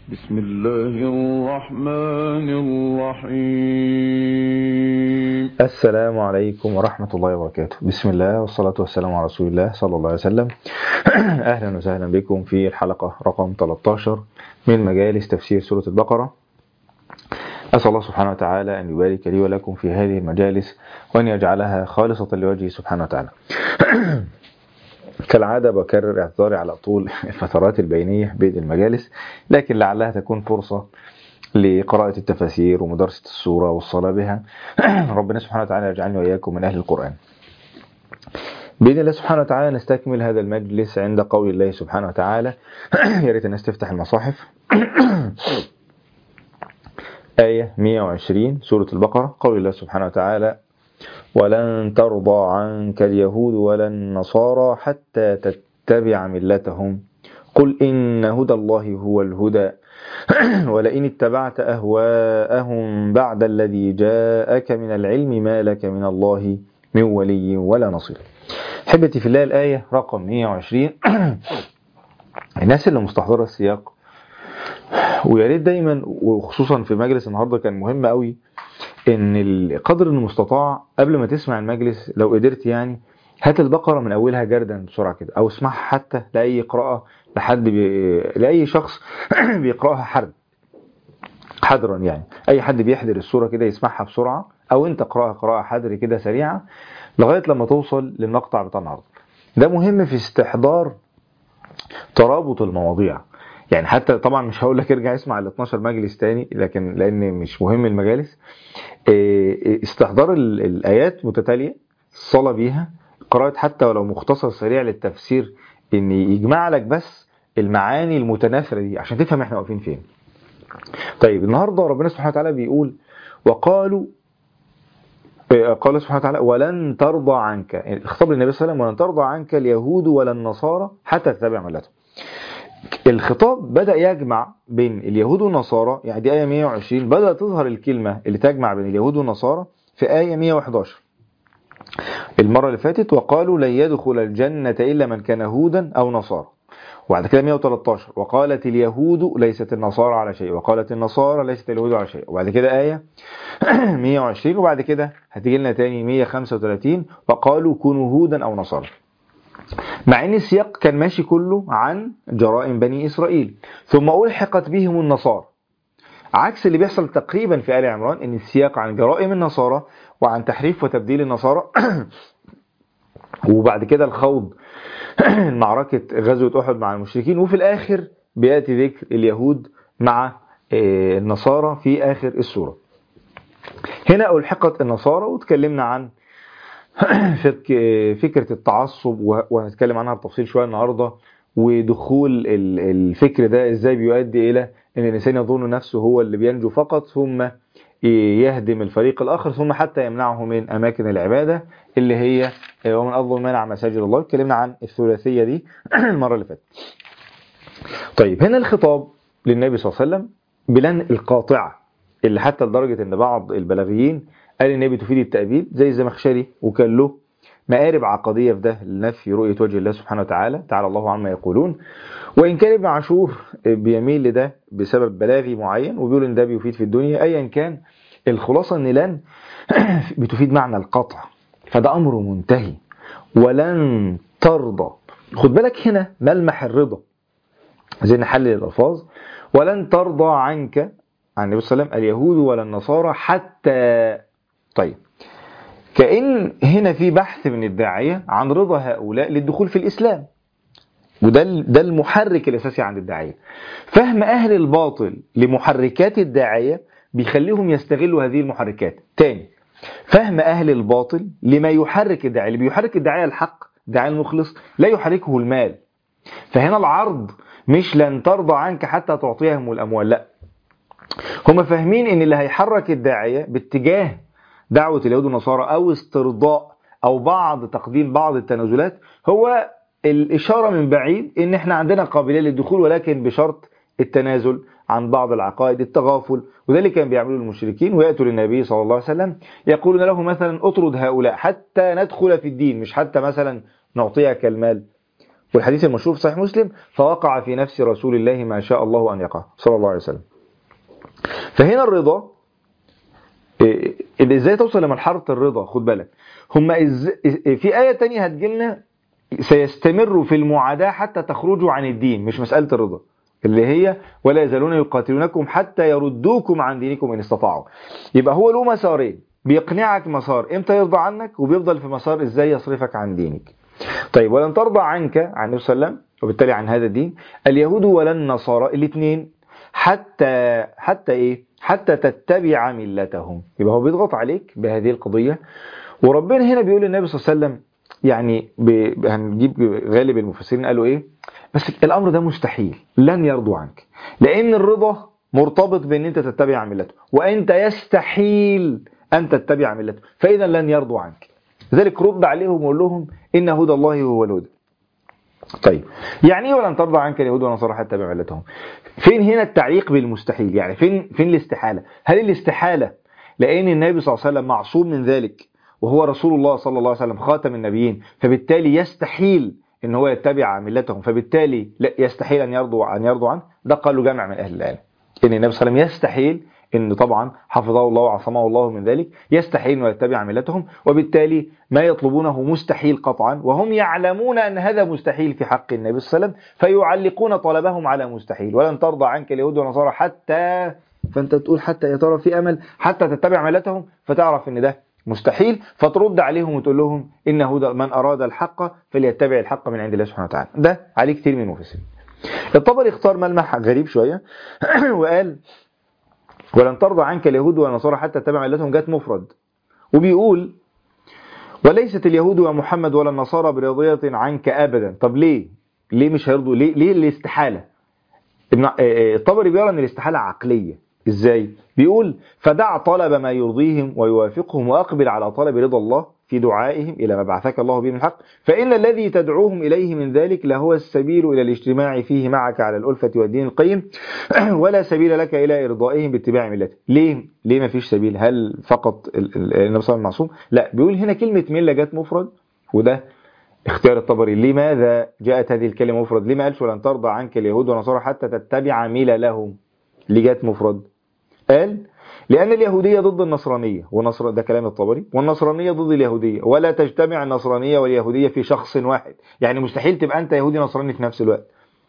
بسم الله الرحمن الرحيم السلام عليكم ورحمة الله وبركاته بسم الله والصلاة والسلام على رسول الله صلى الله عليه وسلم أهلا وسهلا بكم في الحلقة رقم 13 من مجالس تفسير سورة البقرة أسأل الله سبحانه وتعالى أن يبارك لي ولكم في هذه المجالس وأن يجعلها خالصة لوجهه سبحانه وتعالى كالعادة بكرر اعتذاري على طول الفترات البينية بين المجالس لكن لعلها تكون فرصة لقراءة التفاسير ومدارسة السورة والصلاة بها ربنا سبحانه وتعالى يجعلني وإياكم من أهل القرآن بإذن الله سبحانه وتعالى نستكمل هذا المجلس عند قول الله سبحانه وتعالى يا ريت الناس تفتح المصاحف آية 120 سورة البقرة قول الله سبحانه وتعالى ولن ترضى عنك اليهود ولا النصارى حتى تتبع ملتهم قل إن هدى الله هو الهدى ولئن اتبعت أهواءهم بعد الذي جاءك من العلم ما لك من الله من ولي ولا نصير حبتي في الله الآية رقم 120 الناس اللي مستحضرة السياق ويا ريت دايما وخصوصا في مجلس النهارده كان مهم قوي ان قدر المستطاع قبل ما تسمع المجلس لو قدرت يعني هات البقره من اولها جردا بسرعه كده او اسمعها حتى لاي قراءه لحد بي... لاي شخص بيقراها حرد حذرا يعني اي حد بيحضر السوره كده يسمعها بسرعه او انت اقراها قراءه حذر كده سريعه لغايه لما توصل للمقطع بتاع النهارده ده مهم في استحضار ترابط المواضيع يعني حتى طبعا مش هقول لك ارجع اسمع ال 12 مجلس تاني لكن لان مش مهم المجالس استحضار الايات متتاليه الصلاه بيها قراءه حتى ولو مختصر سريع للتفسير ان يجمع لك بس المعاني المتناثره دي عشان تفهم احنا واقفين فين طيب النهارده ربنا سبحانه وتعالى بيقول وقالوا قال سبحانه وتعالى ولن ترضى عنك الخطاب للنبي صلى الله عليه وسلم ولن ترضى عنك اليهود ولا النصارى حتى تتبع ملتهم الخطاب بدأ يجمع بين اليهود والنصارى يعني دي آية 120 بدأ تظهر الكلمة اللي تجمع بين اليهود والنصارى في آية 111 المرة اللي فاتت وقالوا لن يدخل الجنة إلا من كان هودا أو نصارى وبعد كده 113 وقالت اليهود ليست النصارى على شيء وقالت النصارى ليست اليهود على شيء وبعد كده آية 120 وبعد كده هتيجي لنا تاني 135 وقالوا كونوا هودا أو نصارى مع ان السياق كان ماشي كله عن جرائم بني اسرائيل ثم الحقت بهم النصارى عكس اللي بيحصل تقريبا في ال عمران ان السياق عن جرائم النصارى وعن تحريف وتبديل النصارى وبعد كده الخوض معركة غزوة أحد مع المشركين وفي الآخر بيأتي ذكر اليهود مع النصارى في آخر السورة هنا ألحقت النصارى وتكلمنا عن فكرة التعصب وهنتكلم عنها بتفصيل شوية النهاردة ودخول الفكر ده ازاي بيؤدي الى ان الانسان يظن نفسه هو اللي بينجو فقط ثم يهدم الفريق الاخر ثم حتى يمنعه من اماكن العبادة اللي هي ومن اظلم منع مساجد الله اتكلمنا عن الثلاثية دي المرة اللي فاتت طيب هنا الخطاب للنبي صلى الله عليه وسلم بلن القاطعة اللي حتى لدرجة ان بعض البلاغيين قال ان هي بتفيد التأبيد زي الزمخشري وكان له مآرب عقدية في ده لنفي رؤية وجه الله سبحانه وتعالى تعالى الله عما يقولون وإن كان ابن عاشور بيميل لده بسبب بلاغي معين وبيقول إن ده بيفيد في الدنيا أيا كان الخلاصة إن لن بتفيد معنى القطع فده أمر منتهي ولن ترضى خد بالك هنا ملمح الرضا زي نحلل الألفاظ ولن ترضى عنك عن النبي صلى الله عليه وسلم اليهود ولا النصارى حتى طيب كأن هنا في بحث من الداعية عن رضا هؤلاء للدخول في الإسلام وده ده المحرك الأساسي عند الداعية فهم أهل الباطل لمحركات الداعية بيخليهم يستغلوا هذه المحركات تاني فهم أهل الباطل لما يحرك الداعية اللي بيحرك الداعية الحق الداعية المخلص لا يحركه المال فهنا العرض مش لن ترضى عنك حتى تعطيهم الأموال لا هم فاهمين ان اللي هيحرك الداعية باتجاه دعوة اليهود والنصارى او استرضاء او بعض تقديم بعض التنازلات هو الاشارة من بعيد ان احنا عندنا قابلية للدخول ولكن بشرط التنازل عن بعض العقائد التغافل وده اللي كان بيعمله المشركين ويأتوا للنبي صلى الله عليه وسلم يقولون له مثلا اطرد هؤلاء حتى ندخل في الدين مش حتى مثلا نعطيك المال والحديث المشهور في صحيح مسلم فوقع في نفس رسول الله ما شاء الله أن يقع صلى الله عليه وسلم فهنا الرضا إيه، إيه، ازاي توصل لمرحلة الرضا خد بالك هم إز... في آية تانية هتجيلنا سيستمروا في المعاداة حتى تخرجوا عن الدين مش مسألة الرضا اللي هي ولا يزالون يقاتلونكم حتى يردوكم عن دينكم إن استطاعوا يبقى هو له مسارين بيقنعك مسار امتى يرضى عنك وبيفضل في مسار ازاي يصرفك عن دينك طيب ولن ترضى عنك عن النبي صلى الله عليه وسلم وبالتالي عن هذا الدين اليهود ولا النصارى الاثنين حتى حتى ايه حتى تتبع ملتهم يبقى هو بيضغط عليك بهذه القضيه وربنا هنا بيقول للنبي صلى الله عليه وسلم يعني ب... هنجيب غالب المفسرين قالوا ايه بس الامر ده مستحيل لن يرضوا عنك لان الرضا مرتبط بان انت تتبع ملته وانت يستحيل ان تتبع ملته فاذا لن يرضوا عنك لذلك رد عليهم وقول لهم ان هدى الله هو الهدى طيب يعني ايه ولن ترضى عنك اليهود والنصارى حتى تتبع ملتهم فين هنا التعليق بالمستحيل يعني فين فين الاستحاله هل الاستحاله لان النبي صلى الله عليه وسلم معصوم من ذلك وهو رسول الله صلى الله عليه وسلم خاتم النبيين فبالتالي يستحيل ان هو يتبع ملتهم فبالتالي لا يستحيل ان يرضوا ان يرضوا عنه ده قالوا جمع من اهل العلم ان النبي صلى الله عليه وسلم يستحيل ان طبعا حفظه الله وعصمه الله من ذلك يستحيل انه يتبع ملتهم وبالتالي ما يطلبونه مستحيل قطعا وهم يعلمون ان هذا مستحيل في حق النبي صلى الله عليه وسلم فيعلقون طلبهم على مستحيل ولن ترضى عنك اليهود والنصارى حتى فانت تقول حتى يا ترى في امل حتى تتبع ملتهم فتعرف ان ده مستحيل فترد عليهم وتقول لهم ان هدى من اراد الحق فليتبع الحق من عند الله سبحانه وتعالى ده عليه كتير من المفسرين الطبري اختار ملمح غريب شويه وقال ولن ترضى عنك اليهود والنصارى حتى تتبع ملتهم جت مفرد وبيقول وليست اليهود ومحمد ولا النصارى براضية عنك ابدا طب ليه ليه مش هيرضوا ليه ليه الاستحاله ابن الطبري بيرى ان الاستحاله عقليه ازاي بيقول فدع طلب ما يرضيهم ويوافقهم واقبل على طلب رضا الله في دعائهم الى ما بعثك الله به من الحق فان الذي تدعوهم اليه من ذلك لهو السبيل الى الاجتماع فيه معك على الالفه والدين القيم ولا سبيل لك الى ارضائهم باتباع ملته ليه ليه ما فيش سبيل هل فقط النبي صلى الله عليه وسلم معصوم لا بيقول هنا كلمه مله جت مفرد وده اختيار الطبري لماذا جاءت هذه الكلمه مفرد ليه ما قالش ولن ترضى عنك اليهود والنصارى حتى تتبع مللهم ليه جت مفرد قال لأن اليهودية ضد النصرانية ونصر ده كلام الطبري والنصرانية ضد اليهودية ولا تجتمع النصرانية واليهودية في شخص واحد يعني مستحيل تبقى أنت يهودي نصراني في نفس الوقت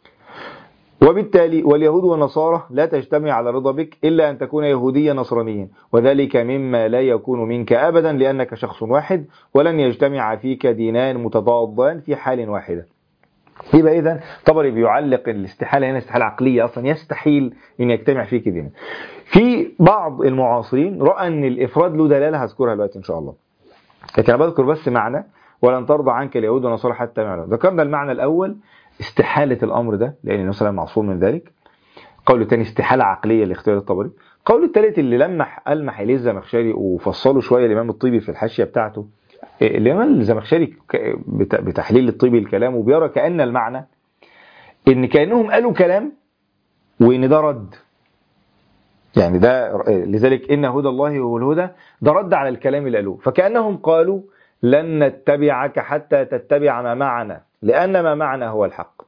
وبالتالي واليهود والنصارى لا تجتمع على رضا بك إلا أن تكون يهوديا نصرانيا وذلك مما لا يكون منك أبدا لأنك شخص واحد ولن يجتمع فيك دينان متضادان في حال واحدة يبقى اذا طبري بيعلق الاستحاله هنا استحاله عقليه اصلا يستحيل ان يجتمع فيك دين. في بعض المعاصرين راى ان الافراد له دلاله هذكرها دلوقتي ان شاء الله. لكن انا بذكر بس معنى ولن ترضى عنك اليهود والنصارى حتى يعلموا. ذكرنا المعنى الاول استحاله الامر ده لان النبي صلى الله عليه وسلم معصوم من ذلك. قول الثاني استحاله عقليه لاختيار الطبري. قول الثالث اللي لمح المح اليه الزمخشري وفصله شويه الامام الطيبي في الحاشيه بتاعته الإمام الزمخشري بتحليل الطيبي الكلام وبيرى كأن المعنى إن كأنهم قالوا كلام وإن ده رد يعني ده لذلك إن هدى الله هو الهدى ده رد على الكلام اللي قالوه فكأنهم قالوا لن نتبعك حتى تتبع ما معنا لأن ما معنا هو الحق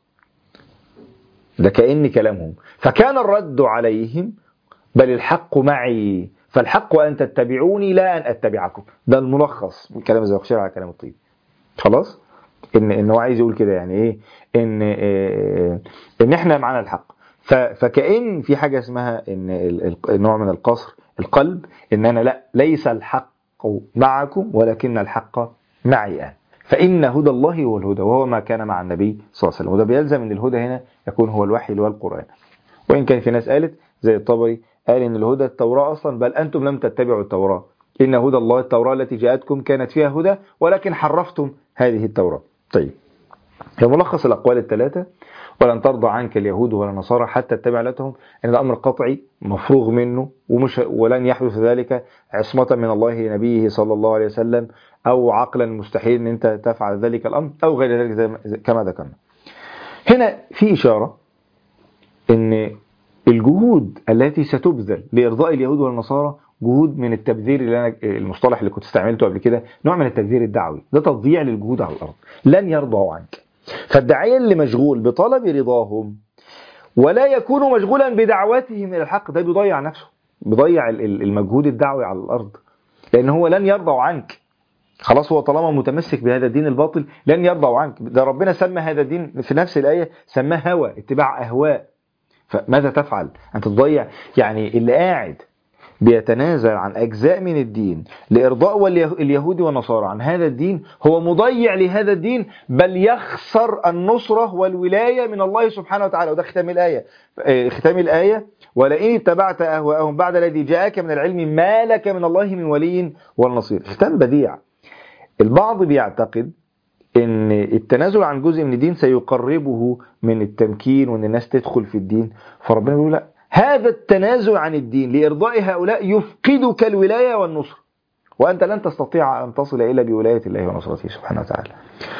ده كأن كلامهم فكان الرد عليهم بل الحق معي فالحق أن تتبعوني لا أن أتبعكم ده الملخص من كلام الزمخشري على كلام الطيب خلاص ان ان هو عايز يقول كده يعني ايه ان إيه ان احنا معانا الحق فكأن في حاجه اسمها ان نوع من القصر القلب ان انا لا ليس الحق معكم ولكن الحق معي انا فان هدى الله هو الهدى وهو ما كان مع النبي صلى الله عليه وسلم وده بيلزم ان الهدى هنا يكون هو الوحي اللي هو القران وان كان في ناس قالت زي الطبري قال ان الهدى التوراة اصلا بل انتم لم تتبعوا التوراة ان هدى الله التوراة التي جاءتكم كانت فيها هدى ولكن حرفتم هذه التوراة طيب ملخص الاقوال الثلاثة ولن ترضى عنك اليهود ولا النصارى حتى تتبع لتهم ان الامر قطعي مفروغ منه ومش ولن يحدث ذلك عصمة من الله لنبيه صلى الله عليه وسلم او عقلا مستحيل ان انت تفعل ذلك الامر او غير ذلك كما ذكرنا هنا في اشارة ان الجهود التي ستبذل لإرضاء اليهود والنصارى جهود من التبذير اللي أنا المصطلح اللي كنت استعملته قبل كده نوع من التبذير الدعوي ده تضييع للجهود على الأرض لن يرضوا عنك فالداعية اللي مشغول بطلب رضاهم ولا يكون مشغولا بدعوتهم إلى الحق ده بيضيع نفسه بيضيع ال- ال- المجهود الدعوي على الأرض لأن هو لن يرضى عنك خلاص هو طالما متمسك بهذا الدين الباطل لن يرضى عنك ده ربنا سمى هذا الدين في نفس الآية سماه هوى اتباع أهواء فماذا تفعل أنت تضيع يعني اللي قاعد بيتنازل عن أجزاء من الدين لإرضاء واليه- اليهود والنصارى عن هذا الدين هو مضيع لهذا الدين بل يخسر النصرة والولاية من الله سبحانه وتعالى وده ختام الآية آه، ختام الآية ولئن اتبعت أهواءهم بعد الذي جاءك من العلم ما لك من الله من ولي ولا نصير ختام بديع البعض بيعتقد ان التنازل عن جزء من الدين سيقربه من التمكين وان الناس تدخل في الدين فربنا بيقول لا هذا التنازل عن الدين لارضاء هؤلاء يفقدك الولايه والنصر وانت لن تستطيع ان تصل الا بولايه الله ونصرته سبحانه وتعالى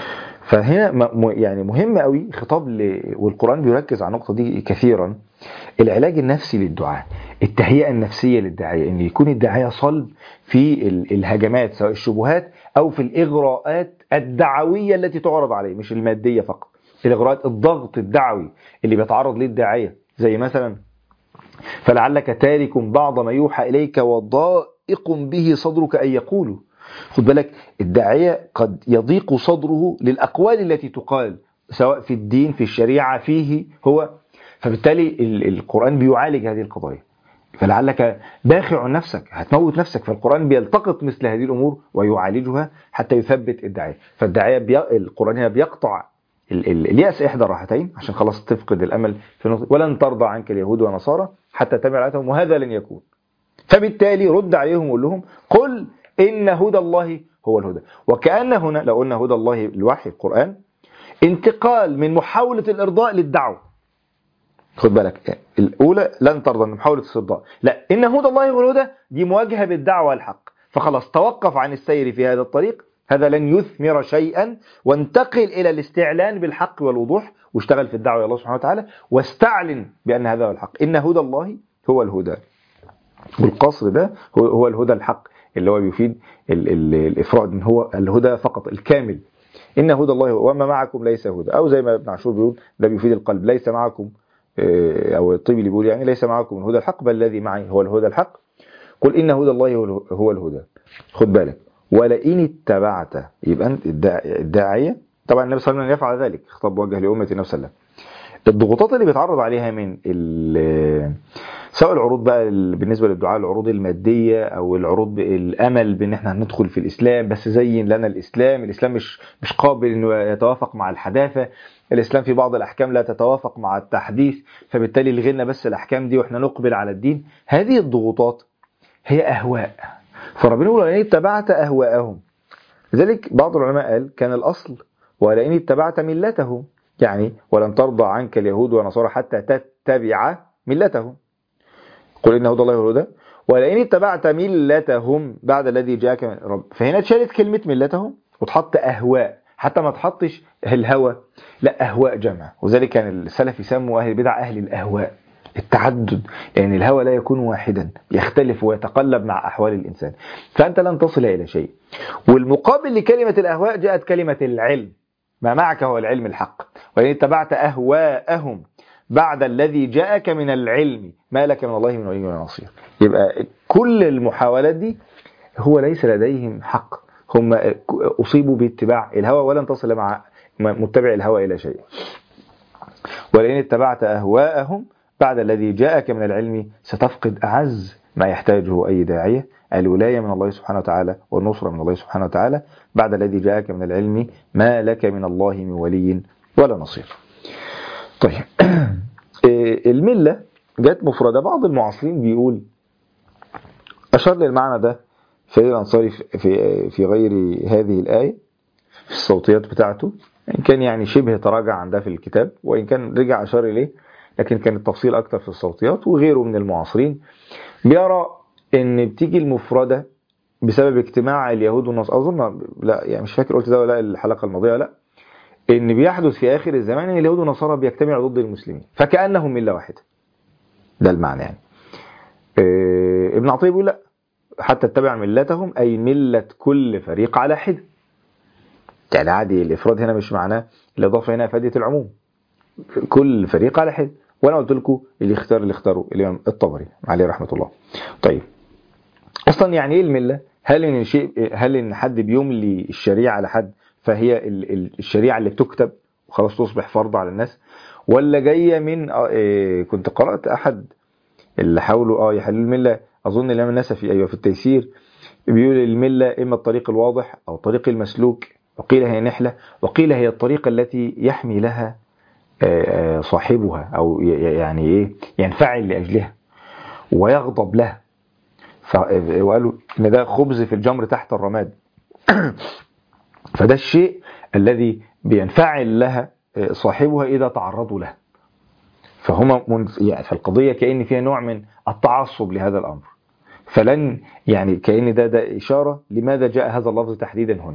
فهنا م- م- يعني مهم قوي خطاب ل... والقران بيركز على النقطه دي كثيرا العلاج النفسي للدعاء التهيئه النفسيه للداعيه ان يكون الداعيه صلب في ال- الهجمات سواء الشبهات او في الاغراءات الدعويه التي تعرض عليه مش الماديه فقط الاغراءات الضغط الدعوي اللي بيتعرض ليه الداعيه زي مثلا فلعلك تارك بعض ما يوحى اليك وضائق به صدرك ان يقولوا خد بالك الداعيه قد يضيق صدره للاقوال التي تقال سواء في الدين في الشريعه فيه هو فبالتالي ال- القران بيعالج هذه القضايا فلعلك باخع نفسك هتموت نفسك فالقرآن بيلتقط مثل هذه الأمور ويعالجها حتى يثبت الداعية فالداعية بي... القرآن هنا بيقطع ال... ال... اليأس إحدى الراحتين عشان خلاص تفقد الأمل في النقطة ولن ترضى عنك اليهود والنصارى حتى تتبع آياتهم وهذا لن يكون فبالتالي رد عليهم وقول لهم قل إن هدى الله هو الهدى وكأن هنا لو قلنا هدى الله الوحي القرآن انتقال من محاولة الإرضاء للدعوة خد بالك الاولى لن ترضى من محاوله الصداع لا ان هدى الله هو الهدى دي مواجهه بالدعوه الحق فخلاص توقف عن السير في هذا الطريق هذا لن يثمر شيئا وانتقل الى الاستعلان بالحق والوضوح واشتغل في الدعوه الى الله سبحانه وتعالى واستعلن بان هذا هو الحق ان هدى الله هو الهدى والقصر ده هو, هو الهدى الحق اللي هو بيفيد ال ال الافراد ان هو الهدى فقط الكامل ان هدى الله هو وما معكم ليس هدى او زي ما ابن عاشور بيقول ده بيفيد القلب ليس معكم او الطيب اللي بيقول يعني ليس معكم الهدى الحق بل الذي معي هو الهدى الحق قل ان هدى الله هو- هو الهدى خد بالك ولئن اتبعت يبقى انت الداع- الداعيه طبعا النبي صلى الله عليه وسلم يفعل ذلك خطاب موجه لامه النبي صلى الله عليه وسلم الضغوطات اللي بيتعرض عليها من ال- سواء العروض بقى ال- بالنسبه للدعاء العروض الماديه او العروض بالامل بان احنا هندخل في الاسلام بس زين لنا الاسلام الاسلام مش مش قابل انه يتوافق مع الحداثه الاسلام في بعض الاحكام لا تتوافق مع التحديث فبالتالي لغينا بس الاحكام دي واحنا نقبل على الدين هذه الضغوطات هي اهواء فربنا يقول ان اتبعت اهواءهم لذلك بعض العلماء قال كان الاصل ولئن اتبعت ملتهم يعني ولن ترضى عنك اليهود والنصارى حتى تتبع ملتهم قل ان هدى الله هو الهدى ولئن اتبعت ملتهم بعد الذي جاءك من رب فهنا اتشالت كلمه ملتهم وتحط اهواء حتى ما تحطش الهوى لا اهواء جمع وذلك كان السلف يسموا اهل البدع اهل الاهواء التعدد لان الهوى لا يكون واحدا يختلف ويتقلب مع احوال الانسان فانت لن تصل الى شيء والمقابل لكلمه الاهواء جاءت كلمه العلم ما معك هو العلم الحق وإن اتبعت أهواءهم بعد الذي جاءك من العلم ما لك من الله من ولي ولا نصير يبقى كل المحاولات دي هو ليس لديهم حق هم أصيبوا باتباع الهوى ولن تصل مع متبع الهوى إلى شيء ولئن اتبعت أهواءهم بعد الذي جاءك من العلم ستفقد أعز ما يحتاجه أي داعية الولاية من الله سبحانه وتعالى والنصرة من الله سبحانه وتعالى بعد الذي جاءك من العلم ما لك من الله من ولي ولا نصير طيب الملة جت مفردة بعض المعاصرين بيقول أشار للمعنى ده في الأنصاري في في غير هذه الآية في الصوتيات بتاعته إن كان يعني شبه تراجع عن ده في الكتاب وإن كان رجع أشار إليه لكن كان التفصيل أكتر في الصوتيات وغيره من المعاصرين بيرى إن بتيجي المفردة بسبب اجتماع اليهود والنصارى أظن لا يعني مش فاكر قلت ده ولا الحلقة الماضية لا ان بيحدث في اخر الزمان ان اليهود والنصارى بيجتمعوا ضد المسلمين فكانهم مله واحده ده المعنى يعني إيه ابن عطيه بيقول لا حتى اتبع ملتهم اي مله كل فريق على حده يعني عادي الافراد هنا مش معناه الاضافه هنا افادت العموم كل فريق على حد وانا قلت لكم اللي اختار اللي اختاره الامام الطبري عليه رحمه الله طيب اصلا يعني ايه المله هل ان شيء هل ان حد بيملي الشريعه على حد فهي ال- ال- الشريعه اللي بتكتب وخلاص تصبح فرض على الناس ولا جايه من آه، إيه، كنت قرات احد اللي حاولوا اه يحللوا المله اظن الامام النسفي ايوه في التيسير بيقول المله اما الطريق الواضح او الطريق المسلوك وقيل هي نحله وقيل هي الطريقه التي يحمي لها آه، آه، صاحبها او ي- يعني ايه ينفعل لاجلها ويغضب لها ف- وقالوا ان ده خبز في الجمر تحت الرماد فده الشيء الذي بينفعل لها آه، صاحبها اذا تعرضوا له فهما منف... يعني فالقضيه كان فيها نوع من التعصب لهذا الامر فلن يعني كان ده ده اشاره لماذا جاء هذا اللفظ تحديدا هنا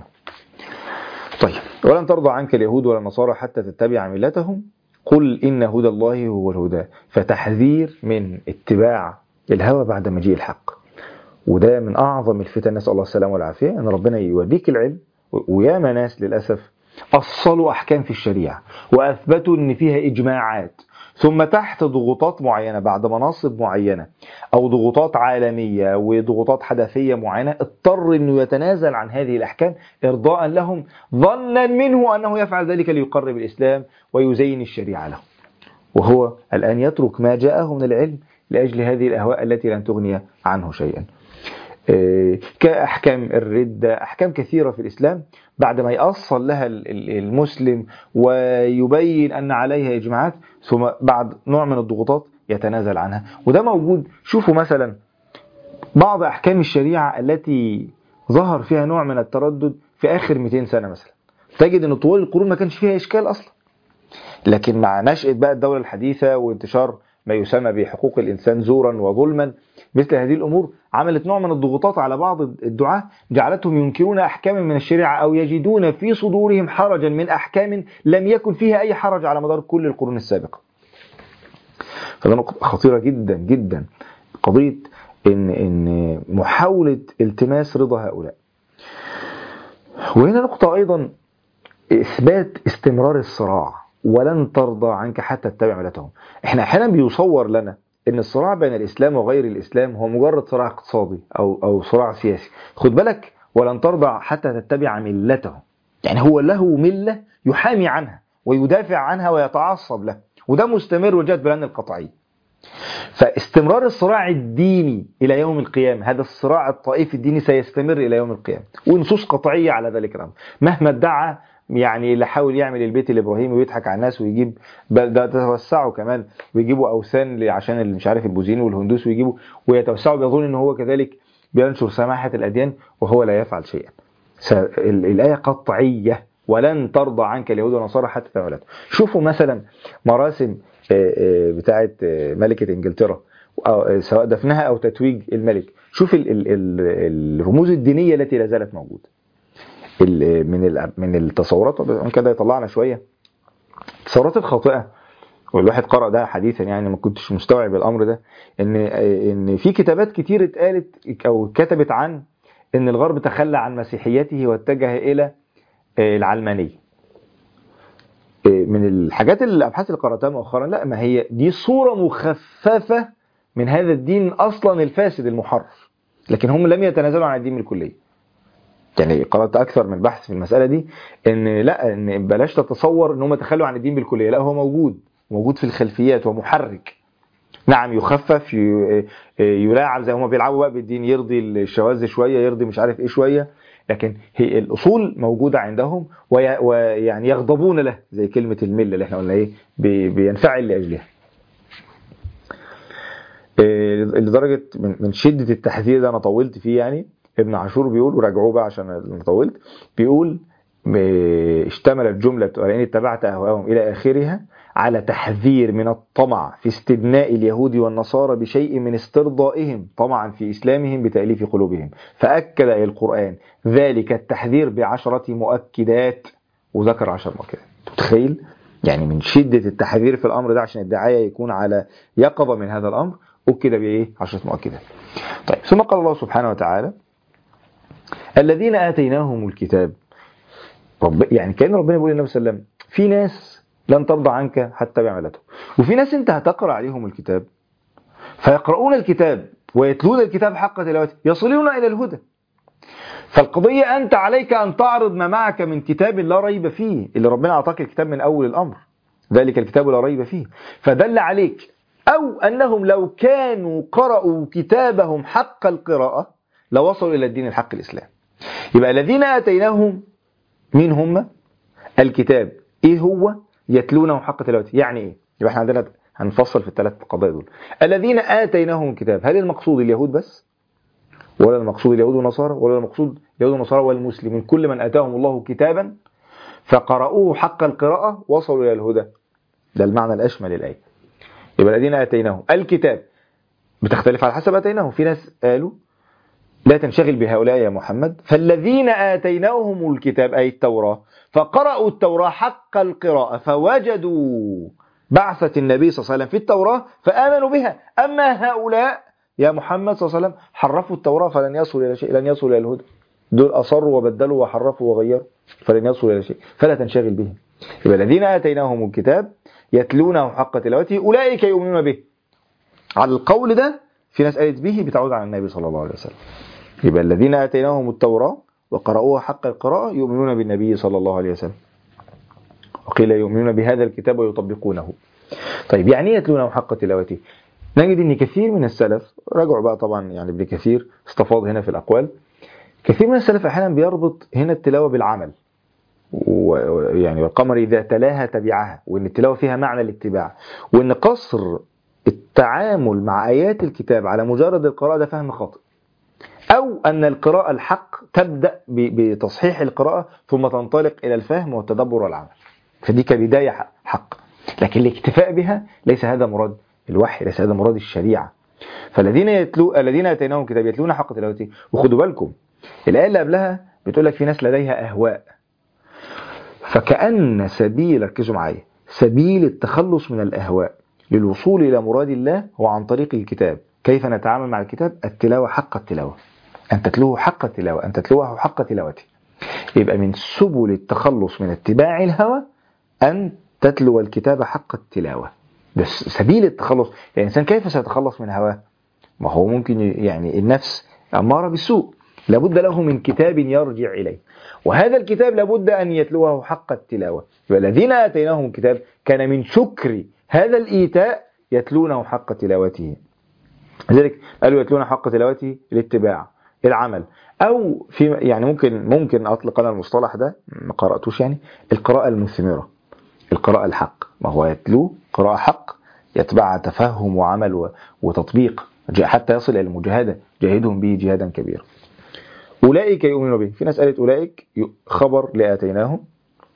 طيب ولن ترضى عنك اليهود ولا النصارى حتى تتبع ملتهم قل إن هدى الله هو الهدى فتحذير من اتباع الهوى بعد مجيء الحق وده من أعظم الفتن نسأل الله السلامة والعافية أن ربنا يوديك العلم وياما ناس للأسف أصلوا أحكام في الشريعة وأثبتوا أن فيها إجماعات ثم تحت ضغوطات معينة بعد مناصب معينة أو ضغوطات عالمية وضغوطات حدثية معينة اضطر أنه يتنازل عن هذه الأحكام إرضاء لهم ظنا منه أنه يفعل ذلك ليقرب الإسلام ويزين الشريعة له وهو الآن يترك ما جاءه من العلم لأجل هذه الأهواء التي لن تغني عنه شيئا إيه، كأحكام الردة أحكام كثيرة في الإسلام بعد ما يأصل لها ال- ال- المسلم ويبين أن عليها إجماعات ثم بعد نوع من الضغوطات يتنازل عنها وده موجود شوفوا مثلا بعض أحكام الشريعة التي ظهر فيها نوع من التردد في آخر 200 سنة مثلا تجد أن طوال القرون ما كانش فيها إشكال أصلا لكن مع نشأة بقى الدولة الحديثة وانتشار ما يسمى بحقوق الإنسان زورا وظلما مثل هذه الأمور عملت نوع من الضغوطات على بعض الدعاة جعلتهم ينكرون أحكاما من الشريعة أو يجدون في صدورهم حرجا من أحكام لم يكن فيها أي حرج على مدار كل القرون السابقة فده نقطة خطيرة جدا جدا قضية إن إن محاولة التماس رضا هؤلاء وهنا نقطة أيضا إثبات استمرار الصراع ولن ترضى عنك حتى تتبع ملتهم احنا احيانا بيصور لنا ان الصراع بين الاسلام وغير الاسلام هو مجرد صراع اقتصادي او او صراع سياسي خد بالك ولن ترضى حتى تتبع ملتهم يعني هو له مله يحامي عنها ويدافع عنها ويتعصب لها وده مستمر وجهه بلان القطعيه فاستمرار الصراع الديني الى يوم القيامه هذا الصراع الطائفي الديني سيستمر الى يوم القيامه ونصوص قطعيه على ذلك الامر مهما ادعى يعني اللي حاول يعمل البيت الابراهيمي ويضحك على الناس ويجيب بل ده توسعوا كمان ويجيبوا اوثان ل- عشان اللي مش عارف البوذيين والهندوس ويجيبوا ويتوسعوا بيظن ان هو كذلك بينشر سماحه الاديان وهو لا يفعل شيئا س- ال- الايه قطعيه ولن ترضى عنك اليهود والنصارى حتى تتبع شوفوا مثلا مراسم آه، آه، بتاعه آه، ملكه انجلترا أو- آه، سواء دفنها او تتويج الملك شوف ال- ال- ال- الرموز الدينيه التي لا زالت موجوده ال- من ال- من التصورات طبعاً كده يطلعنا شويه التصورات الخاطئه والواحد قرأ ده حديثا يعني ما كنتش مستوعب الامر ده ان ان في كتابات كتير اتقالت او كتبت عن ان الغرب تخلى عن مسيحيته واتجه الى العلمانيه من الحاجات اللي الابحاث اللي قراتها مؤخرا لا ما هي دي صوره مخففه من هذا الدين اصلا الفاسد المحرف لكن هم لم يتنازلوا عن الدين بالكليه يعني قرات اكثر من بحث في المساله دي ان لا ان بلاش تتصور ان هم تخلوا عن الدين بالكليه لا هو موجود موجود في الخلفيات ومحرك نعم يخفف ي- يلاعب زي ما بيلعبوا بقى بالدين يرضي الشواذ شويه يرضي مش عارف ايه شويه لكن هي الاصول موجوده عندهم وي- ويعني يغضبون له زي كلمه المله اللي احنا قلنا ايه بي- بينفعل لاجلها إيه، لدرجه من من شده التحذير ده انا طولت فيه يعني ابن عاشور بيقول وراجعوه بقى عشان انا طولت بيقول ب- اشتملت جمله ولئن اتبعت اهواءهم الى اخرها على تحذير من الطمع في استبناء اليهود والنصارى بشيء من استرضائهم طمعا في اسلامهم بتاليف قلوبهم فاكد أي القران ذلك التحذير بعشره مؤكدات وذكر عشر مؤكدات تتخيل يعني من شده التحذير في الامر ده عشان الدعايه يكون على يقظه من هذا الامر اكد بايه عشره مؤكدات طيب ثم قال الله سبحانه وتعالى الذين آتيناهم الكتاب رب يعني كان ربنا بيقول للنبي صلى الله عليه وسلم في ناس لن ترضى عنك حتى تتبع ملته وفي ناس انت هتقرا عليهم الكتاب فيقرؤون الكتاب ويتلون الكتاب حق تلاوته يصلون الى الهدى فالقضية أنت عليك أن تعرض ما معك من كتاب لا ريب فيه اللي ربنا أعطاك الكتاب من أول الأمر ذلك الكتاب لا ريب فيه فدل عليك أو أنهم لو كانوا قرأوا كتابهم حق القراءة لوصلوا إلى الدين الحق الإسلام يبقى الذين آتيناهم مين هم الكتاب إيه هو يتلونه حق تلاوته يعني إيه يبقى احنا عندنا هنفصل في الثلاث قضايا دول الذين آتيناهم الكتاب هل المقصود اليهود بس ولا المقصود اليهود والنصارى ولا المقصود اليهود والنصارى والمسلمين كل من آتاهم الله كتابا فقرأوه حق القراءة وصلوا إلى الهدى ده المعنى الأشمل للآية يبقى الذين آتيناهم الكتاب بتختلف على حسب آتيناهم في ناس قالوا لا تنشغل بهؤلاء يا محمد فالذين آتيناهم الكتاب أي التوراة فقرأوا التوراة حق القراءة فوجدوا بعثة النبي صلى الله عليه وسلم في التوراة فآمنوا بها أما هؤلاء يا محمد صلى الله عليه وسلم حرفوا التوراة فلن يصلوا إلى شيء لن يصلوا إلى الهدى دول أصروا وبدلوا وحرفوا وغيروا فلن يصلوا إلى شيء فلا تنشغل بهم يبقى الذين آتيناهم الكتاب يتلونه حق تلاوته أولئك يؤمنون به على القول ده في ناس قالت به بتعود على النبي صلى الله عليه وسلم يبقى الذين آتيناهم التوراة وقرأوها حق القراءة يؤمنون بالنبي صلى الله عليه وسلم وقيل يؤمنون بهذا الكتاب ويطبقونه طيب يعني ايه يتلونه حق تلاوته نجد ان كثير من السلف رجعوا بقى طبعا يعني ابن كثير استفاض هنا في الاقوال كثير من السلف احيانا بيربط هنا التلاوه بالعمل ويعني والقمر اذا تلاها تبعها وان التلاوه فيها معنى الاتباع وان قصر التعامل مع ايات الكتاب على مجرد القراءه ده فهم خاطئ أو أن القراءة الحق تبدأ بتصحيح القراءة ثم تنطلق إلى الفهم والتدبر والعمل فدي كبداية حق لكن الاكتفاء بها ليس هذا مراد الوحي ليس هذا مراد الشريعة فالذين يتلو الذين اتيناهم كتاب يتلون حق تلاوته وخدوا بالكم الآية اللي قبلها بتقول لك في ناس لديها أهواء فكأن سبيل ركزوا معايا سبيل التخلص من الأهواء للوصول إلى مراد الله هو عن طريق الكتاب كيف نتعامل مع الكتاب التلاوة حق التلاوة أن تتلوه حق التلاوة أن تتلوه حق تلاوته يبقى من سبل التخلص من اتباع الهوى أن تتلو الكتاب حق التلاوة ده سبيل التخلص يعني الإنسان كيف سيتخلص من هواه ما هو ممكن يعني النفس أمارة بالسوء لابد له من كتاب يرجع إليه وهذا الكتاب لابد أن يتلوه حق التلاوة والذين آتيناهم الكتاب كان من شكر هذا الإيتاء يتلونه حق تلاوته لذلك قالوا يتلون حق تلاوته الاتباع العمل او في يعني ممكن ممكن اطلق انا المصطلح ده ما قراتوش يعني القراءه المثمره القراءه الحق ما هو يتلو قراءه حق يتبعها تفهم وعمل وتطبيق حتى يصل الى المجاهده جاهدهم به جهادا كبيرا اولئك يؤمنون به في ناس قالت اولئك خبر لاتيناهم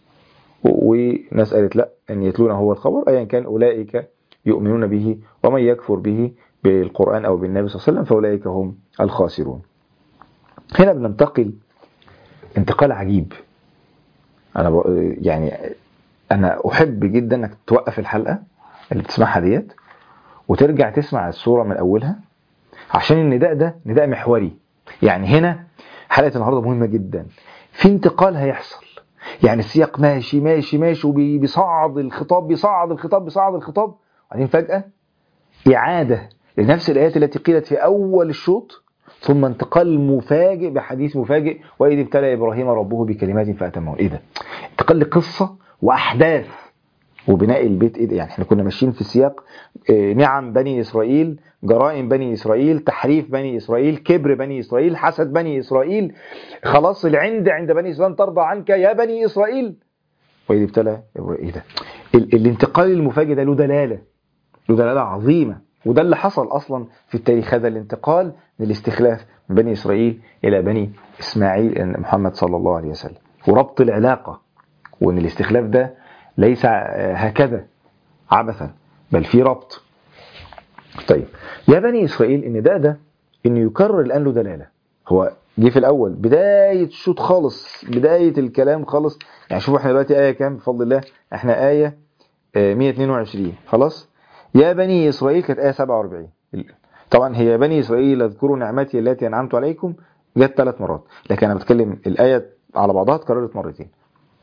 وناس قالت لا ان يتلونه هو الخبر ايا كان اولئك يؤمنون به ومن يكفر به بالقرآن أو بالنبي صلى الله عليه وسلم فأولئك هم الخاسرون هنا بننتقل انتقال عجيب أنا يعني أنا أحب جدا أنك توقف الحلقة اللي بتسمعها ديت وترجع تسمع الصورة من أولها عشان النداء ده نداء محوري يعني هنا حلقة النهاردة مهمة جدا في انتقال هيحصل يعني السياق ماشي ماشي ماشي وبيصعد الخطاب بيصعد الخطاب بيصعد الخطاب وبعدين فجأة إعادة لنفس الآيات التي قيلت في أول الشوط ثم انتقال مفاجئ بحديث مفاجئ وإذ ابتلى إبراهيم ربه بكلمات فأتمه إيه ده؟ انتقال لقصة وأحداث وبناء البيت إيه ده؟ يعني احنا كنا ماشيين في سياق نعم بني إسرائيل جرائم بني إسرائيل تحريف بني إسرائيل كبر بني إسرائيل حسد بني إسرائيل خلاص العند عند بني إسرائيل ترضى عنك يا بني إسرائيل وإذ ابتلى إيه ده؟ الانتقال المفاجئ ده له دلالة له دلالة عظيمة وده اللي حصل اصلا في التاريخ هذا الانتقال من الاستخلاف من بني اسرائيل الى بني اسماعيل محمد صلى الله عليه وسلم وربط العلاقه وان الاستخلاف ده ليس هكذا عبثا بل في ربط طيب يا بني اسرائيل ان ده ده انه يكرر الان له دلاله هو جه في الاول بدايه الشوط خالص بدايه الكلام خالص يعني شوفوا احنا دلوقتي ايه كام بفضل الله احنا ايه 122 خلاص يا بني إسرائيل كانت آية 47 طبعا هي بني إسرائيل اذكروا نعمتي التي أنعمت عليكم جت ثلاث مرات لكن أنا بتكلم الآية على بعضها اتكررت مرتين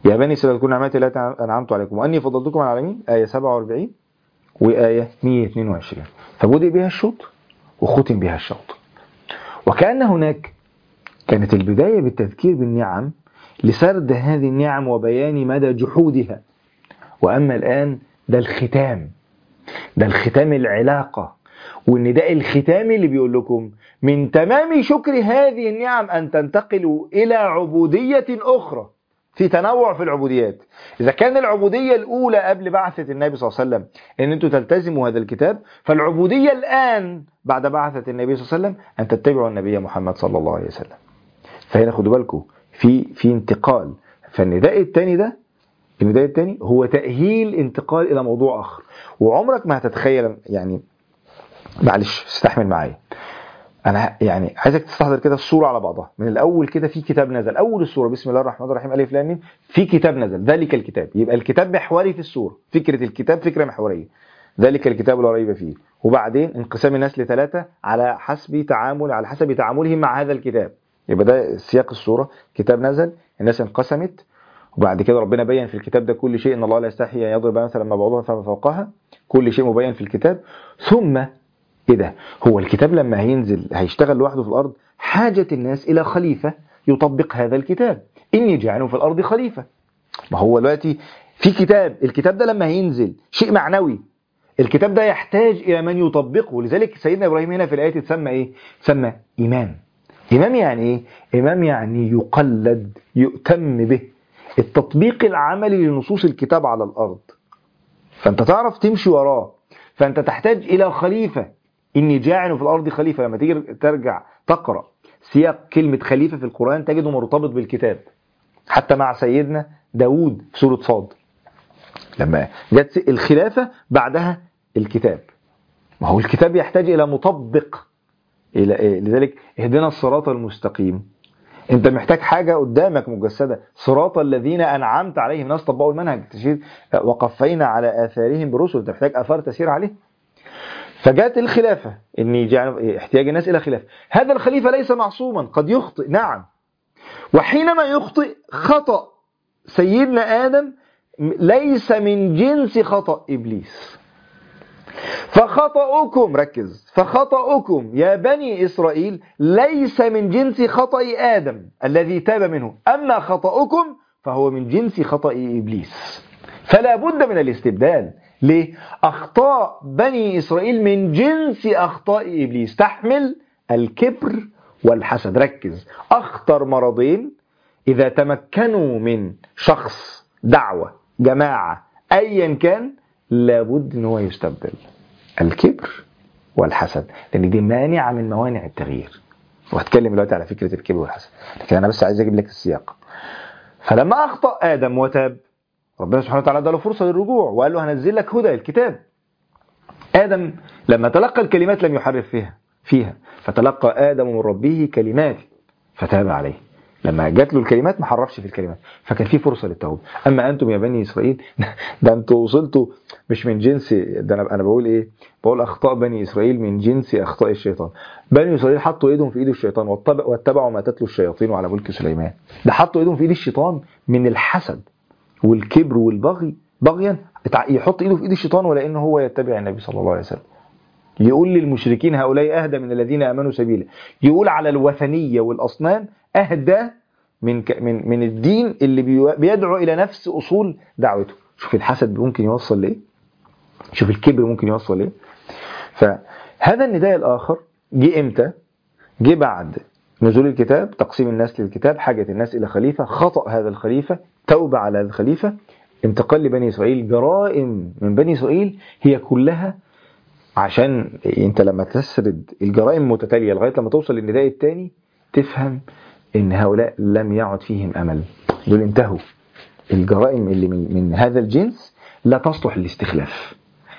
يا بني إسرائيل اذكروا نعمتي التي أنعمت عليكم وأني فضلتكم على العالمين آية 47 وآية 122 فبدأ بها الشوط وختم بها الشوط وكأن هناك كانت البداية بالتذكير بالنعم لسرد هذه النعم وبيان مدى جحودها وأما الآن ده الختام ده الختام العلاقة والنداء الختامي اللي بيقول لكم من تمام شكر هذه النعم أن تنتقلوا إلى عبودية أخرى في تنوع في العبوديات إذا كان العبودية الأولى قبل بعثة النبي صلى الله عليه وسلم أن أنتم تلتزموا هذا الكتاب فالعبودية الآن بعد بعثة النبي صلى الله عليه وسلم أن تتبعوا النبي محمد صلى الله عليه وسلم فهنا خدوا بالكم في في انتقال فالنداء الثاني ده النداء الثاني هو تأهيل انتقال إلى موضوع آخر وعمرك ما هتتخيل يعني معلش استحمل معايا انا يعني عايزك تستحضر كده الصوره على بعضها من الاول كده في كتاب نزل اول الصوره بسم الله الرحمن الرحيم الف لام ميم في كتاب نزل ذلك الكتاب يبقى الكتاب محوري في الصوره فكره الكتاب فكره محوريه ذلك الكتاب لا ريب فيه وبعدين انقسام الناس لثلاثه على حسب تعامل على حسب تعاملهم مع هذا الكتاب يبقى ده سياق الصوره كتاب نزل الناس انقسمت وبعد كده ربنا بين في الكتاب ده كل شيء ان الله لا يستحي ان يضرب مثلا ما بعضها فما فوقها كل شيء مبين في الكتاب ثم ايه ده هو الكتاب لما هينزل هيشتغل لوحده في الارض حاجة الناس الى خليفة يطبق هذا الكتاب اني جاعل في الارض خليفة ما هو دلوقتي في كتاب الكتاب ده لما هينزل شيء معنوي الكتاب ده يحتاج الى من يطبقه لذلك سيدنا ابراهيم هنا في الايه تسمى ايه تسمى امام امام يعني ايه امام يعني يقلد يؤتم به التطبيق العملي لنصوص الكتاب على الارض فانت تعرف تمشي وراه فانت تحتاج الى خليفه إني جاعل في الأرض خليفة لما تيجي ترجع تقرأ سياق كلمة خليفة في القرآن تجده مرتبط بالكتاب حتى مع سيدنا داود في سورة صاد لما جت الخلافة بعدها الكتاب ما هو الكتاب يحتاج إلى مطبق إلى إيه؟ لذلك اهدنا الصراط المستقيم انت محتاج حاجة قدامك مجسدة صراط الذين أنعمت عليهم ناس طبقوا المنهج تشير وقفينا على آثارهم برسل انت محتاج آثار تسير عليه فجاءت الخلافة إن جعل احتياج الناس إلى خلافة هذا الخليفة ليس معصوما قد يخطئ نعم وحينما يخطئ خطأ سيدنا آدم ليس من جنس خطأ إبليس فخطأكم ركز فخطأكم يا بني إسرائيل ليس من جنس خطأ آدم الذي تاب منه أما خطأكم فهو من جنس خطأ إبليس فلا بد من الاستبدال ليه؟ أخطاء بني إسرائيل من جنس أخطاء إبليس تحمل الكبر والحسد ركز أخطر مرضين إذا تمكنوا من شخص دعوة جماعة أيا كان لابد أن هو يستبدل الكبر والحسد لأن دي مانعة من موانع التغيير وهتكلم دلوقتي على فكرة الكبر والحسد لكن أنا بس عايز أجيب لك السياق فلما أخطأ آدم وتاب ربنا سبحانه وتعالى اداله فرصه للرجوع وقال له هنزل لك هدى الكتاب ادم لما تلقى الكلمات لم يحرف فيها فيها فتلقى ادم من ربه كلمات فتاب عليه لما جات له الكلمات ما حرفش في الكلمات فكان في فرصه للتوبه اما انتم يا بني اسرائيل ده انتوا وصلتوا مش من جنس ده انا انا بقول ايه بقول اخطاء بني اسرائيل من جنس اخطاء الشيطان بني اسرائيل حطوا ايدهم في ايد الشيطان واتبعوا ما تتلو الشياطين على ملك سليمان ده حطوا ايدهم في ايد الشيطان من الحسد والكبر والبغي بغيا يحط ايده في ايد الشيطان ولا انه هو يتبع النبي صلى الله عليه وسلم يقول للمشركين هؤلاء اهدى من الذين امنوا سبيلا يقول على الوثنيه والاصنام اهدى من من من الدين اللي بيدعو الى نفس اصول دعوته شوف الحسد ممكن يوصل لايه شوف الكبر ممكن يوصل لايه فهذا النداء الاخر جه امتى جه بعد نزول الكتاب تقسيم الناس للكتاب حاجة الناس إلى خليفة خطأ هذا الخليفة توبة على الخليفة انتقال لبني إسرائيل جرائم من بني إسرائيل هي كلها عشان انت لما تسرد الجرائم متتالية لغاية لما توصل للنداء الثاني تفهم ان هؤلاء لم يعد فيهم امل دول انتهوا الجرائم اللي من, من هذا الجنس لا تصلح للاستخلاف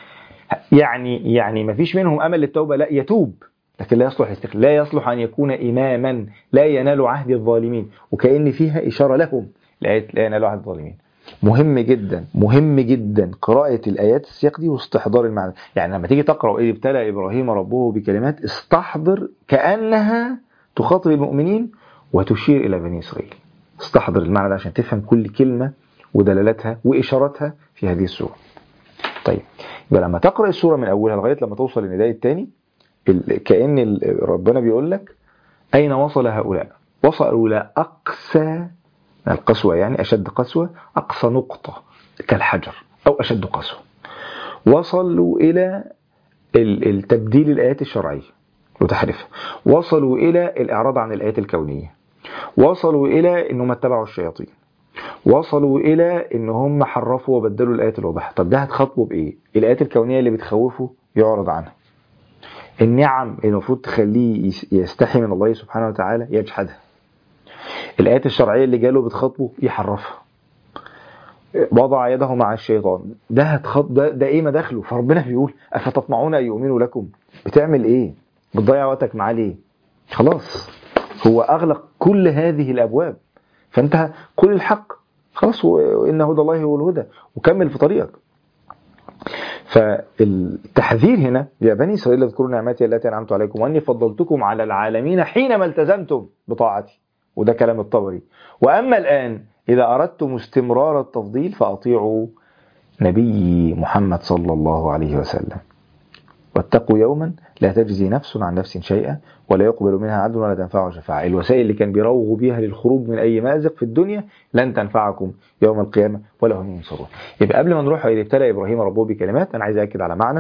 يعني يعني ما فيش منهم امل للتوبه لا يتوب لكن لا يصلح الاستخلاف لا يصلح ان يكون اماما لا ينال عهد الظالمين وكأن فيها اشاره لهم لايه لا ينال عهد الظالمين مهم جدا مهم جدا قراءة الآيات السياق دي واستحضار المعنى يعني لما تيجي تقرأ إذ ابتلى إبراهيم ربه بكلمات استحضر كأنها تخاطب المؤمنين وتشير إلى بني إسرائيل استحضر المعنى ده عشان تفهم كل كلمة ودلالاتها وإشاراتها في هذه السورة طيب يبقى لما تقرأ السورة من أولها لغاية لما توصل للنداء الثاني ال- كأن ال- ربنا بيقول لك أين وصل هؤلاء وصلوا إلى أقسى القسوة يعني أشد قسوة أقصى نقطة كالحجر أو أشد قسوة وصلوا إلى ال- التبديل الآيات الشرعية وتحريفها وصلوا إلى الإعراض عن الآيات الكونية وصلوا إلى أنهم اتبعوا الشياطين وصلوا إلى أن هم حرفوا وبدلوا الآيات الواضحة طب ده هتخاطبوا بإيه؟ الآيات الكونية اللي بتخوفه يعرض عنها النعم اللي المفروض تخليه يس- يستحي من الله سبحانه وتعالى يجحدها الآيات الشرعية اللي جاله بتخاطبه يحرفها وضع يده مع الشيطان ده هتخاطب ده, ده ايه مداخله فربنا بيقول افتطمعون ان يؤمنوا لكم بتعمل ايه بتضيع وقتك معاه ليه خلاص هو اغلق كل هذه الابواب فانت قل الحق خلاص وان هدى الله هو الهدى وكمل في طريقك فالتحذير هنا يا بني اسرائيل اذكروا نعمتي التي انعمت عليكم واني فضلتكم على العالمين حينما التزمتم بطاعتي وده كلام الطبري واما الان اذا اردتم استمرار التفضيل فاطيعوا نبي محمد صلى الله عليه وسلم واتقوا يوما لا تجزي نفس عن نفس شيئا ولا يقبل منها عدل ولا تنفعها شفاعة الوسائل اللي كان بيروغوا بيها للخروج من أي مأزق في الدنيا لن تنفعكم يوم القيامة ولا هم ينصرون يبقى قبل ما نروح إلى ابتلى إبراهيم ربه بكلمات أنا عايز أكد على معنى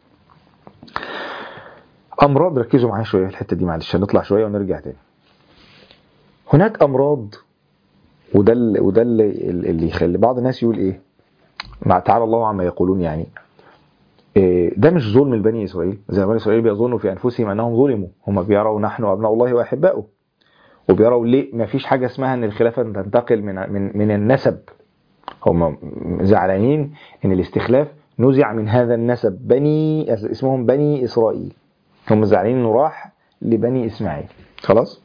أمراض ركزوا معايا شوية في الحتة دي معلش نطلع شوية ونرجع تاني هناك أمراض وده ال- وده اللي, اللي يخلي بعض الناس يقول إيه مع تعالى الله عما يقولون يعني إيه، ده مش ظلم لبني اسرائيل زي ما بني اسرائيل بيظنوا في انفسهم انهم ظلموا هم بيروا نحن ابناء الله واحباؤه وبيروا ليه ما فيش حاجه اسمها ان الخلافه تنتقل من من من النسب هم زعلانين ان الاستخلاف نزع من هذا النسب بني اسمهم بني اسرائيل هم زعلانين انه راح لبني اسماعيل خلاص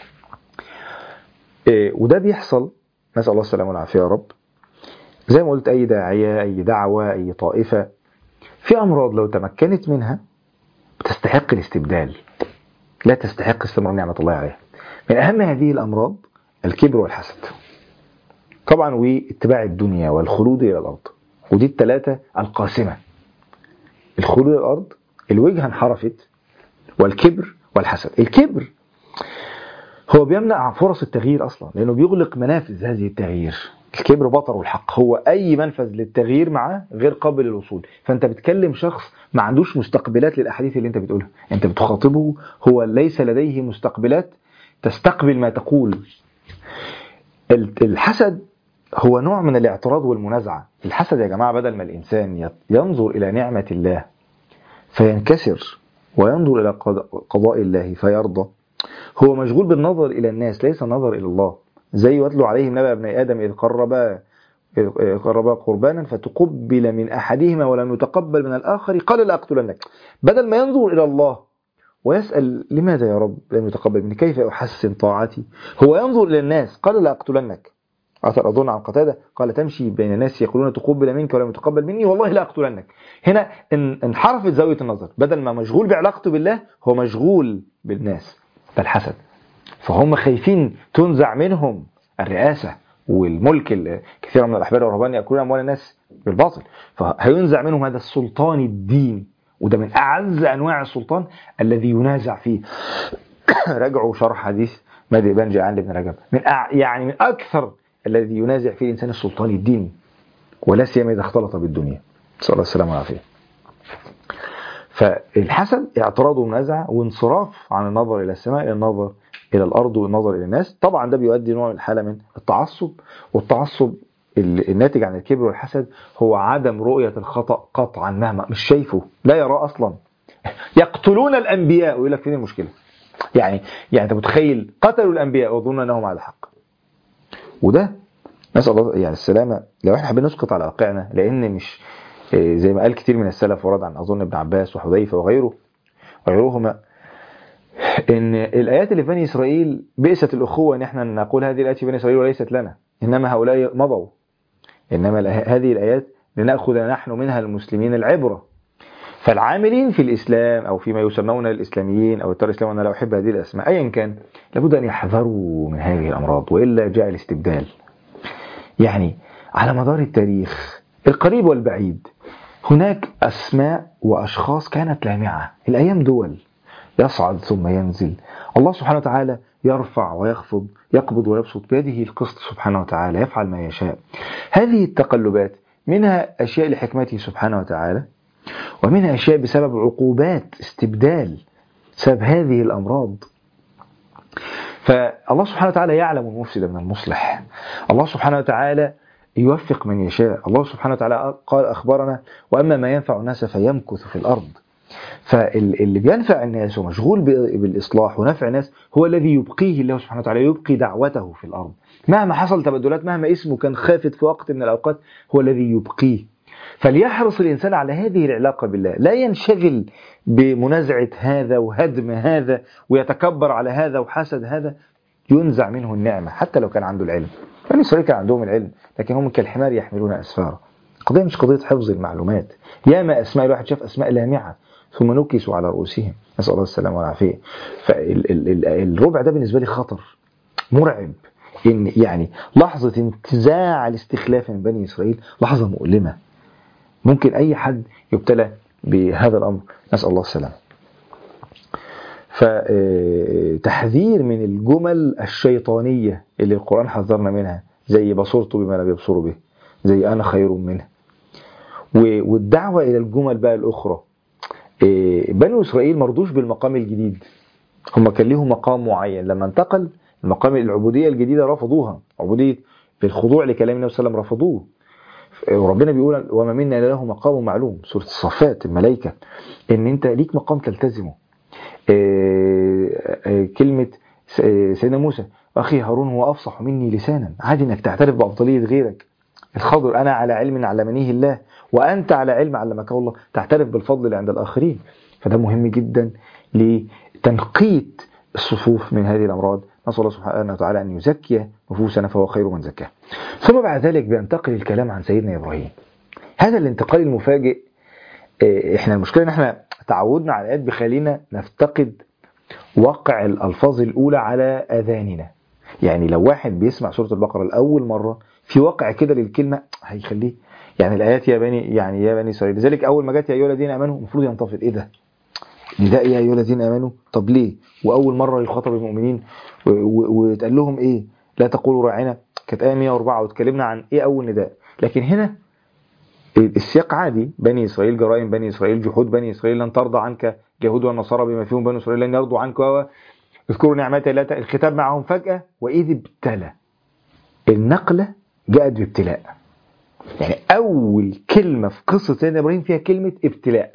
إيه، وده بيحصل نسال الله السلامه والعافيه يا رب زي ما قلت اي داعيه اي دعوه اي طائفه في أمراض لو تمكنت منها تستحق الاستبدال لا تستحق استمرار نعمة الله عليها من أهم هذه الأمراض الكبر والحسد طبعا واتباع الدنيا والخلود إلى الأرض ودي الثلاثة القاسمة الخلود إلى الأرض الوجهة انحرفت والكبر والحسد الكبر هو بيمنع فرص التغيير أصلا لأنه بيغلق منافذ هذه التغيير الكبر بطر الحق هو أي منفذ للتغيير معاه غير قابل للوصول فأنت بتكلم شخص ما عندوش مستقبلات للأحاديث اللي أنت بتقولها أنت بتخاطبه هو ليس لديه مستقبلات تستقبل ما تقول ال- الحسد هو نوع من الاعتراض والمنازعة الحسد يا جماعة بدل ما الإنسان يت- ينظر إلى نعمة الله فينكسر وينظر إلى قضاء- قضاء الله فيرضى هو مشغول بالنظر إلى الناس ليس النظر إلى الله زي واتلو عليهم نبأ ابني آدم إذ قربا إذ قربا قربانا فتقبل من أحدهما ولم يتقبل من الآخر قال لأقتلنك بدل ما ينظر إلى الله ويسأل لماذا يا رب لم يتقبل مني كيف أحسن طاعتي هو ينظر إلى الناس قال لأقتلنك أثر أظن عن قتادة قال تمشي بين الناس يقولون تقبل منك ولم يتقبل مني والله لا أقتلنك هنا ان- انحرفت زاوية النظر بدل ما مشغول بعلاقته بالله هو مشغول بالناس ده الحسد فهم خايفين تنزع منهم الرئاسة والملك ال- كثيرا من الأحبار والرهبان يأكلون أموال الناس بالباطل فهينزع منهم هذا السلطان الدين وده من أعز أنواع السلطان الذي ينازع فيه راجعوا شرح حديث مادي بن جعان لابن رجب من أع... يعني من أكثر الذي ينازع فيه الإنسان السلطان الديني ولا سيما إذا اختلط بالدنيا صلى الله عليه والعافية فالحسد اعتراض ومنازعة وانصراف عن النظر إلى السماء إلى النظر إلى الأرض والنظر إلى الناس طبعا ده بيؤدي نوع من الحالة من التعصب والتعصب ال- الناتج عن الكبر والحسد هو عدم رؤية الخطأ قطعا مهما مش شايفه لا يراه أصلا يقتلون الأنبياء ويقول لك فين المشكلة يعني يعني أنت متخيل قتلوا الأنبياء ويظنون أنهم على حق وده نسأل الله يعني السلامة لو احنا حابين نسقط على واقعنا لأن مش إيه، زي ما قال كتير من السلف ورد عن أظن ابن عباس وحذيفة وغيره وغيرهما ان الايات اللي في بني اسرائيل بئست الاخوه ان احنا نقول هذه الايات في بني اسرائيل وليست لنا انما هؤلاء مضوا انما الآ- هذه الايات لناخذ نحن منها المسلمين العبره فالعاملين في الاسلام او فيما يسمون الاسلاميين او التار الاسلامي انا لا احب هذه الاسماء ايا كان لابد ان يحذروا من هذه الامراض والا جاء الاستبدال يعني على مدار التاريخ القريب والبعيد هناك أسماء وأشخاص كانت لامعة الأيام دول يصعد ثم ينزل الله سبحانه وتعالى يرفع ويخفض يقبض ويبسط بيده القسط سبحانه وتعالى يفعل ما يشاء هذه التقلبات منها أشياء لحكمته سبحانه وتعالى ومنها أشياء بسبب عقوبات استبدال بسبب هذه الأمراض فالله سبحانه وتعالى يعلم المفسد من المصلح الله سبحانه وتعالى يوفق من يشاء الله سبحانه وتعالى قال أخبرنا وأما ما ينفع الناس فيمكث في الأرض فاللي بينفع الناس ومشغول بالإصلاح ونفع الناس هو الذي يبقيه الله سبحانه وتعالى يبقي دعوته في الأرض مهما حصل تبدلات مهما اسمه كان خافت في وقت من الأوقات هو الذي يبقيه فليحرص الإنسان على هذه العلاقة بالله لا ينشغل بمنازعة هذا وهدم هذا ويتكبر على هذا وحسد هذا ينزع منه النعمة حتى لو كان عنده العلم بني إسرائيل كان عندهم العلم لكن هم كالحمار يحملون أسفارا قضية مش قضية حفظ المعلومات ياما أسماء الواحد شاف أسماء لامعة ثم نكسوا على رؤوسهم نسأل الله السلامة والعافية فالربع ده بالنسبة لي خطر مرعب إن يعني لحظة انتزاع الاستخلاف من بني إسرائيل لحظة مؤلمة ممكن أي حد يبتلى بهذا الأمر نسأل الله السلامة فتحذير من الجمل الشيطانية اللي القرآن حذرنا منها زي بصرت بما لم يبصروا به زي أنا خير منه والدعوة إلى الجمل بقى الأخرى بنو إسرائيل مرضوش بالمقام الجديد هم كان لهم مقام معين لما انتقل المقام العبودية الجديدة رفضوها عبودية بالخضوع لكلام النبي صلى الله عليه وسلم رفضوه وربنا بيقول وما منا الا له مقام معلوم سوره الصفات الملائكه ان انت ليك مقام تلتزمه كلمه سيدنا موسى اخي هارون هو افصح مني لسانا عادي انك تعترف بافضليه غيرك الخضر انا على علم علمنيه الله وانت على علم علمك الله تعترف بالفضل اللي عند الاخرين فده مهم جدا لتنقية الصفوف من هذه الامراض نسال الله سبحانه وتعالى ان يزكي نفوسنا فهو خير من زكاها ثم بعد ذلك بينتقل الكلام عن سيدنا ابراهيم هذا الانتقال المفاجئ احنا المشكله ان احنا تعودنا على الايات بخلينا نفتقد وقع الالفاظ الاولى على اذاننا يعني لو واحد بيسمع سوره البقره لاول مره في وقع كده للكلمه هيخليه يعني الايات يا بني يعني يا بني اسرائيل لذلك اول ما جت يا ايها الذين امنوا المفروض ينتفض ايه ده نداء يا ايها الذين امنوا طب ليه واول مره يخاطب المؤمنين ويتقال لهم ايه لا تقولوا راعنا كانت ايه 104 واتكلمنا عن ايه اول نداء لكن هنا السياق عادي بني اسرائيل جرائم بني اسرائيل جحود بني اسرائيل لن ترضى عنك اليهود والنصارى بما فيهم بني اسرائيل لن يرضوا عنك اذكروا نعمتي لا الختاب معهم فجاه واذ ابتلى النقله جاءت بابتلاء يعني اول كلمه في قصه سيدنا ابراهيم فيها كلمه ابتلاء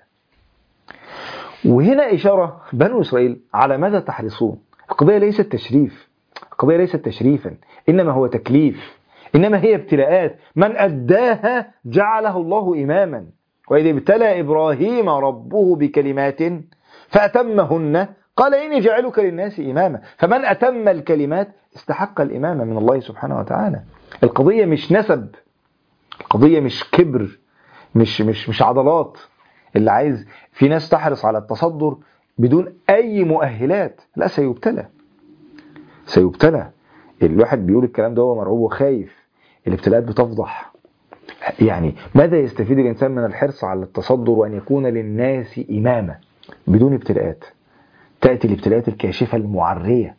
وهنا اشاره بنو اسرائيل على ماذا تحرصون القضيه ليست تشريف القضيه ليست تشريفا انما هو تكليف انما هي ابتلاءات من اداها جعله الله اماما واذ ابتلى ابراهيم ربه بكلمات فاتمهن قال اني جعلك للناس اماما فمن اتم الكلمات استحق الامامه من الله سبحانه وتعالى القضيه مش نسب القضيه مش كبر مش مش مش عضلات اللي عايز في ناس تحرص على التصدر بدون اي مؤهلات لا سيبتلى سيبتلى الواحد بيقول الكلام ده وهو مرعوب وخايف الابتلاءات بتفضح يعني ماذا يستفيد الانسان من الحرص على التصدر وان يكون للناس اماما بدون ابتلاءات تاتي الابتلاءات الكاشفه المعريه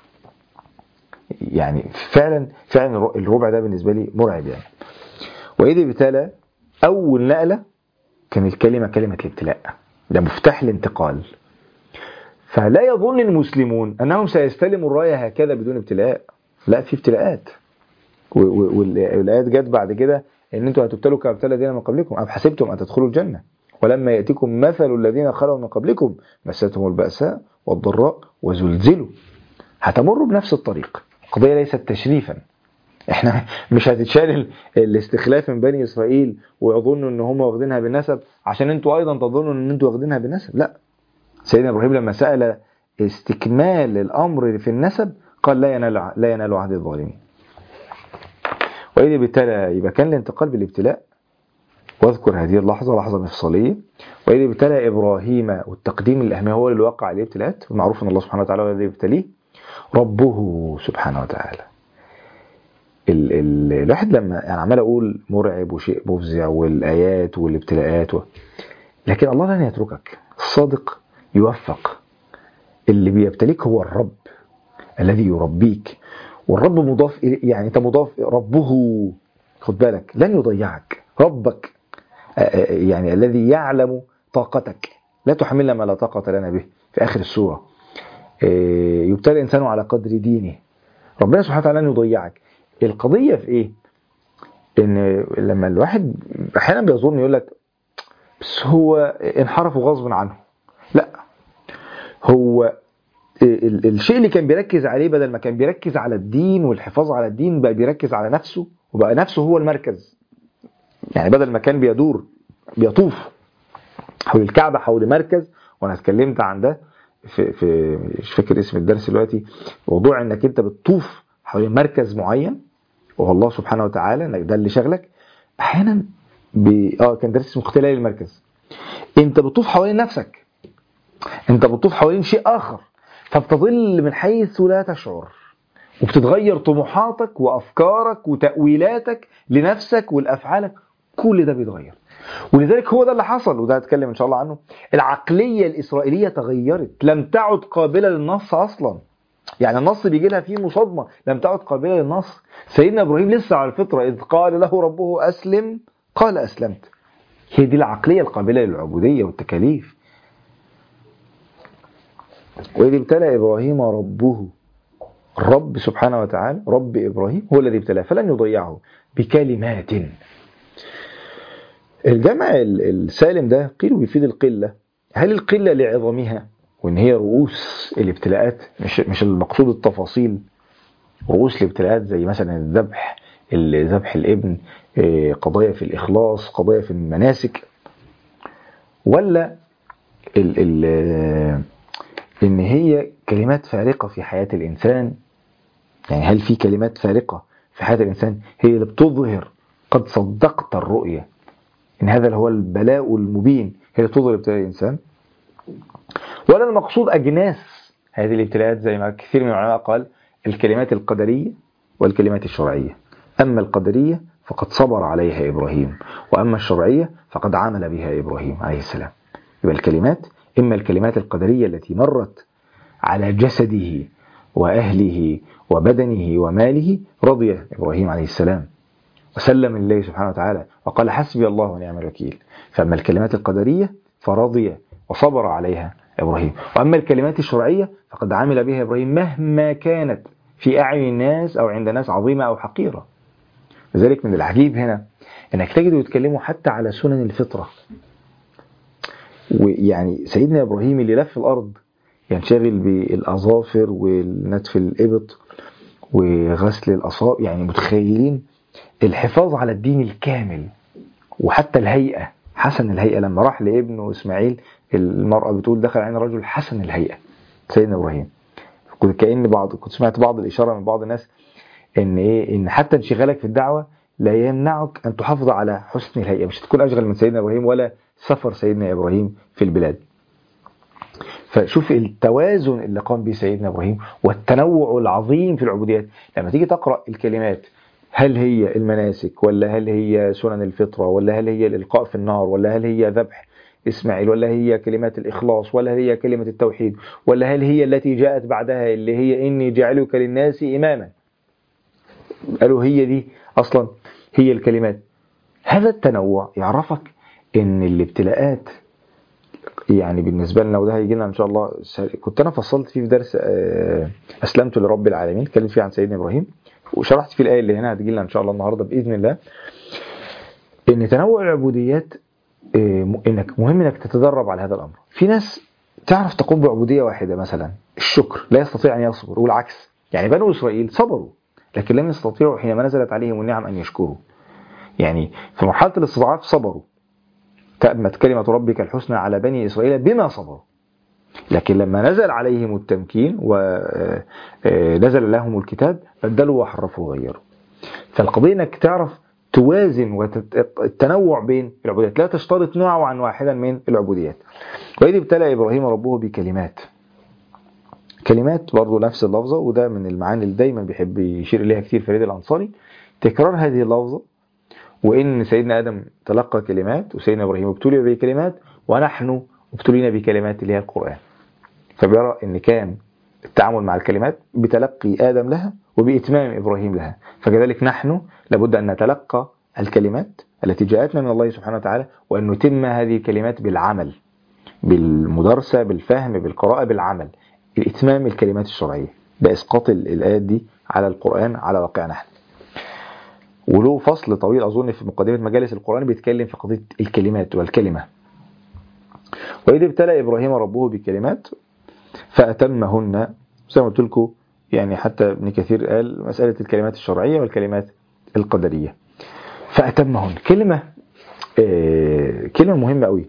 يعني فعلا فعلا الربع ده بالنسبه لي مرعب يعني واذا ابتلى اول نقله كان الكلمه كلمه الابتلاء ده مفتاح الانتقال فلا يظن المسلمون انهم سيستلموا الرايه هكذا بدون ابتلاء لا في ابتلاءات والايات جت بعد كده ان انتم هتبتلوا كما ابتلى الذين من قبلكم ام حسبتم ان تدخلوا الجنه ولما ياتيكم مثل الذين خلوا من قبلكم مستهم الباساء والضراء وزلزلوا هتمروا بنفس الطريق القضيه ليست تشريفا احنا مش هتتشال الاستخلاف من بني اسرائيل ويظنوا ان هم واخدينها بالنسب عشان انتوا ايضا تظنوا ان انتوا واخدينها بالنسب لا سيدنا ابراهيم لما سال استكمال الامر في النسب قال لا ينال لا ينال عهد الظالمين وإذا ابتلى يبقى كان الانتقال بالابتلاء واذكر هذه اللحظة لحظة مفصلية وإذا ابتلى إبراهيم والتقديم الأهمية هو اللي وقع عليه ابتلاءات المعروف أن الله سبحانه وتعالى هو الذي يبتليه ربه سبحانه وتعالى ال ال الواحد لما يعني عمال اقول مرعب وشيء مفزع والايات والابتلاءات و... لكن الله لن يتركك الصادق يوفق اللي بيبتليك هو الرب الذي يربيك والرب مضاف إليه يعني انت مضاف ربه خد بالك لن يضيعك ربك آه، آه، يعني الذي يعلم طاقتك لا تحملنا ما لا طاقة لنا به في آخر السورة آه، يبتلى الإنسان على قدر دينه ربنا سبحانه وتعالى لن يضيعك القضية في إيه؟ إن لما الواحد أحيانا بيظن يقول لك بس هو انحرف غصب عنه لا هو ال- الشيء اللي كان بيركز عليه بدل ما كان بيركز على الدين والحفاظ على الدين بقى بيركز على نفسه وبقى نفسه هو المركز يعني بدل ما كان بيدور بيطوف حول الكعبة حول مركز وانا اتكلمت عن ده في, في مش فاكر اسم الدرس دلوقتي موضوع انك انت بتطوف حول مركز معين وهو الله سبحانه وتعالى انك ده اللي شغلك احيانا ب... اه كان درس اسمه اختلال المركز انت بتطوف حوالين نفسك انت بتطوف حوالين شيء اخر فبتضل من حيث لا تشعر وبتتغير طموحاتك وافكارك وتاويلاتك لنفسك ولافعالك كل ده بيتغير ولذلك هو ده اللي حصل وده هتكلم ان شاء الله عنه العقليه الاسرائيليه تغيرت لم تعد قابله للنص اصلا يعني النص بيجي لها فيه مصادمه لم تعد قابله للنص سيدنا ابراهيم لسه على الفطره اذ قال له ربه اسلم قال اسلمت هي دي العقليه القابله للعبوديه والتكاليف وإذ ابتلى إبراهيم ربه الرب سبحانه وتعالى رب إبراهيم هو الذي ابتلاه فلن يضيعه بكلمات الجمع ال- السالم ده قيل بيفيد القلة هل القلة لعظمها وإن هي رؤوس الابتلاءات مش, مش المقصود التفاصيل رؤوس الابتلاءات زي مثلا الذبح ال- ذبح الابن إيه، قضايا في الإخلاص قضايا في المناسك ولا ال ال ان هي كلمات فارقه في حياه الانسان يعني هل في كلمات فارقه في حياه الانسان هي اللي بتظهر قد صدقت الرؤيه ان هذا هو البلاء المبين هي اللي تظهر ابتلاء الانسان ولا المقصود اجناس هذه الابتلاءات زي ما كثير من العلماء قال الكلمات القدريه والكلمات الشرعيه اما القدريه فقد صبر عليها ابراهيم واما الشرعيه فقد عمل بها ابراهيم عليه السلام يبقى الكلمات إما الكلمات القدرية التي مرت على جسده وأهله وبدنه وماله رضي إبراهيم عليه السلام وسلم لله سبحانه وتعالى وقال حسبي الله ونعم الوكيل فأما الكلمات القدرية فرضي وصبر عليها إبراهيم وأما الكلمات الشرعية فقد عمل بها إبراهيم مهما كانت في أعين الناس أو عند ناس عظيمة أو حقيرة لذلك من العجيب هنا انك تجد يتكلموا حتى على سنن الفطره ويعني سيدنا ابراهيم اللي لف الارض ينشغل بالاظافر ونتف الابط وغسل الاصابع يعني متخيلين الحفاظ على الدين الكامل وحتى الهيئه حسن الهيئه لما راح لابنه اسماعيل المراه بتقول دخل علينا رجل حسن الهيئه سيدنا ابراهيم كنت كان بعض كنت سمعت بعض الاشاره من بعض الناس ان ايه ان حتى انشغالك في الدعوه لا يمنعك ان تحافظ على حسن الهيئه مش هتكون اشغل من سيدنا ابراهيم ولا سفر سيدنا ابراهيم في البلاد فشوف التوازن اللي قام به سيدنا ابراهيم والتنوع العظيم في العبوديات لما تيجي تقرا الكلمات هل هي المناسك ولا هل هي سنن الفطره ولا هل هي الالقاء في النار ولا هل هي ذبح اسماعيل ولا هي كلمات الاخلاص ولا هل هي كلمه التوحيد ولا هل هي التي جاءت بعدها اللي هي اني جعلك للناس اماما قالوا هي دي اصلا هي الكلمات هذا التنوع يعرفك ان الابتلاءات يعني بالنسبه لنا وده هيجي لنا ان شاء الله كنت انا فصلت فيه في درس آه، اسلمت لرب العالمين اتكلمت فيه عن سيدنا ابراهيم وشرحت فيه الايه اللي هنا هتجي لنا ان شاء الله النهارده باذن الله ان تنوع العبوديات آه، م- انك مهم انك تتدرب على هذا الامر في ناس تعرف تقوم بعبوديه واحده مثلا الشكر لا يستطيع ان يصبر والعكس يعني بنو اسرائيل صبروا لكن لم يستطيعوا حينما نزلت عليهم النعم ان يشكروا يعني في مرحله الاستضعاف صبروا تأمت كلمة ربك الحسنى على بني إسرائيل بما صبروا لكن لما نزل عليهم التمكين ونزل لهم الكتاب بدلوا وحرفوا وغيروا فالقضية انك تعرف توازن والتنوع بين العبوديات لا تشترط نوعا عن واحدا من العبوديات وإذ ابتلى إبراهيم ربه بكلمات كلمات برضو نفس اللفظة وده من المعاني اللي دايما بيحب يشير إليها كتير فريد الأنصاري تكرار هذه اللفظة وإن سيدنا آدم تلقى كلمات وسيدنا إبراهيم ابتلي بكلمات ونحن ابتلينا بكلمات اللي هي القرآن فبيرى إن كان التعامل مع الكلمات بتلقي آدم لها وبإتمام إبراهيم لها فكذلك نحن لابد أن نتلقى الكلمات التي جاءتنا من الله سبحانه وتعالى وأن نتم هذه الكلمات بالعمل بالمدارسة بالفهم بالقراءة بالعمل الإتمام الكلمات الشرعية ده إسقاط الآيات دي على القرآن على واقعنا نحن وله فصل طويل أظن في مقدمة مجالس القرآن بيتكلم في قضية الكلمات والكلمة وإذ ابتلى إبراهيم ربه بكلمات فأتمهن زي ما قلت لكم يعني حتى ابن كثير قال مسألة الكلمات الشرعية والكلمات القدرية فأتمهن كلمة آه كلمة مهمة قوي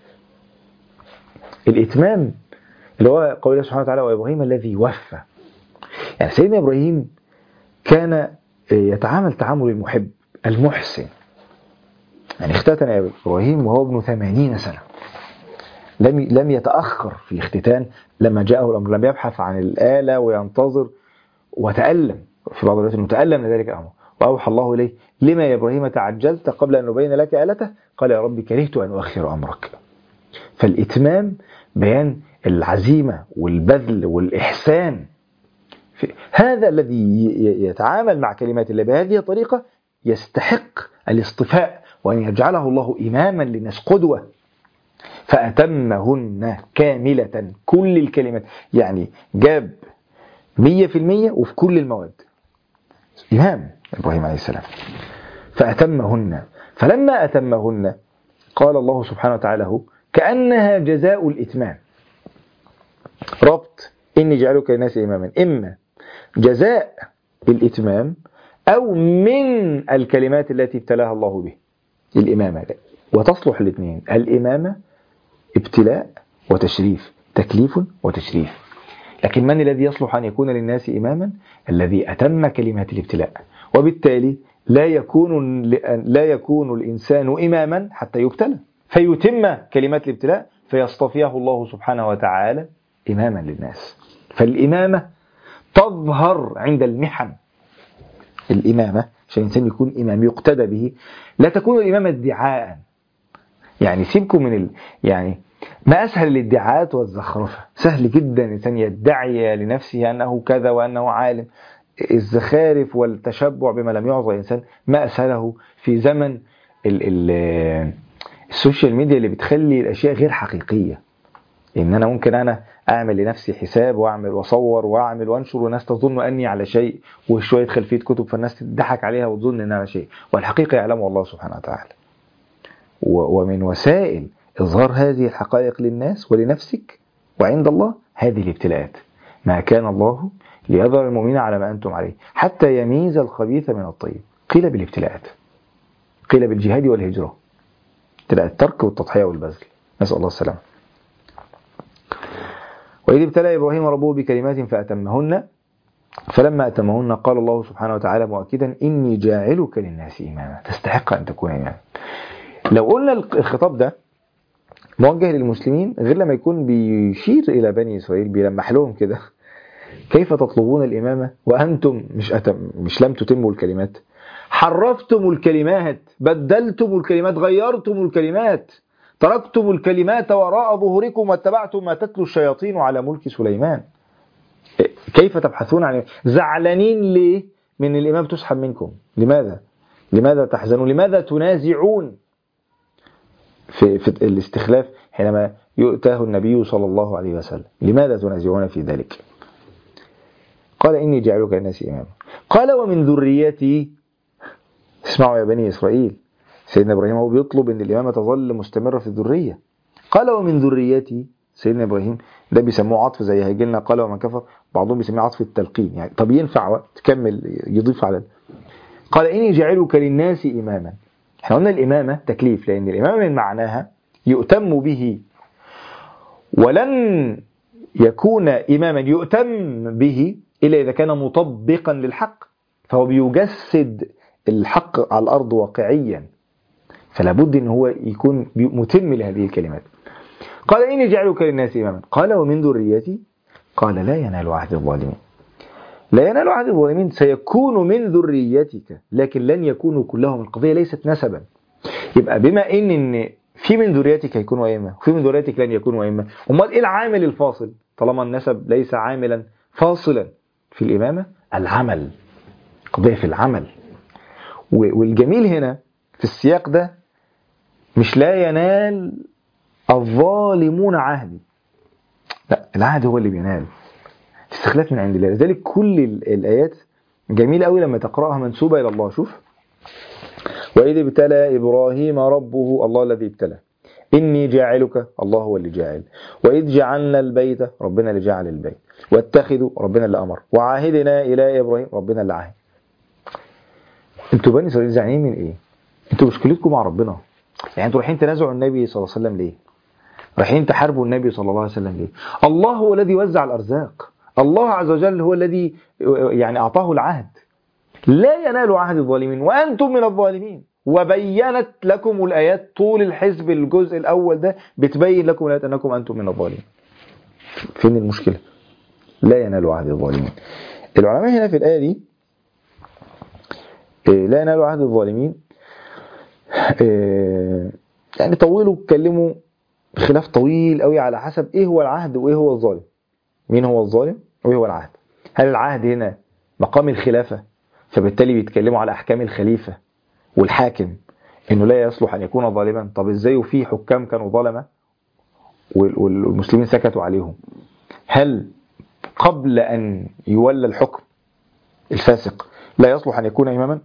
الإتمام اللي هو قول الله سبحانه وتعالى وإبراهيم الذي وفى يعني سيدنا إبراهيم كان يتعامل تعامل المحب المحسن يعني اختتن إبراهيم وهو ابن ثمانين سنة لم لم يتأخر في الاختتان لما جاءه الأمر لم يبحث عن الآلة وينتظر وتألم في بعض الروايات متألم من ذلك الأمر وأوحى الله إليه لما يا إبراهيم تعجلت قبل أن نبين لك آلته قال يا ربي كرهت أن أؤخر أمرك فالإتمام بيان العزيمة والبذل والإحسان هذا الذي يتعامل مع كلمات الله بهذه الطريقة يستحق الاصطفاء وأن يجعله الله إماما للناس قدوة فأتمهن كاملة كل الكلمات يعني جاب مية في المية وفي كل المواد إمام إبراهيم عليه السلام فأتمهن فلما أتمهن قال الله سبحانه وتعالى كأنها جزاء الإتمام ربط إني جعلك الناس إماما إما جزاء الإتمام أو من الكلمات التي ابتلاها الله به الإمامة وتصلح الاثنين الإمامة ابتلاء وتشريف تكليف وتشريف لكن من الذي يصلح أن يكون للناس إماما الذي أتم كلمات الابتلاء وبالتالي لا يكون لا يكون الإنسان إماما حتى يبتلى فيتم كلمات الابتلاء فيصطفيه الله سبحانه وتعالى إماما للناس فالإمامة تظهر عند المحن الإمامة عشان الإنسان يكون إمام يقتدى به لا تكون الإمامة ادعاء يعني سيبكم من ال... يعني ما أسهل الادعاءات والزخرفة سهل جدا الإنسان يدعي لنفسه أنه كذا وأنه عالم الزخارف والتشبع بما لم يعظ الإنسان ما أسهله في زمن ال... ال... السوشيال ميديا اللي بتخلي الأشياء غير حقيقية إن أنا ممكن أنا أعمل لنفسي حساب وأعمل وأصور وأعمل وأنشر والناس تظن أني على شيء وشوية خلفية كتب فالناس تضحك عليها وتظن أنها على شيء والحقيقة يعلمها الله سبحانه وتعالى ومن وسائل إظهار هذه الحقائق للناس ولنفسك وعند الله هذه الابتلاءات ما كان الله ليظهر المؤمنين على ما أنتم عليه حتى يميز الخبيث من الطيب قيل بالابتلاءات قيل بالجهاد والهجرة ابتلاء الترك والتضحية والبذل نسأل الله السلامة وإذ ابتلى إبراهيم ربه بكلمات فأتمهن فلما أتمهن قال الله سبحانه وتعالى مؤكدا إني جاعلك للناس إماما تستحق أن تكون إماما لو قلنا الخطاب ده موجه للمسلمين غير لما يكون بيشير إلى بني إسرائيل بيلمح لهم كده كيف تطلبون الإمامة وأنتم مش أتم مش لم تتموا الكلمات حرفتم الكلمات بدلتم الكلمات غيرتم الكلمات تركتم الكلمات وراء ظهوركم واتبعتم ما تتلو الشياطين على ملك سليمان كيف تبحثون عن زعلانين ليه من الإمام تسحب منكم لماذا لماذا تحزنون لماذا تنازعون في, في الاستخلاف حينما يؤتاه النبي صلى الله عليه وسلم لماذا تنازعون في ذلك قال إني جعلك الناس إماما قال ومن ذريتي اسمعوا يا بني إسرائيل سيدنا إبراهيم هو بيطلب أن الإمامة تظل مستمرة في الذرية قال ومن ذريتي سيدنا إبراهيم ده بيسموه عطف زي هيجي لنا قال ومن كفر بعضهم بيسميه عطف التلقين يعني طب ينفع تكمل يضيف على قال إني جعلك للناس إماما احنا قلنا الإمامة تكليف لأن الإمامة من معناها يؤتم به ولن يكون إماما يؤتم به إلا إذا كان مطبقا للحق فهو بيجسد الحق على الأرض واقعيا فلا بد ان هو يكون متم لهذه الكلمات قال اني جعلك للناس اماما قال ومن ذريتي قال لا ينال عهد الظالمين لا ينال عهد الظالمين سيكون من ذريتك لكن لن يكونوا كلهم القضية ليست نسبا يبقى بما ان ان في من ذريتك هيكونوا ائمه وفي من ذريتك لن يكونوا ائمه امال ايه العامل الفاصل طالما النسب ليس عاملا فاصلا في الامامه العمل قضيه في العمل و- والجميل هنا في السياق ده مش لا ينال الظالمون عهدي لا العهد هو اللي بينال استخلاف من عند الله لذلك كل ال- الايات جميله قوي لما تقراها منسوبه الى الله شوف وإذ ابتلى إبراهيم ربه الله الذي ابتلى إني جاعلك الله هو اللي جاعل وإذ جعلنا البيت ربنا اللي جعل البيت واتخذوا ربنا اللي أمر وعاهدنا إلى إبراهيم ربنا اللي عاهد انتوا بني إسرائيل زعلانين من إيه؟ انتوا مشكلتكم مع ربنا يعني انتوا رايحين تنازعوا النبي صلى الله عليه وسلم ليه؟ رايحين تحاربوا النبي صلى الله عليه وسلم ليه؟ الله هو الذي وزع الأرزاق الله عز وجل هو الذي يعني أعطاه العهد لا ينال عهد الظالمين وأنتم من الظالمين وبينت لكم الآيات طول الحزب الجزء الأول ده بتبين لكم الآيات أنكم أنتم من الظالمين فين المشكلة لا ينال عهد الظالمين العلماء هنا في الآية دي إيه، لا ينال عهد الظالمين إيه، يعني طولوا اتكلموا خلاف طويل قوي على حسب ايه هو العهد وايه هو الظالم مين هو الظالم وايه هو العهد هل العهد هنا مقام الخلافة فبالتالي بيتكلموا على احكام الخليفة والحاكم انه لا يصلح ان يكون ظالما طب ازاي وفي حكام كانوا ظلمة وال- وال- والمسلمين سكتوا عليهم هل قبل ان يولى الحكم الفاسق لا يصلح ان يكون اماما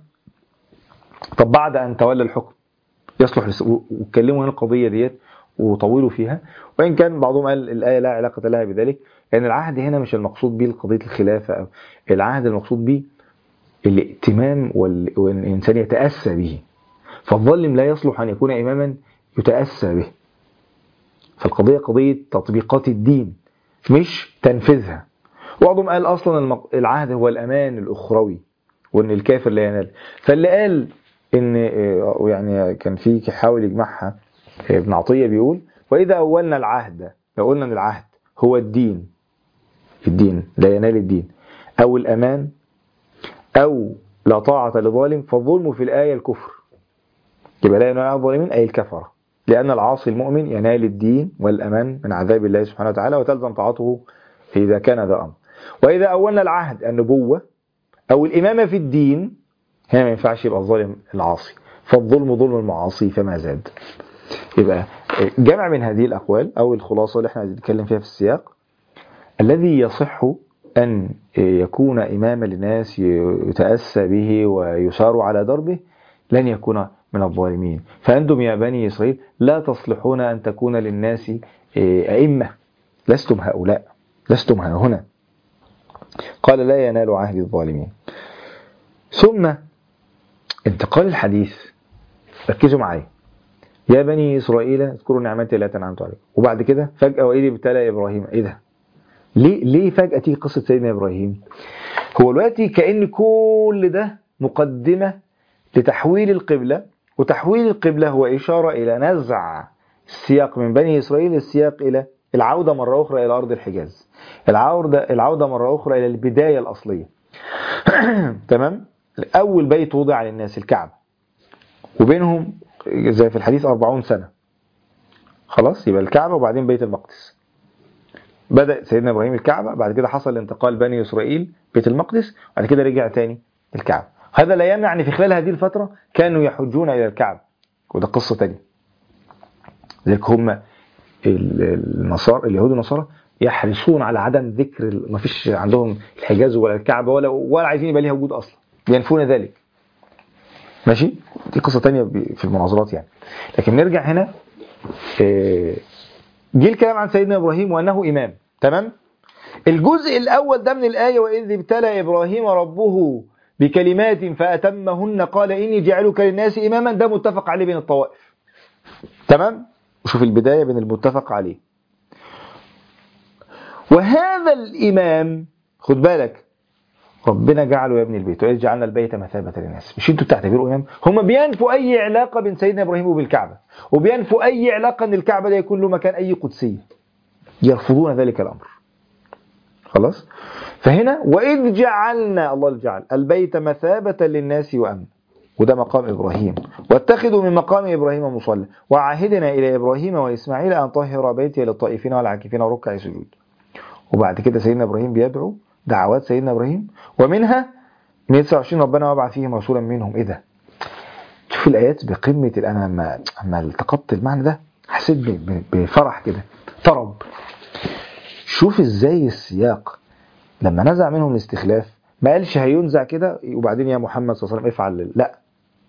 طب بعد ان تولى الحكم يصلح لس- و- واتكلموا هنا القضية ديت وطولوا فيها وإن كان بعضهم قال الآية لا علاقة لها بذلك لأن العهد هنا مش المقصود به قضية الخلافة أو العهد المقصود به الائتمام وال- وأن الإنسان يتأسى به فالظالم لا يصلح أن يكون إماما يتأسى به فالقضية قضية تطبيقات الدين مش تنفيذها بعضهم قال أصلا المق- العهد هو الأمان الأخروي وأن الكافر لا ينال فاللي قال إن آه، يعني كان في حاول يجمعها آه، ابن عطية بيقول وإذا أولنا العهد لو قلنا أن العهد هو الدين الدين لا ينال الدين أو الأمان أو لا طاعة لظالم فالظلم في الآية الكفر يبقى لا ينال الظالمين أي الكفرة لأن العاصي المؤمن ينال الدين والأمان من عذاب الله سبحانه وتعالى وتلزم طاعته إذا كان ذا أمر وإذا أولنا العهد النبوة أو الإمامة في الدين هنا ما ينفعش يبقى الظالم العاصي فالظلم ظلم المعاصي فما زاد يبقى جمع من هذه الأقوال أو الخلاصة اللي احنا بنتكلم فيها في السياق الذي يصح أن يكون إماما للناس يتأسى به ويسار على دربه لن يكون من الظالمين فأنتم يا بني إسرائيل لا تصلحون أن تكون للناس أئمة لستم هؤلاء لستم ها هنا قال لا ينال عهد الظالمين ثم انتقال الحديث ركزوا معايا يا بني إسرائيل اذكروا نعمتي التي أنعمت عليكم وبعد كده فجأة وإذ ابتلى إبراهيم إيه ده؟ ليه ليه فجأة تيجي قصة سيدنا إبراهيم؟ هو دلوقتي كأن كل ده مقدمة لتحويل القبلة وتحويل القبلة هو إشارة إلى نزع السياق من بني إسرائيل السياق إلى العودة مرة أخرى إلى أرض الحجاز العودة العودة مرة أخرى إلى البداية الأصلية تمام أول بيت وضع للناس الكعبة وبينهم زي في الحديث 40 سنة خلاص يبقى الكعبة وبعدين بيت المقدس بدأ سيدنا إبراهيم الكعبة بعد كده حصل انتقال بني إسرائيل بيت المقدس بعد كده رجع تاني الكعبة هذا لا يمنع أن في خلال هذه الفترة كانوا يحجون إلى الكعبة وده قصة تانية لذلك هم النصارى اليهود والنصارى يحرصون على عدم ذكر ما فيش عندهم الحجاز ولا الكعبة ولا ولا عايزين يبقى ليها وجود أصلا ينفون ذلك ماشي دي قصة تانية في المناظرات يعني لكن نرجع هنا جه الكلام عن سيدنا إبراهيم وأنه إمام تمام الجزء الأول ده من الآية وإذ ابتلى إبراهيم ربه بكلمات فأتمهن قال إني جعلك للناس إماما ده متفق عليه بين الطوائف تمام وشوف البداية بين المتفق عليه وهذا الإمام خد بالك ربنا جعله يا ابن البيت وإذ جعلنا البيت مثابة للناس مش انتوا بتعتبروا إمام هم بينفوا أي علاقة بين سيدنا إبراهيم وبالكعبة وبينفوا أي علاقة أن الكعبة ده يكون له مكان أي قدسية يرفضون ذلك الأمر خلاص فهنا وإذ جعلنا الله اللي جعل البيت مثابة للناس وأمنا وده مقام إبراهيم واتخذوا من مقام إبراهيم مصلى وعهدنا إلى إبراهيم وإسماعيل أن طهر بيتي للطائفين والعاكفين وركع سجود وبعد كده سيدنا إبراهيم بيدعو دعوات سيدنا إبراهيم ومنها 129 ربنا وابعث فيهم رسولا منهم إيه ده شوف الآيات بقمة ال- أنا لما لما التقطت المعنى ده حسيت ب- ب- بفرح كده طرب شوف ازاي السياق لما نزع منهم الاستخلاف ما قالش هينزع كده وبعدين يا محمد صلى الله عليه وسلم افعل لا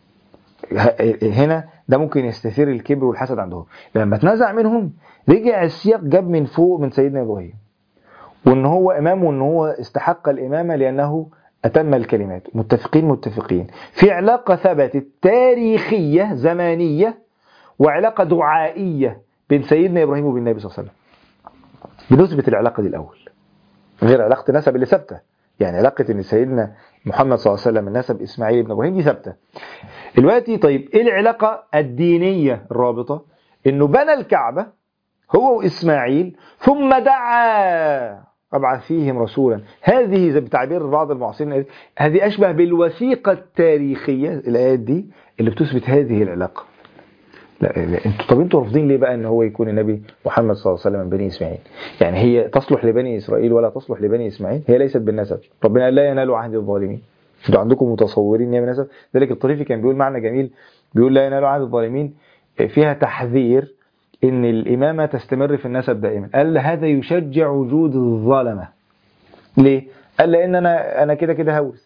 ه- هنا ده ممكن يستثير الكبر والحسد عندهم لما اتنزع منهم رجع السياق جاب من فوق من سيدنا ابراهيم وان هو امام وان هو استحق الامامه لانه اتم الكلمات متفقين متفقين في علاقه ثبتت تاريخيه زمانيه وعلاقه دعائيه بين سيدنا ابراهيم وبين النبي صلى الله عليه وسلم بنثبت العلاقه دي الاول غير علاقه نسب اللي ثابته يعني علاقه ان سيدنا محمد صلى الله عليه وسلم نسب اسماعيل بن ابراهيم دي ثابته دلوقتي طيب ايه العلاقه الدينيه الرابطه انه بنى الكعبه هو واسماعيل ثم دعا ابعث فيهم رسولا هذه زي بتعبير بعض المعاصرين هذه اشبه بالوثيقه التاريخيه الايات دي اللي بتثبت هذه العلاقه لا, لا انتوا طب انتوا رافضين ليه بقى ان هو يكون النبي محمد صلى الله عليه وسلم من بني اسماعيل يعني هي تصلح لبني اسرائيل ولا تصلح لبني اسماعيل هي ليست بالنسب ربنا قال لا ينال عهد الظالمين انتوا عندكم متصورين ان هي بالنسب ذلك الطريفي كان بيقول معنى جميل بيقول لا ينال عهد الظالمين فيها تحذير ان الامامه تستمر في النسب دائما قال هذا يشجع وجود الظلمه ليه قال لان انا انا كده كده هورث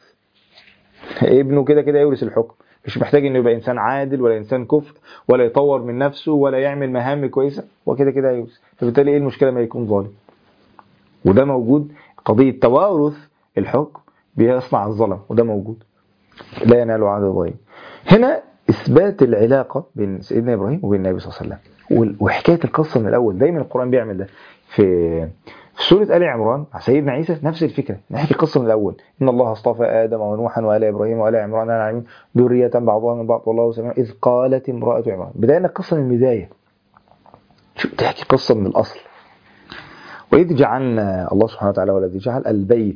ابنه كده كده يورث الحكم مش محتاج انه يبقى انسان عادل ولا انسان كفء ولا يطور من نفسه ولا يعمل مهام كويسه هو كده كده هيورث فبالتالي ايه المشكله ما يكون ظالم وده موجود قضيه توارث الحكم بيصنع الظلم وده موجود لا ينال عهد الظالم هنا اثبات العلاقه بين سيدنا ابراهيم وبين النبي صلى الله عليه وسلم وال- وحكايه القصه من الاول دايما القران بيعمل ده في في سورة آل عمران مع سيدنا عيسى نفس الفكرة نحكي القصة من الأول إن الله اصطفى آدم ونوحا وآل إبراهيم وآل عمران على العالمين ذرية بعضها من بعض والله سميع إذ قالت امرأة عمران بدأنا القصة من البداية شو تحكي قصة من الأصل وإذ جعلنا الله سبحانه وتعالى والذي جعل البيت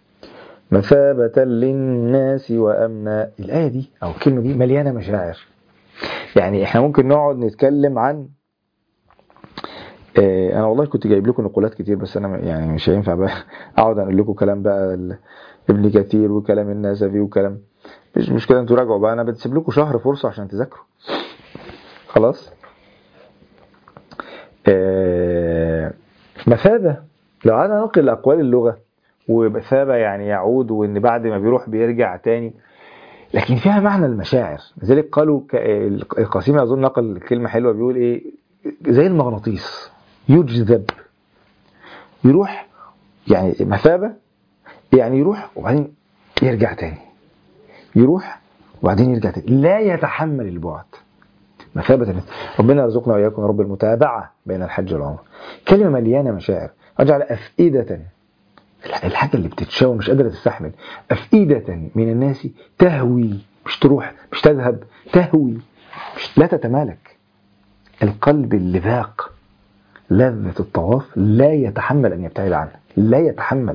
مثابة للناس وأمنا الآية دي أو الكلمة دي مليانة مشاعر يعني احنا ممكن نقعد نتكلم عن آه، انا والله كنت جايب لكم نقولات كتير بس انا يعني مش هينفع بقى اقعد انقل لكم كلام بقى ال- ابن كثير وكلام النسفي وكلام مش مشكله انتوا راجعوا بقى انا بتسيب لكم شهر فرصه عشان تذاكروا خلاص آه، مثابه لو قعدنا ننقل اقوال اللغه ومثابه يعني يعود وان بعد ما بيروح بيرجع تاني لكن فيها معنى المشاعر لذلك قالوا ك- القاسمي اظن نقل كلمه حلوه بيقول ايه زي المغناطيس يجذب يروح يعني مثابه يعني يروح وبعدين يرجع تاني يروح وبعدين يرجع تاني لا يتحمل البعد مثابة ربنا يرزقنا وإياكم يا رب المتابعة بين الحج والعمرة كلمة مليانة مشاعر أجعل أفئدة الحاجة اللي بتتشاوى مش قادرة تستحمل أفئدة من الناس تهوي مش تروح مش تذهب تهوي مش لا تتمالك القلب اللي ذاق لذة الطواف لا يتحمل أن يبتعد عنه لا يتحمل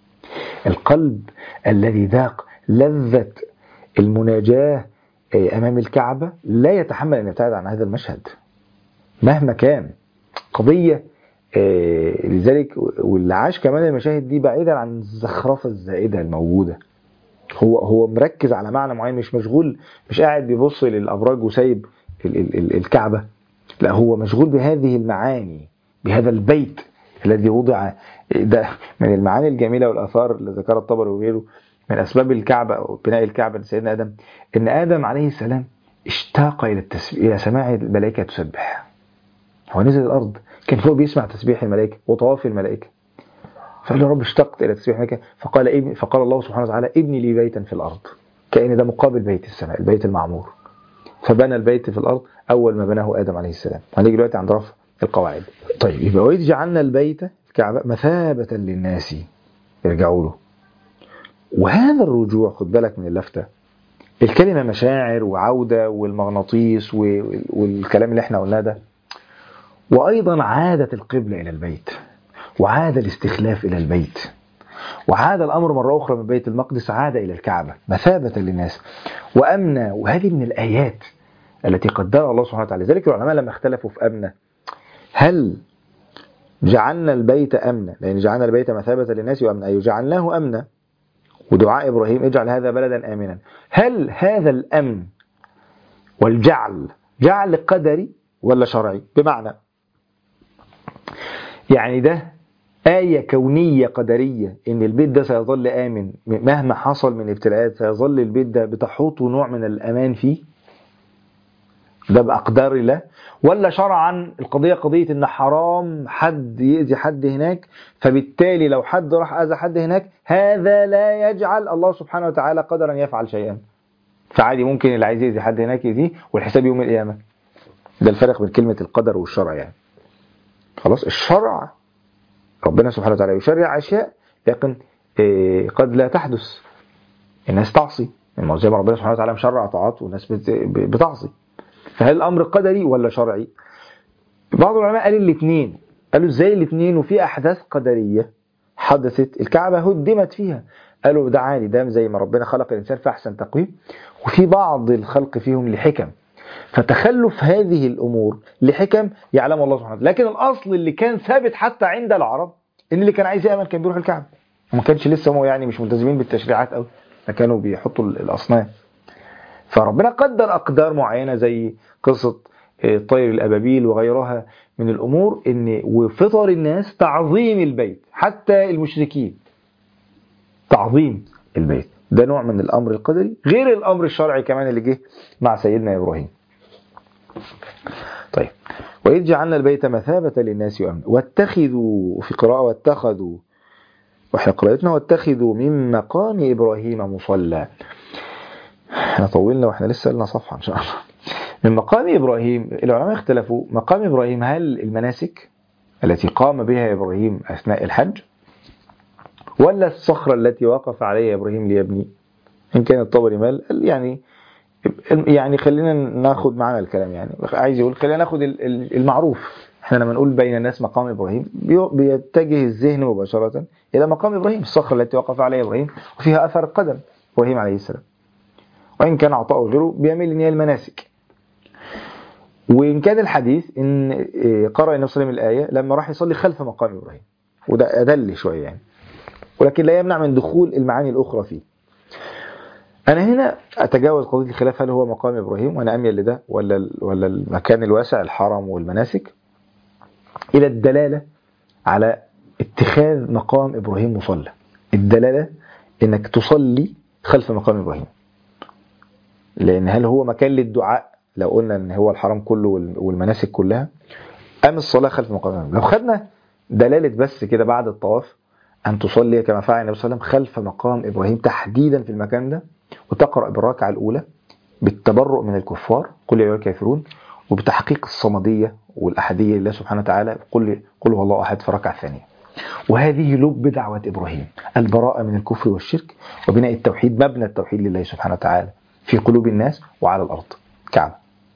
القلب الذي ذاق لذة المناجاة آه، أمام الكعبة لا يتحمل أن يبتعد عن هذا المشهد مهما كان قضية آه، لذلك واللي عاش كمان المشاهد دي بعيدا عن الزخرفة الزائدة الموجودة هو هو مركز على معنى معين مش مشغول مش قاعد بيبص للأبراج وسايب ال- ال- ال- الكعبة لا هو مشغول بهذه المعاني بهذا البيت الذي وضع ده من المعاني الجميلة والآثار اللي ذكرها الطبري وغيره من أسباب الكعبة أو بناء الكعبة لسيدنا آدم إن آدم عليه السلام اشتاق إلى التسبيح إلى سماع الملائكة تسبح هو نزل الأرض كان فوق بيسمع تسبيح الملائكة وطواف الملائكة فقال له رب اشتقت إلى تسبيح الملائكة فقال ابن فقال الله سبحانه وتعالى ابني لي بيتا في الأرض كأن ده مقابل بيت السماء البيت المعمور فبنى البيت في الأرض أول ما بناه آدم عليه السلام هنيجي دلوقتي عند رفع القواعد طيب يبقى وإذ جعلنا البيت الكعبة مثابة للناس يرجعوا له وهذا الرجوع خد بالك من اللفتة الكلمة مشاعر وعودة والمغناطيس و- والكلام اللي احنا قلناه ده وأيضا عادة القبلة إلى البيت وعاد الاستخلاف إلى البيت وعاد الأمر مرة أخرى من بيت المقدس عاد إلى الكعبة مثابة للناس وأمنا وهذه من الآيات التي قدرها الله سبحانه وتعالى لذلك العلماء لما اختلفوا في أمنة هل جعلنا البيت أمنا لأن جعلنا البيت مثابة للناس وأمنا أي جعلناه أمنا ودعاء إبراهيم اجعل هذا بلدا آمنا هل هذا الأمن والجعل جعل قدري ولا شرعي بمعنى يعني ده آية كونية قدرية إن البيت ده سيظل آمن مهما حصل من ابتلاءات سيظل البيت ده بتحوطه نوع من الأمان فيه ده بأقدار الله ولا شرعا القضية قضية إن حرام حد يأذي حد هناك فبالتالي لو حد راح أذى حد هناك هذا لا يجعل الله سبحانه وتعالى قدرا يفعل شيئا فعادي ممكن اللي عايز يأذي حد هناك يأذيه والحساب يوم القيامة ده الفرق بين كلمة القدر والشرع يعني خلاص الشرع ربنا سبحانه وتعالى يشرع أشياء لكن إيه قد لا تحدث الناس تعصي يعني زي ما ربنا سبحانه وتعالى مشرع طاعات والناس بتعصي فهل الأمر قدري ولا شرعي بعض العلماء قال الاثنين قالوا ازاي الاثنين وفي أحداث قدرية حدثت الكعبة هدمت فيها قالوا ده عادي ده زي ما ربنا خلق الإنسان في أحسن تقويم وفي بعض الخلق فيهم لحكم فتخلف هذه الأمور لحكم يعلم الله سبحانه وتعالى لكن الأصل اللي كان ثابت حتى عند العرب إن اللي كان عايز يأمن كان بيروح الكعبة وما كانش لسه هم يعني مش ملتزمين بالتشريعات قوي فكانوا بيحطوا الأصنام فربنا قدر أقدار معينة زي قصة طير الأبابيل وغيرها من الأمور إن وفطر الناس تعظيم البيت حتى المشركين تعظيم البيت ده نوع من الأمر القدري غير الأمر الشرعي كمان اللي جه مع سيدنا إبراهيم طيب وإذ جعلنا البيت مثابة للناس وأمنا واتخذوا في قراءة واتخذوا واحنا قراءتنا واتخذوا من مقام إبراهيم مصلى احنا طولنا واحنا لسه لنا صفحة إن شاء الله من مقام إبراهيم العلماء اختلفوا مقام إبراهيم هل المناسك التي قام بها إبراهيم أثناء الحج ولا الصخرة التي وقف عليها إبراهيم ليبني إن كان الطبري مال يعني يعني خلينا ناخد معنا الكلام يعني عايز يقول خلينا ناخد المعروف احنا لما نقول بين الناس مقام ابراهيم بيتجه الذهن مباشرة الى مقام ابراهيم الصخرة التي وقف عليها ابراهيم وفيها اثر قدم ابراهيم عليه السلام وان كان عطاؤه غيره بيميل ان هي المناسك وان كان الحديث ان قرأ النبي صلى الله عليه وسلم الايه لما راح يصلي خلف مقام ابراهيم وده ادل شويه يعني ولكن لا يمنع من دخول المعاني الاخرى فيه أنا هنا أتجاوز قضية الخلاف هل هو مقام إبراهيم وأنا أميل لده ولا ولا المكان الواسع الحرم والمناسك إلى الدلالة على اتخاذ مقام إبراهيم مصلى الدلالة إنك تصلي خلف مقام إبراهيم لأن هل هو مكان للدعاء لو قلنا إن هو الحرم كله والمناسك كلها أم الصلاة خلف مقام إبراهيم لو خدنا دلالة بس كده بعد الطواف أن تصلي كما فعل النبي صلى الله عليه وسلم خلف مقام إبراهيم تحديدا في المكان ده وتقرأ بالركعة الأولى بالتبرؤ من الكفار قل يا أيها الكافرون وبتحقيق الصمدية والأحدية لله سبحانه وتعالى قل قل هو الله أحد في الركعة الثانية وهذه لب دعوة إبراهيم البراءة من الكفر والشرك وبناء التوحيد مبنى التوحيد لله سبحانه وتعالى في قلوب الناس وعلى الأرض كعبة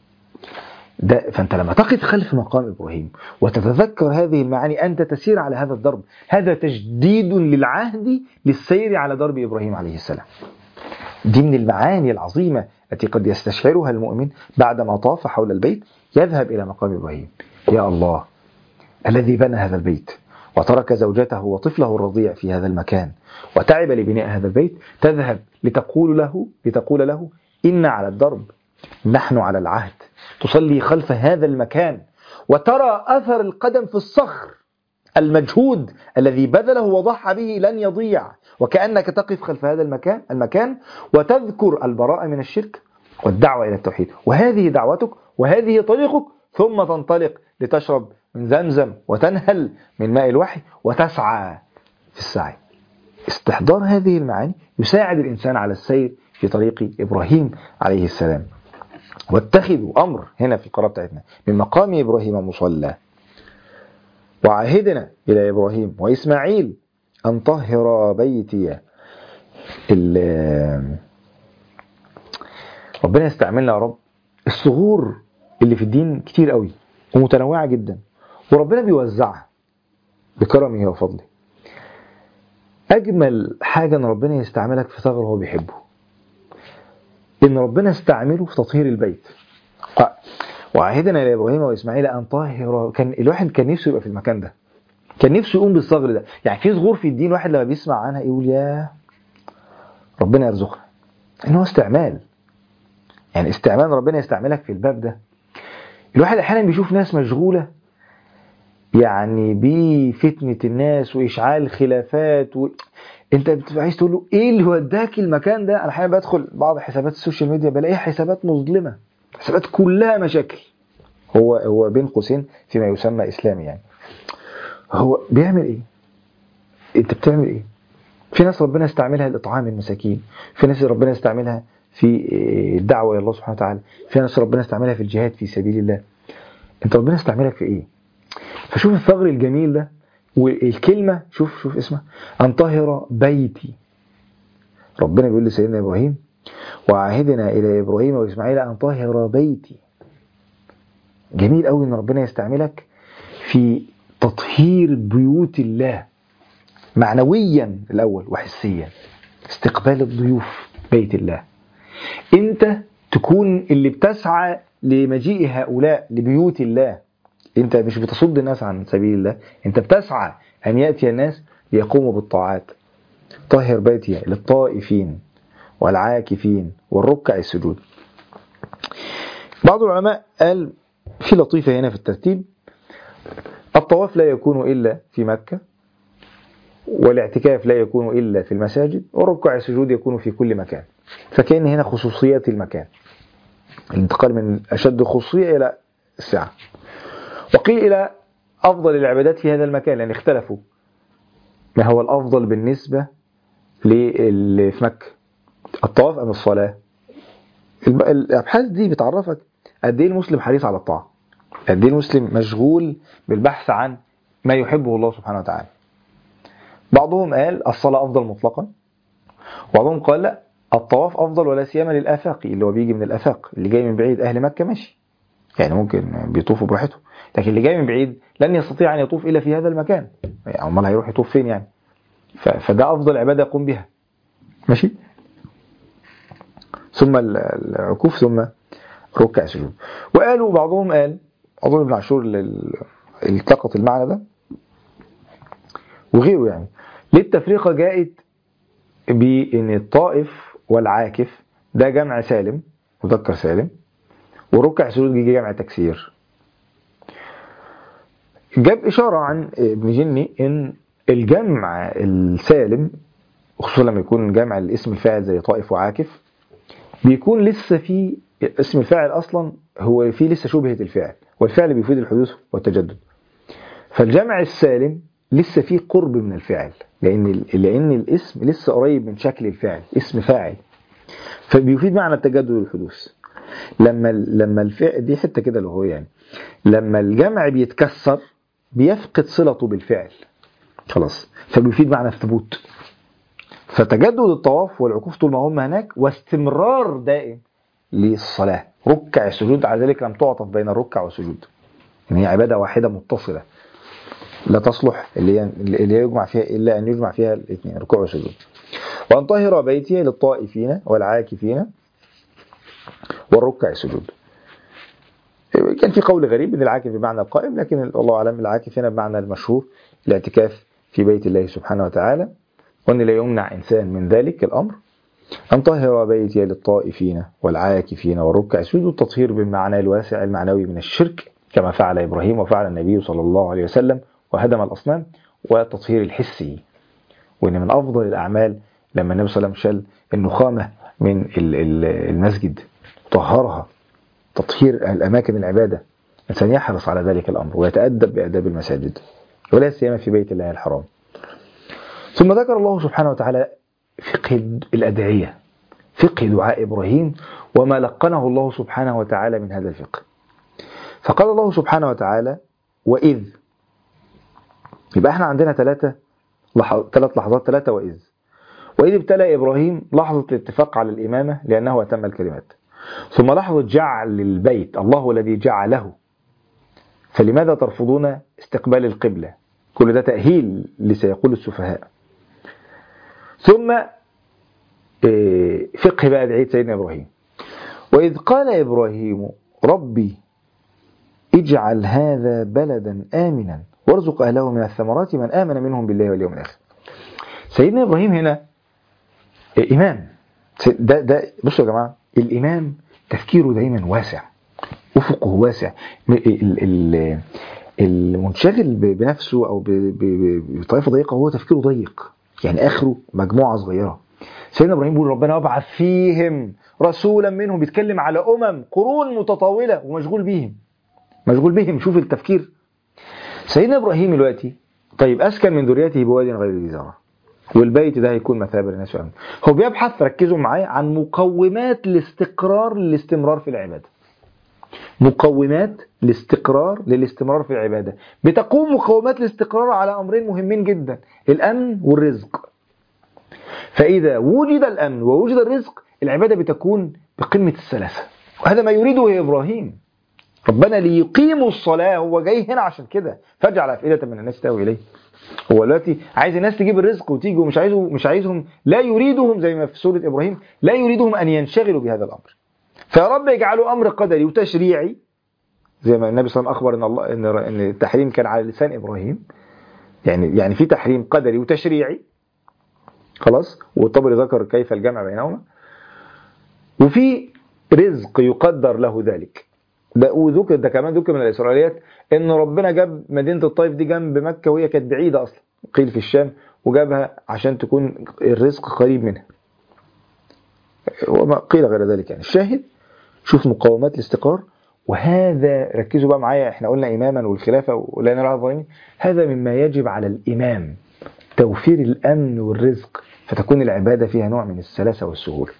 ده فأنت لما تقف خلف مقام إبراهيم وتتذكر هذه المعاني أنت تسير على هذا الضرب هذا تجديد للعهد للسير على درب إبراهيم عليه السلام دي من المعاني العظيمة التي قد يستشعرها المؤمن بعدما طاف حول البيت يذهب إلى مقام إبراهيم يا الله الذي بنى هذا البيت وترك زوجته وطفله الرضيع في هذا المكان وتعب لبناء هذا البيت تذهب لتقول له لتقول له إن على الدرب نحن على العهد تصلي خلف هذا المكان وترى أثر القدم في الصخر المجهود الذي بذله وضحى به لن يضيع وكأنك تقف خلف هذا المكان المكان وتذكر البراءة من الشرك والدعوة إلى التوحيد وهذه دعوتك وهذه طريقك ثم تنطلق لتشرب من زمزم وتنهل من ماء الوحي وتسعى في السعي استحضار هذه المعاني يساعد الإنسان على السير في طريق إبراهيم عليه السلام واتخذوا أمر هنا في القراءة بتاعتنا من مقام إبراهيم مصلى وعهدنا إلى إبراهيم وإسماعيل أن طهر بيتي ربنا يستعملنا يا رب الثغور اللي في الدين كتير قوي ومتنوعة جدا وربنا بيوزعها بكرمه وفضله أجمل حاجة إن ربنا يستعملك في ثغر هو بيحبه إن ربنا استعمله في تطهير البيت ق- وعهدنا إلى إبراهيم وإسماعيل أن طهر كان الواحد كان نفسه يبقى في المكان ده كان نفسه يقوم بالثغر ده يعني في ظهور في الدين الواحد لما بيسمع عنها يقول يا ربنا يرزقنا إن هو استعمال يعني استعمال ربنا يستعملك في الباب ده الواحد أحيانا بيشوف ناس مشغولة يعني بفتنة الناس وإشعال خلافات و... انت بتبقى عايز تقول له ايه اللي وداك المكان ده انا احيانا بدخل بعض حسابات السوشيال ميديا بلاقيها حسابات مظلمه حسابات كلها مشاكل هو هو بين قوسين فيما يسمى اسلامي يعني هو بيعمل ايه انت بتعمل ايه في ناس ربنا يستعملها لاطعام المساكين في ناس ربنا يستعملها في الدعوه الى الله سبحانه وتعالى في ناس ربنا يستعملها في الجهاد في سبيل الله انت ربنا يستعملك في ايه فشوف الثغر الجميل ده والكلمة شوف شوف اسمها أن طهر بيتي ربنا بيقول لسيدنا إبراهيم وعهدنا إلى إبراهيم وإسماعيل أن طهر بيتي جميل قوي إن ربنا يستعملك في تطهير بيوت الله معنويا الأول وحسيا استقبال الضيوف بيت الله أنت تكون اللي بتسعى لمجيء هؤلاء لبيوت الله انت مش بتصد الناس عن سبيل الله انت بتسعى ان ياتي الناس ليقوموا بالطاعات طهر بيتي للطائفين والعاكفين والركع السجود بعض العلماء قال في لطيفة هنا في الترتيب الطواف لا يكون إلا في مكة والاعتكاف لا يكون إلا في المساجد والركع السجود يكون في كل مكان فكأن هنا خصوصيات المكان الانتقال من أشد خصوصية إلى السعة وقيل إلى أفضل العبادات في هذا المكان لأن اختلفوا ما هو الأفضل بالنسبة للي في مكة الطواف أم الصلاة الب- الأبحاث دي بتعرفك قد إيه المسلم حريص على الطاعة قد إيه المسلم مشغول بالبحث عن ما يحبه الله سبحانه وتعالى بعضهم قال الصلاة أفضل مطلقا وبعضهم قال لا الطواف أفضل ولا سيما للآفاقي اللي هو بيجي من الآفاق اللي جاي من بعيد أهل مكة ماشي يعني ممكن بيطوفوا براحته لكن اللي جاي من بعيد لن يستطيع أن يطوف إلا في هذا المكان يعني أمال هيروح يطوف فين يعني ف- فده أفضل عبادة يقوم بها ماشي ثم ال- العكوف ثم ركع سجود وقالوا بعضهم قال أظن ابن عاشور اللي التقط المعنى ده وغيره يعني ليه التفريقة جاءت بأن الطائف والعاكف ده جمع سالم مذكر سالم وركع سجود جه جمع تكسير جاب إشارة عن ابن جني إن الجمع السالم خصوصا لما يكون جمع الاسم الفاعل زي طائف وعاكف بيكون لسه في اسم الفاعل أصلا هو فيه لسه شبهة الفعل والفعل بيفيد الحدوث والتجدد فالجمع السالم لسه فيه قرب من الفعل لأن لأن الاسم لسه قريب من شكل الفعل اسم فاعل فبيفيد معنى التجدد والحدوث لما لما الفعل دي حته كده اللي هو يعني لما الجمع بيتكسر بيفقد صلته بالفعل خلاص فبيفيد معنى الثبوت فتجدد الطواف والعكوف طول ما هم هناك واستمرار دائم للصلاة ركع السجود على ذلك لم تعطف بين الركع والسجود ان هي عبادة واحدة متصلة لا تصلح اللي هي اللي يجمع فيها الا ان يجمع فيها الاثنين ركوع وسجود وان طهر بيتي للطائفين والعاكفين والركع السجود كان في قول غريب ان العاكف بمعنى القائم لكن الله اعلم العاكف هنا بمعنى المشهور الاعتكاف في بيت الله سبحانه وتعالى وان لا يمنع انسان من ذلك الامر ان طهر بيتي للطائفين والعاكفين والركع السجود والتطهير بالمعنى الواسع المعنوي من الشرك كما فعل ابراهيم وفعل النبي صلى الله عليه وسلم وهدم الاصنام والتطهير الحسي وان من افضل الاعمال لما النبي صلى الله عليه وسلم شال النخامه من المسجد طهرها تطهير الأماكن العبادة الإنسان يحرص على ذلك الأمر ويتأدب بآداب المساجد ولا سيما في بيت الله الحرام ثم ذكر الله سبحانه وتعالى فقه الأدعية فقه دعاء إبراهيم وما لقنه الله سبحانه وتعالى من هذا الفقه فقال الله سبحانه وتعالى وإذ يبقى احنا عندنا ثلاثة لحظ... ثلاث لحظات ثلاثة وإذ وإذ ابتلى إبراهيم لحظة الاتفاق على الإمامة لأنه أتم الكلمات ثم لحظة جعل البيت الله الذي جعله فلماذا ترفضون استقبال القبلة كل ده تأهيل لسيقول السفهاء ثم آه، فقه بقى دعية سيدنا إبراهيم وإذ قال إبراهيم ربي اجعل هذا بلدا آمنا وارزق أهله من الثمرات من آمن منهم بالله واليوم الآخر سيدنا إبراهيم هنا آه، إمام ده, ده بصوا يا جماعة الإمام تفكيره دايما واسع أفقه واسع م- ال- ال- المنشغل ب- بنفسه أو ب- ب- ب- بطائفة ضيقة هو تفكيره ضيق يعني آخره مجموعة صغيرة سيدنا إبراهيم بيقول ربنا وابعث فيهم رسولا منهم بيتكلم على أمم قرون متطاولة ومشغول بيهم مشغول بهم شوف التفكير سيدنا إبراهيم دلوقتي طيب أسكن من ذريته بواد غير ذي زرع والبيت ده هيكون مثابة للناس وأمن هو بيبحث ركزوا معايا عن مقومات الاستقرار للاستمرار في العبادة مقومات الاستقرار للاستمرار في العبادة بتقوم مقومات الاستقرار على أمرين مهمين جدا الأمن والرزق فإذا وجد الأمن ووجد الرزق العبادة بتكون بقمة السلاسة وهذا ما يريده إبراهيم ربنا ليقيموا الصلاة هو جاي هنا عشان كده فاجعل أفئدة من الناس تهوي إليه هو دلوقتي عايز الناس تجيب الرزق وتيجي ومش عايزه مش عايزهم لا يريدهم زي ما في سورة إبراهيم لا يريدهم أن ينشغلوا بهذا الأمر فيا رب يجعله أمر قدري وتشريعي زي ما النبي صلى الله عليه وسلم أخبر إن الله إن إن التحريم كان على لسان إبراهيم يعني يعني في تحريم قدري وتشريعي خلاص والطبري ذكر كيف الجمع بينهما وفي رزق يقدر له ذلك ده وذكر ده كمان ذكر من الاسرائيليات ان ربنا جاب مدينه الطائف دي جنب مكه وهي كانت بعيده اصلا قيل في الشام وجابها عشان تكون الرزق قريب منها وما قيل غير ذلك يعني الشاهد شوف مقومات الاستقرار وهذا ركزوا بقى معايا احنا قلنا اماما والخلافه ولا نرى الظالمين هذا مما يجب على الامام توفير الامن والرزق فتكون العباده فيها نوع من السلاسه والسهوله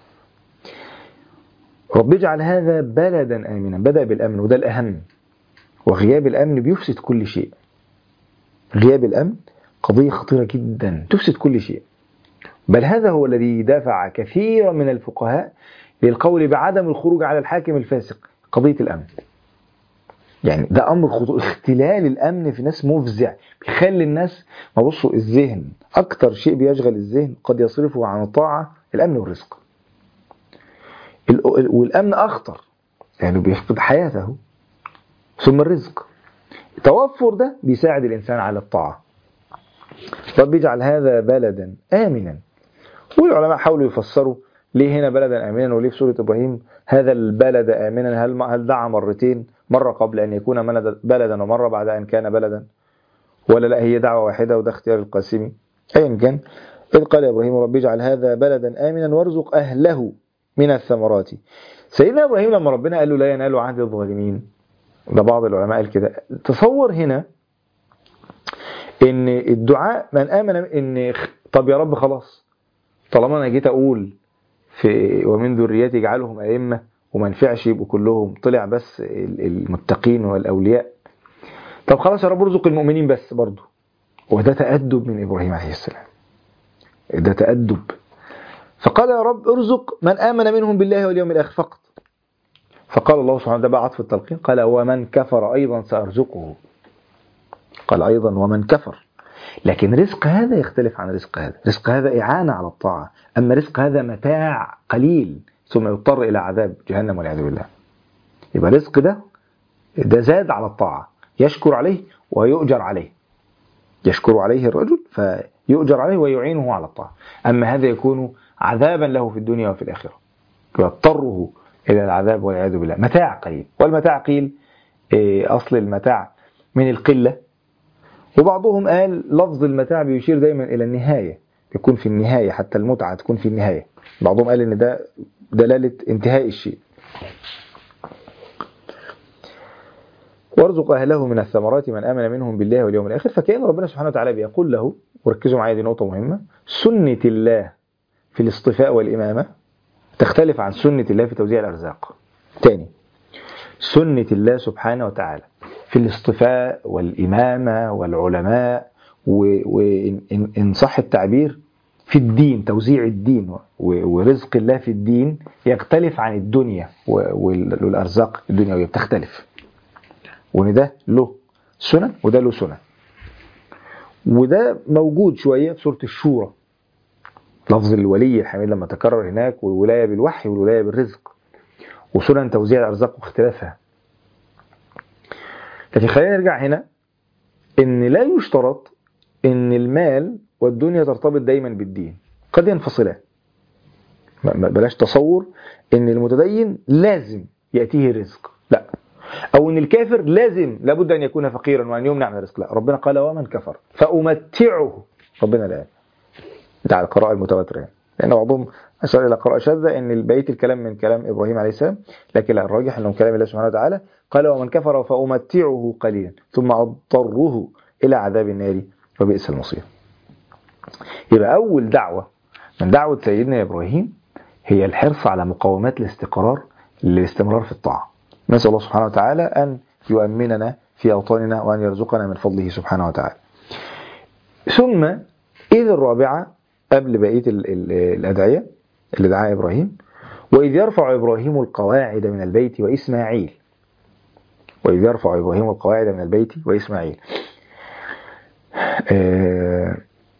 رب اجعل هذا بلدا امنا بدا بالامن وده الاهم وغياب الامن بيفسد كل شيء غياب الامن قضيه خطيره جدا تفسد كل شيء بل هذا هو الذي دفع كثيرا من الفقهاء للقول بعدم الخروج على الحاكم الفاسق قضيه الامن يعني ده امر خطو... اختلال الامن في ناس مفزع بيخلي الناس ما بصوا الذهن اكتر شيء بيشغل الذهن قد يصرفه عن الطاعه الامن والرزق ال- والامن اخطر يعني بيفقد حياته ثم الرزق التوفر ده بيساعد الانسان على الطاعه رب اجعل هذا بلدا امنا والعلماء حاولوا يفسروا ليه هنا بلدا امنا وليه في سوره ابراهيم هذا البلد امنا هل هل دعا مرتين مره قبل ان يكون بلد- بلدا ومره بعد ان كان بلدا ولا لا هي دعوه واحده وده اختيار القاسمي ايا كان اذ قال ابراهيم رب اجعل هذا بلدا امنا وارزق اهله من الثمرات سيدنا ابراهيم لما ربنا قال له لا ينال عهد الظالمين ده بعض العلماء قال كده تصور هنا ان الدعاء من امن ان طب يا رب خلاص طالما انا جيت اقول في ومن ذريتي اجعلهم ائمه وما ينفعش يبقوا كلهم طلع بس ال- المتقين والاولياء طب خلاص يا رب ارزق المؤمنين بس برضه وده تأدب من ابراهيم عليه السلام ده تأدب فقال يا رب ارزق من آمن منهم بالله واليوم الآخر فقط فقال الله سبحانه وتعالى بعد في التلقين قال ومن كفر أيضا سأرزقه قال أيضا ومن كفر لكن رزق هذا يختلف عن رزق هذا رزق هذا إعانة على الطاعة أما رزق هذا متاع قليل ثم يضطر إلى عذاب جهنم والعياذ بالله يبقى رزق ده ده زاد على الطاعة يشكر عليه ويؤجر عليه يشكر عليه الرجل فيؤجر عليه ويعينه على الطاعة أما هذا يكون عذابا له في الدنيا وفي الآخرة يضطره إلى العذاب والعياذ بالله متاع قليل والمتاع قيل إيه، أصل المتاع من القلة وبعضهم قال لفظ المتاع بيشير دايما إلى النهاية يكون في النهاية حتى المتعة تكون في النهاية بعضهم قال إن ده دلالة انتهاء الشيء وارزق أهله من الثمرات من آمن منهم بالله واليوم الآخر فكأن ربنا سبحانه وتعالى بيقول له وركزوا معايا دي نقطة مهمة سنة الله في الاصطفاء والإمامة تختلف عن سنة الله في توزيع الأرزاق تاني سنة الله سبحانه وتعالى في الاصطفاء والإمامة والعلماء وإن صح التعبير في الدين توزيع الدين و- ورزق الله في الدين يختلف عن الدنيا و- وال- والأرزاق الدنيوية بتختلف وإن ده له سنن وده له سنن وده موجود شوية في سورة الشورى لفظ الولي الحميد لما تكرر هناك والولاية بالوحي والولاية بالرزق وسنن توزيع الأرزاق واختلافها لكن خلينا نرجع هنا ان لا يشترط ان المال والدنيا ترتبط دايما بالدين قد ينفصلان ما- ما- بلاش تصور ان المتدين لازم ياتيه الرزق لا او ان الكافر لازم لابد ان يكون فقيرا وان يمنع من الرزق لا ربنا قال ومن كفر فامتعه ربنا لا ده على القراءه المتواتره يعني لان بعضهم اشار الى قراءه شاذه ان بقيه الكلام من كلام ابراهيم عليه السلام لكن لا الراجح انه كلام الله سبحانه وتعالى قال ومن كفر فامتعه قليلا ثم اضطره الى عذاب النار وبئس المصير يبقى اول دعوه من دعوه سيدنا ابراهيم هي الحرص على مقومات الاستقرار للاستمرار في الطاعه نسال الله سبحانه وتعالى ان يؤمننا في اوطاننا وان يرزقنا من فضله سبحانه وتعالى ثم إذ الرابعة قبل بقية ال- ال- الأدعية اللي دعاها إبراهيم وإذ يرفع إبراهيم القواعد من البيت وإسماعيل وإذ يرفع إبراهيم القواعد من البيت وإسماعيل آه،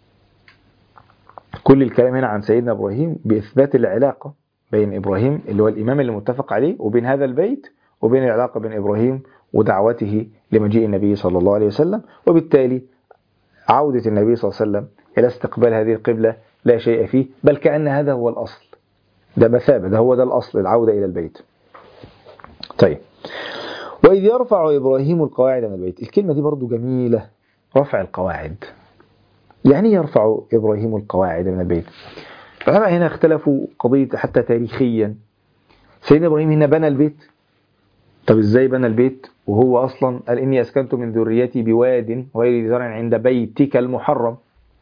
كل الكلام هنا عن سيدنا إبراهيم بإثبات العلاقة بين إبراهيم اللي هو الإمام اللي متفق عليه وبين هذا البيت وبين العلاقة بين إبراهيم ودعوته لمجيء النبي صلى الله عليه وسلم وبالتالي عودة النبي صلى الله عليه وسلم إلى استقبال هذه القبلة لا شيء فيه بل كأن هذا هو الأصل ده مثابة ده هو ده الأصل العودة إلى البيت طيب وإذ يرفع إبراهيم القواعد من البيت الكلمة دي برضو جميلة رفع القواعد يعني إيه يرفع إبراهيم القواعد من البيت العلماء هنا اختلفوا قضية حتى تاريخيا سيدنا إبراهيم هنا بنى البيت طب ازاي بنى البيت وهو اصلا قال اني اسكنت من ذريتي بواد غير ذي زرع عند بيتك المحرم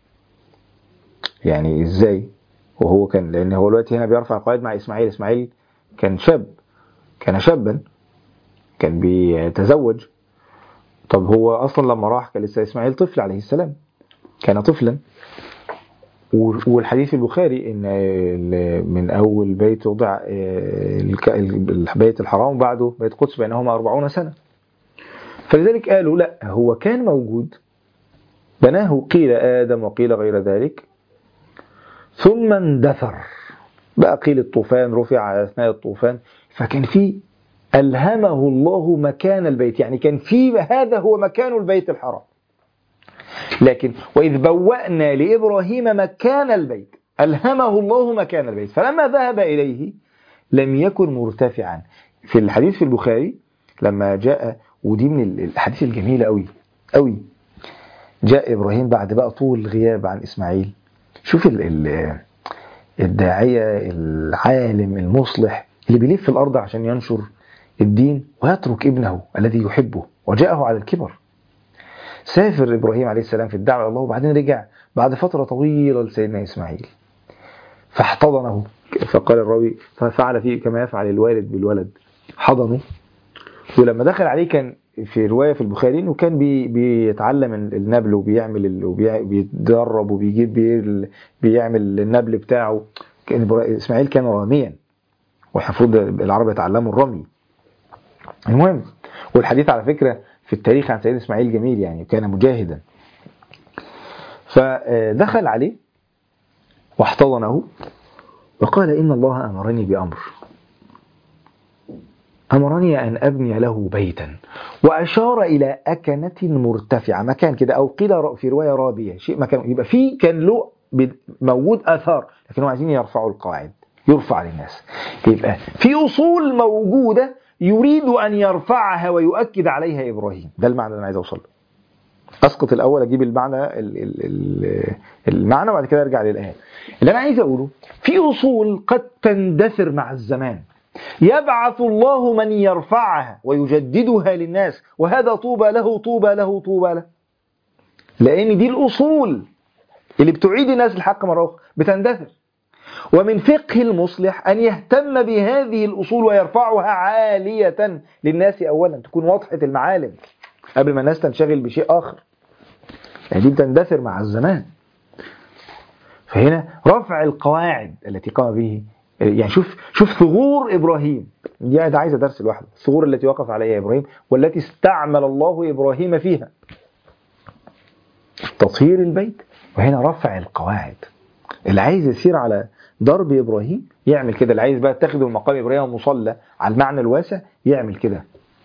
يعني ازاي وهو كان لان هو دلوقتي هنا بيرفع القواعد مع اسماعيل اسماعيل كان شاب كان شابا كان بيتزوج طب هو اصلا لما راح كان لسه اسماعيل طفل عليه السلام كان طفلا و- والحديث في البخاري ان ال- من اول بيت وضع آه، الك- البيت الحرام وبعده بيت قدس بينهما 40 سنه فلذلك قالوا لا هو كان موجود بناه قيل ادم وقيل غير ذلك ثم اندثر بقى قيل الطوفان رفع اثناء الطوفان فكان في الهمه الله مكان البيت يعني كان في هذا هو مكان البيت الحرام لكن وإذ بوأنا لإبراهيم مكان البيت ألهمه الله مكان البيت فلما ذهب إليه لم يكن مرتفعا في الحديث في البخاري لما جاء ودي من الأحاديث الجميلة أوي أوي جاء إبراهيم بعد بقى طول غياب عن إسماعيل شوف ال ال الداعية العالم المصلح اللي بيلف في الأرض عشان ينشر الدين ويترك ابنه الذي يحبه وجاءه على الكبر سافر ابراهيم عليه السلام في الدعوه الى الله وبعدين رجع بعد فتره طويله لسيدنا اسماعيل فاحتضنه فقال الراوي ففعل فيه كما يفعل الوالد بالولد حضنه ولما دخل عليه كان في روايه في البخاري انه كان بي بيتعلم النبل وبيعمل ال- وبيع- بيتدرب وبيجيب بي بيعمل النبل بتاعه كان إبرا- اسماعيل كان راميا والمفروض العرب يتعلموا الرمي المهم والحديث على فكره في التاريخ عن سيدنا اسماعيل جميل يعني كان مجاهدا فدخل عليه واحتضنه وقال إن الله أمرني بأمر أمرني أن أبني له بيتا وأشار إلى أكنة مرتفعة مكان كده أو قيل في رواية رابية شيء مكان يبقى في كان له بد- موجود آثار لكن هم عايزين يرفعوا القواعد يرفع للناس يبقى في أصول موجودة يريد أن يرفعها ويؤكد عليها إبراهيم ده المعنى اللي أنا عايز أوصل له أسقط الأول أجيب المعنى ال- ال- ال- المعنى وبعد كده أرجع للآية اللي أنا عايز أقوله في أصول قد تندثر مع الزمان يبعث الله من يرفعها ويجددها للناس وهذا طوبى له طوبى له طوبى له لأن دي الأصول اللي بتعيد الناس الحق مرة أخرى بتندثر ومن فقه المصلح أن يهتم بهذه الأصول ويرفعها عالية للناس أولا تكون واضحة المعالم قبل ما الناس تنشغل بشيء آخر يعني دي بتندثر مع الزمان فهنا رفع القواعد التي قام به يعني شوف شوف ثغور ابراهيم دي ده عايزه درس لوحده الثغور التي وقف عليها ابراهيم والتي استعمل الله ابراهيم فيها تطهير البيت وهنا رفع القواعد اللي عايز يسير على ضرب ابراهيم يعمل كده اللي عايز بقى تاخده مقام ابراهيم مصلى على المعنى الواسع يعمل كده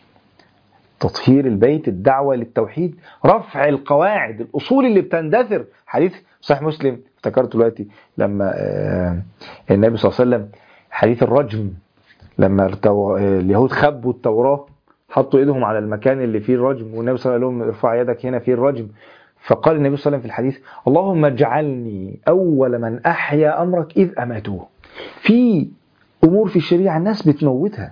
تطهير البيت الدعوه للتوحيد رفع القواعد الاصول اللي بتندثر حديث صحيح مسلم افتكرت دلوقتي لما آه، النبي صلى الله عليه وسلم حديث الرجم لما التو- اليهود خبوا التوراه حطوا ايدهم على المكان اللي فيه الرجم والنبي صلى الله عليه وسلم قال لهم ارفع يدك هنا فيه الرجم فقال النبي صلى الله عليه وسلم في الحديث اللهم اجعلني اول من احيا امرك اذ اماتوه في امور في الشريعه الناس بتموتها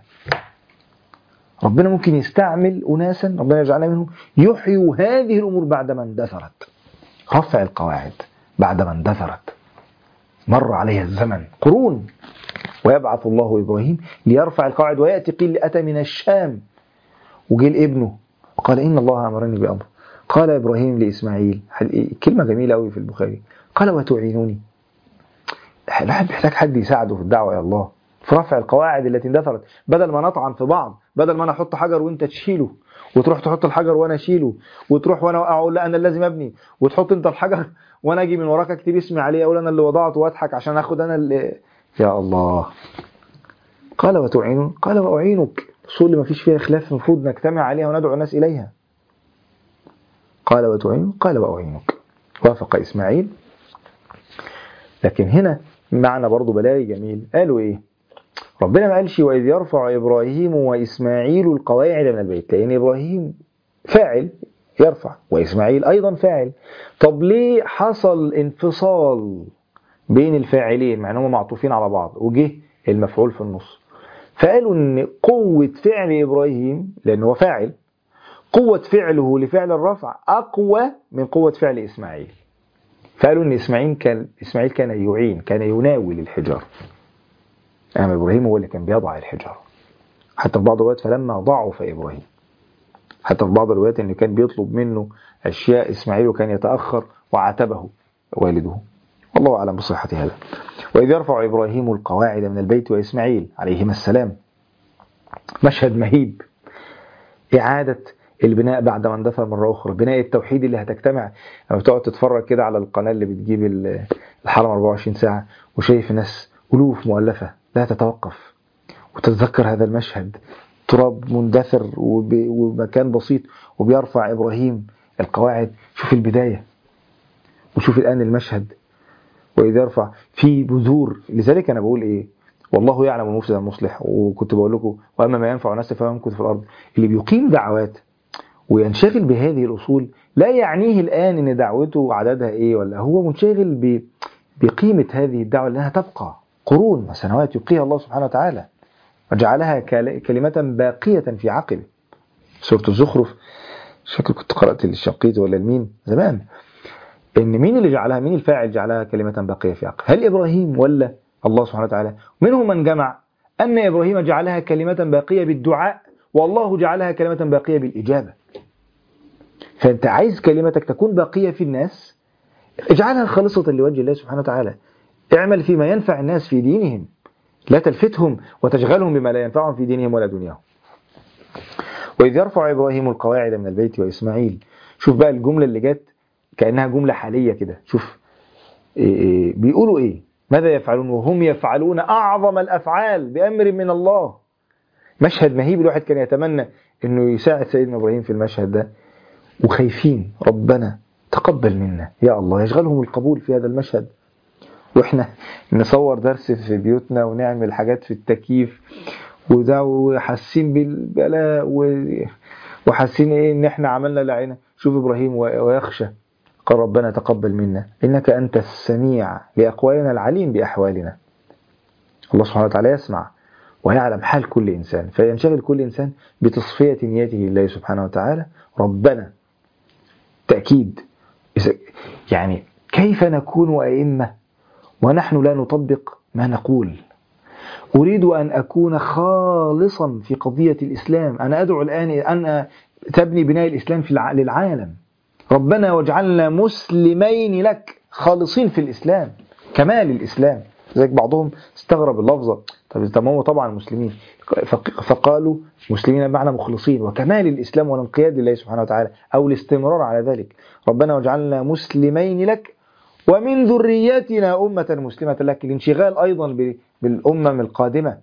ربنا ممكن يستعمل اناسا ربنا يجعلنا منهم يحيوا هذه الامور بعدما اندثرت رفع القواعد بعدما اندثرت مر عليها الزمن قرون ويبعث الله ابراهيم ليرفع القواعد وياتي قيل اتى من الشام وجه لابنه وقال ان الله امرني بامر قال ابراهيم لاسماعيل حل- كلمه جميله قوي في البخاري قال وتعينني الواحد محتاج حد يساعده في الدعوه الى الله في رفع القواعد التي اندثرت بدل ما نطعن في بعض بدل ما انا احط حجر وانت تشيله وتروح تحط الحجر وانا اشيله وتروح وانا اقول لا انا لازم ابني وتحط انت الحجر وانا اجي من وراك اكتب اسمي عليه اقول انا اللي وضعته واضحك عشان اخد انا اللي يا الله قال وتعينون قال واعينك اصول اللي ما فيش فيها خلاف المفروض نجتمع عليها وندعو الناس اليها قال وتعينون قال واعينك وافق اسماعيل لكن هنا معنى برضو بلاغي جميل قالوا ايه ربنا ما قالش واذ يرفع ابراهيم واسماعيل القواعد من البيت لان ابراهيم فاعل يرفع واسماعيل ايضا فاعل طب ليه حصل انفصال بين الفاعلين مع انهم معطوفين على بعض وجه المفعول في النص فقالوا ان قوة فعل ابراهيم لانه هو فاعل قوة فعله لفعل الرفع اقوى من قوة فعل اسماعيل فقالوا ان اسماعيل كان اسماعيل كان يعين كان يناول الحجار اما ابراهيم هو اللي كان بيضع الحجار حتى في بعض الروايات فلما ضعف ابراهيم حتى في بعض الروايات ان كان بيطلب منه اشياء اسماعيل وكان يتاخر وعاتبه والده والله اعلم بصحه هذا واذ يرفع ابراهيم القواعد من البيت واسماعيل عليهما السلام مشهد مهيب اعاده البناء بعد ما اندثر مره اخرى بناء التوحيد اللي هتجتمع لما بتقعد تتفرج كده على القناه اللي بتجيب ال- الحرم 24 ساعه وشايف ناس الوف مؤلفه لا تتوقف وتتذكر هذا المشهد تراب مندثر وب- ومكان بسيط وبيرفع ابراهيم القواعد شوف البدايه وشوف الان المشهد واذا يرفع في بذور لذلك انا بقول ايه والله يعلم المفسد المصلح وكنت بقول لكم واما ما ينفع الناس فهو يمكث في الارض اللي بيقيم دعوات وينشغل بهذه الاصول لا يعنيه الان ان دعوته عددها ايه ولا هو منشغل ب بقيمه هذه الدعوه لانها تبقى قرون وسنوات يبقيها الله سبحانه وتعالى وجعلها كال- كلمه باقيه في عقبه سوره الزخرف مش فاكر كنت قرات للشقيط ولا لمين زمان ان مين اللي جعلها مين الفاعل جعلها كلمه باقيه في عقل هل ابراهيم ولا الله سبحانه وتعالى منهم من جمع ان ابراهيم جعلها كلمه باقيه بالدعاء والله جعلها كلمه باقيه بالاجابه فانت عايز كلمتك تكون باقيه في الناس اجعلها خالصه لوجه الله سبحانه وتعالى اعمل فيما ينفع الناس في دينهم لا تلفتهم وتشغلهم بما لا ينفعهم في دينهم ولا دنياهم وإذ يرفع إبراهيم القواعد من البيت وإسماعيل شوف بقى الجملة اللي جت كأنها جملة حالية كده شوف إيه إيه بيقولوا إيه ماذا يفعلون وهم يفعلون أعظم الأفعال بأمر من الله مشهد مهيب الواحد كان يتمنى أنه يساعد سيدنا إبراهيم في المشهد ده وخايفين ربنا تقبل منا يا الله يشغلهم القبول في هذا المشهد واحنا نصور درس في بيوتنا ونعمل حاجات في التكييف وده وحاسين بالبلاء و- وحاسين ايه ان احنا عملنا لعينا شوف ابراهيم و- ويخشى قال ربنا تقبل منا انك انت السميع لاقوالنا العليم باحوالنا الله سبحانه وتعالى يسمع ويعلم حال كل انسان فينشغل كل انسان بتصفيه نيته لله سبحانه وتعالى ربنا تاكيد إذا- يعني كيف نكون ائمه ونحن لا نطبق ما نقول أريد أن أكون خالصا في قضية الإسلام أنا أدعو الآن أن تبني بناء الإسلام في الع- للعالم ربنا واجعلنا مسلمين لك خالصين في الإسلام كمال الإسلام لذلك بعضهم استغرب اللفظة طب طب ما هو طبعا مسلمين فق- فقالوا مسلمين بمعنى مخلصين وكمال الإسلام والانقياد لله سبحانه وتعالى أو الاستمرار على ذلك ربنا واجعلنا مسلمين لك ومن ذريتنا أمة مسلمة لك الانشغال أيضا ب- بالأمم القادمة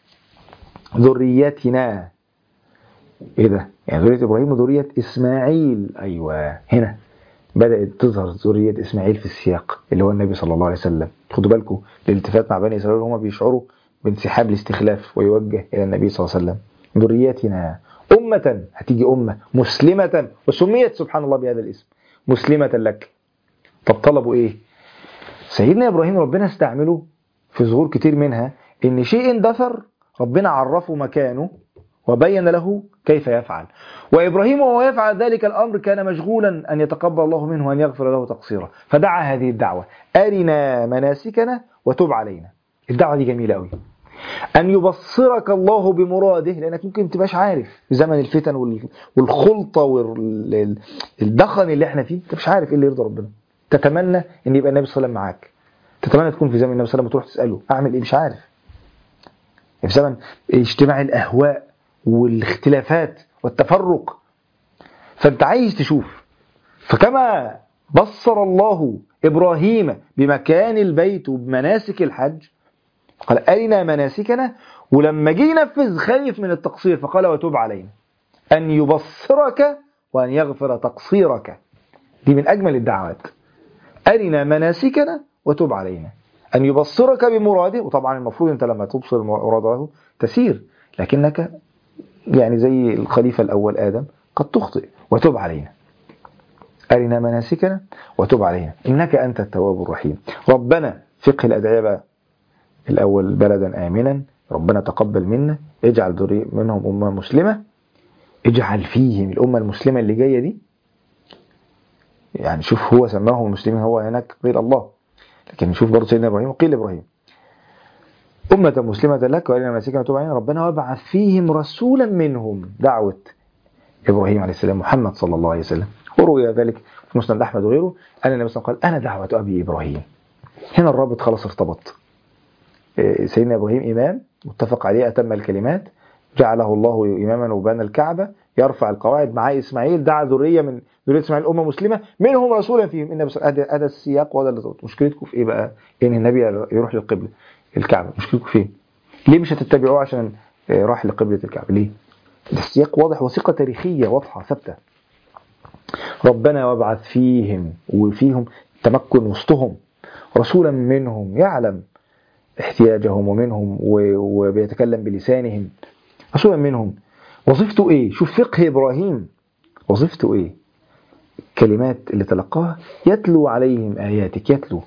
ذريتنا إيه ده؟ يعني ذرية إبراهيم وذرية إسماعيل أيوة هنا بدأت تظهر ذرية إسماعيل في السياق اللي هو النبي صلى الله عليه وسلم خدوا بالكم الالتفات مع بني إسرائيل هم بيشعروا بانسحاب الاستخلاف ويوجه إلى النبي صلى الله عليه وسلم ذريتنا أمة هتيجي أمة مسلمة وسميت سبحان الله بهذا الاسم مسلمة لك طب طلبوا إيه سيدنا إبراهيم ربنا استعمله في ظهور كتير منها إن شيء اندثر ربنا عرفه مكانه وبين له كيف يفعل وإبراهيم وهو يفعل ذلك الأمر كان مشغولا أن يتقبل الله منه وأن يغفر له تقصيره فدعا هذه الدعوة أرنا مناسكنا وتب علينا الدعوة دي جميلة قوي أن يبصرك الله بمراده لأنك ممكن تبقاش عارف في زمن الفتن وال- والخلطة والدخن اللي احنا فيه انت مش عارف ايه اللي يرضي ربنا تتمنى ان يبقى النبي صلى الله عليه وسلم معاك تتمنى تكون في زمن النبي صلى الله عليه وسلم وتروح تسأله أعمل إيه مش عارف في زمن اجتماع الأهواء والاختلافات والتفرق فأنت عايز تشوف فكما بصر الله إبراهيم بمكان البيت وبمناسك الحج قال أرنا مناسكنا ولما جه ينفذ خايف من التقصير فقال وتب علينا أن يبصرك وأن يغفر تقصيرك دي من أجمل الدعوات أرنا مناسكنا وتب علينا أن يبصرك بمراده وطبعا المفروض أنت لما تبصر مراده تسير لكنك يعني زي الخليفة الأول آدم قد تخطئ وتب علينا أرنا مناسكنا وتب علينا إنك أنت التواب الرحيم ربنا فقه الأدعية بقى الأول بلدا آمنا ربنا تقبل منا اجعل ذري منهم أمة مسلمة اجعل فيهم الأمة المسلمة اللي جاية دي يعني شوف هو سماهم المسلمين هو هناك قيل الله لكن نشوف برضه سيدنا إبراهيم وقيل إبراهيم أمة مسلمة لك وأرنا مناسكنا وتب علينا ربنا وابعث فيهم رسولا منهم دعوة إبراهيم عليه السلام محمد صلى الله عليه وسلم وروي ذلك في مسند أحمد وغيره أن النبي صلى الله عليه وسلم قال أنا دعوة أبي إبراهيم هنا الرابط خلاص ارتبط سيدنا إبراهيم إمام متفق عليه أتم الكلمات جعله الله إماما وبنى الكعبة يرفع القواعد معاه إسماعيل دعا ذرية من ذرية إسماعيل أمة مسلمة منهم رسولا فيهم النبي صلى الله عليه وسلم هذا السياق وهذا اللي طلبت. مشكلتكم في إيه بقى؟ إن النبي يروح للقبلة الكعبة مشكلتكم فين؟ ليه مش هتتبعوه عشان راح لقبلة الكعبة ليه؟ ده السياق واضح وثيقة تاريخية واضحة ثابتة ربنا وابعث فيهم وفيهم تمكن وسطهم رسولا منهم يعلم احتياجهم ومنهم وبيتكلم بلسانهم رسولا منهم وظيفته ايه شوف فقه ابراهيم وظيفته ايه كلمات اللي تلقاها يتلو عليهم اياتك يتلو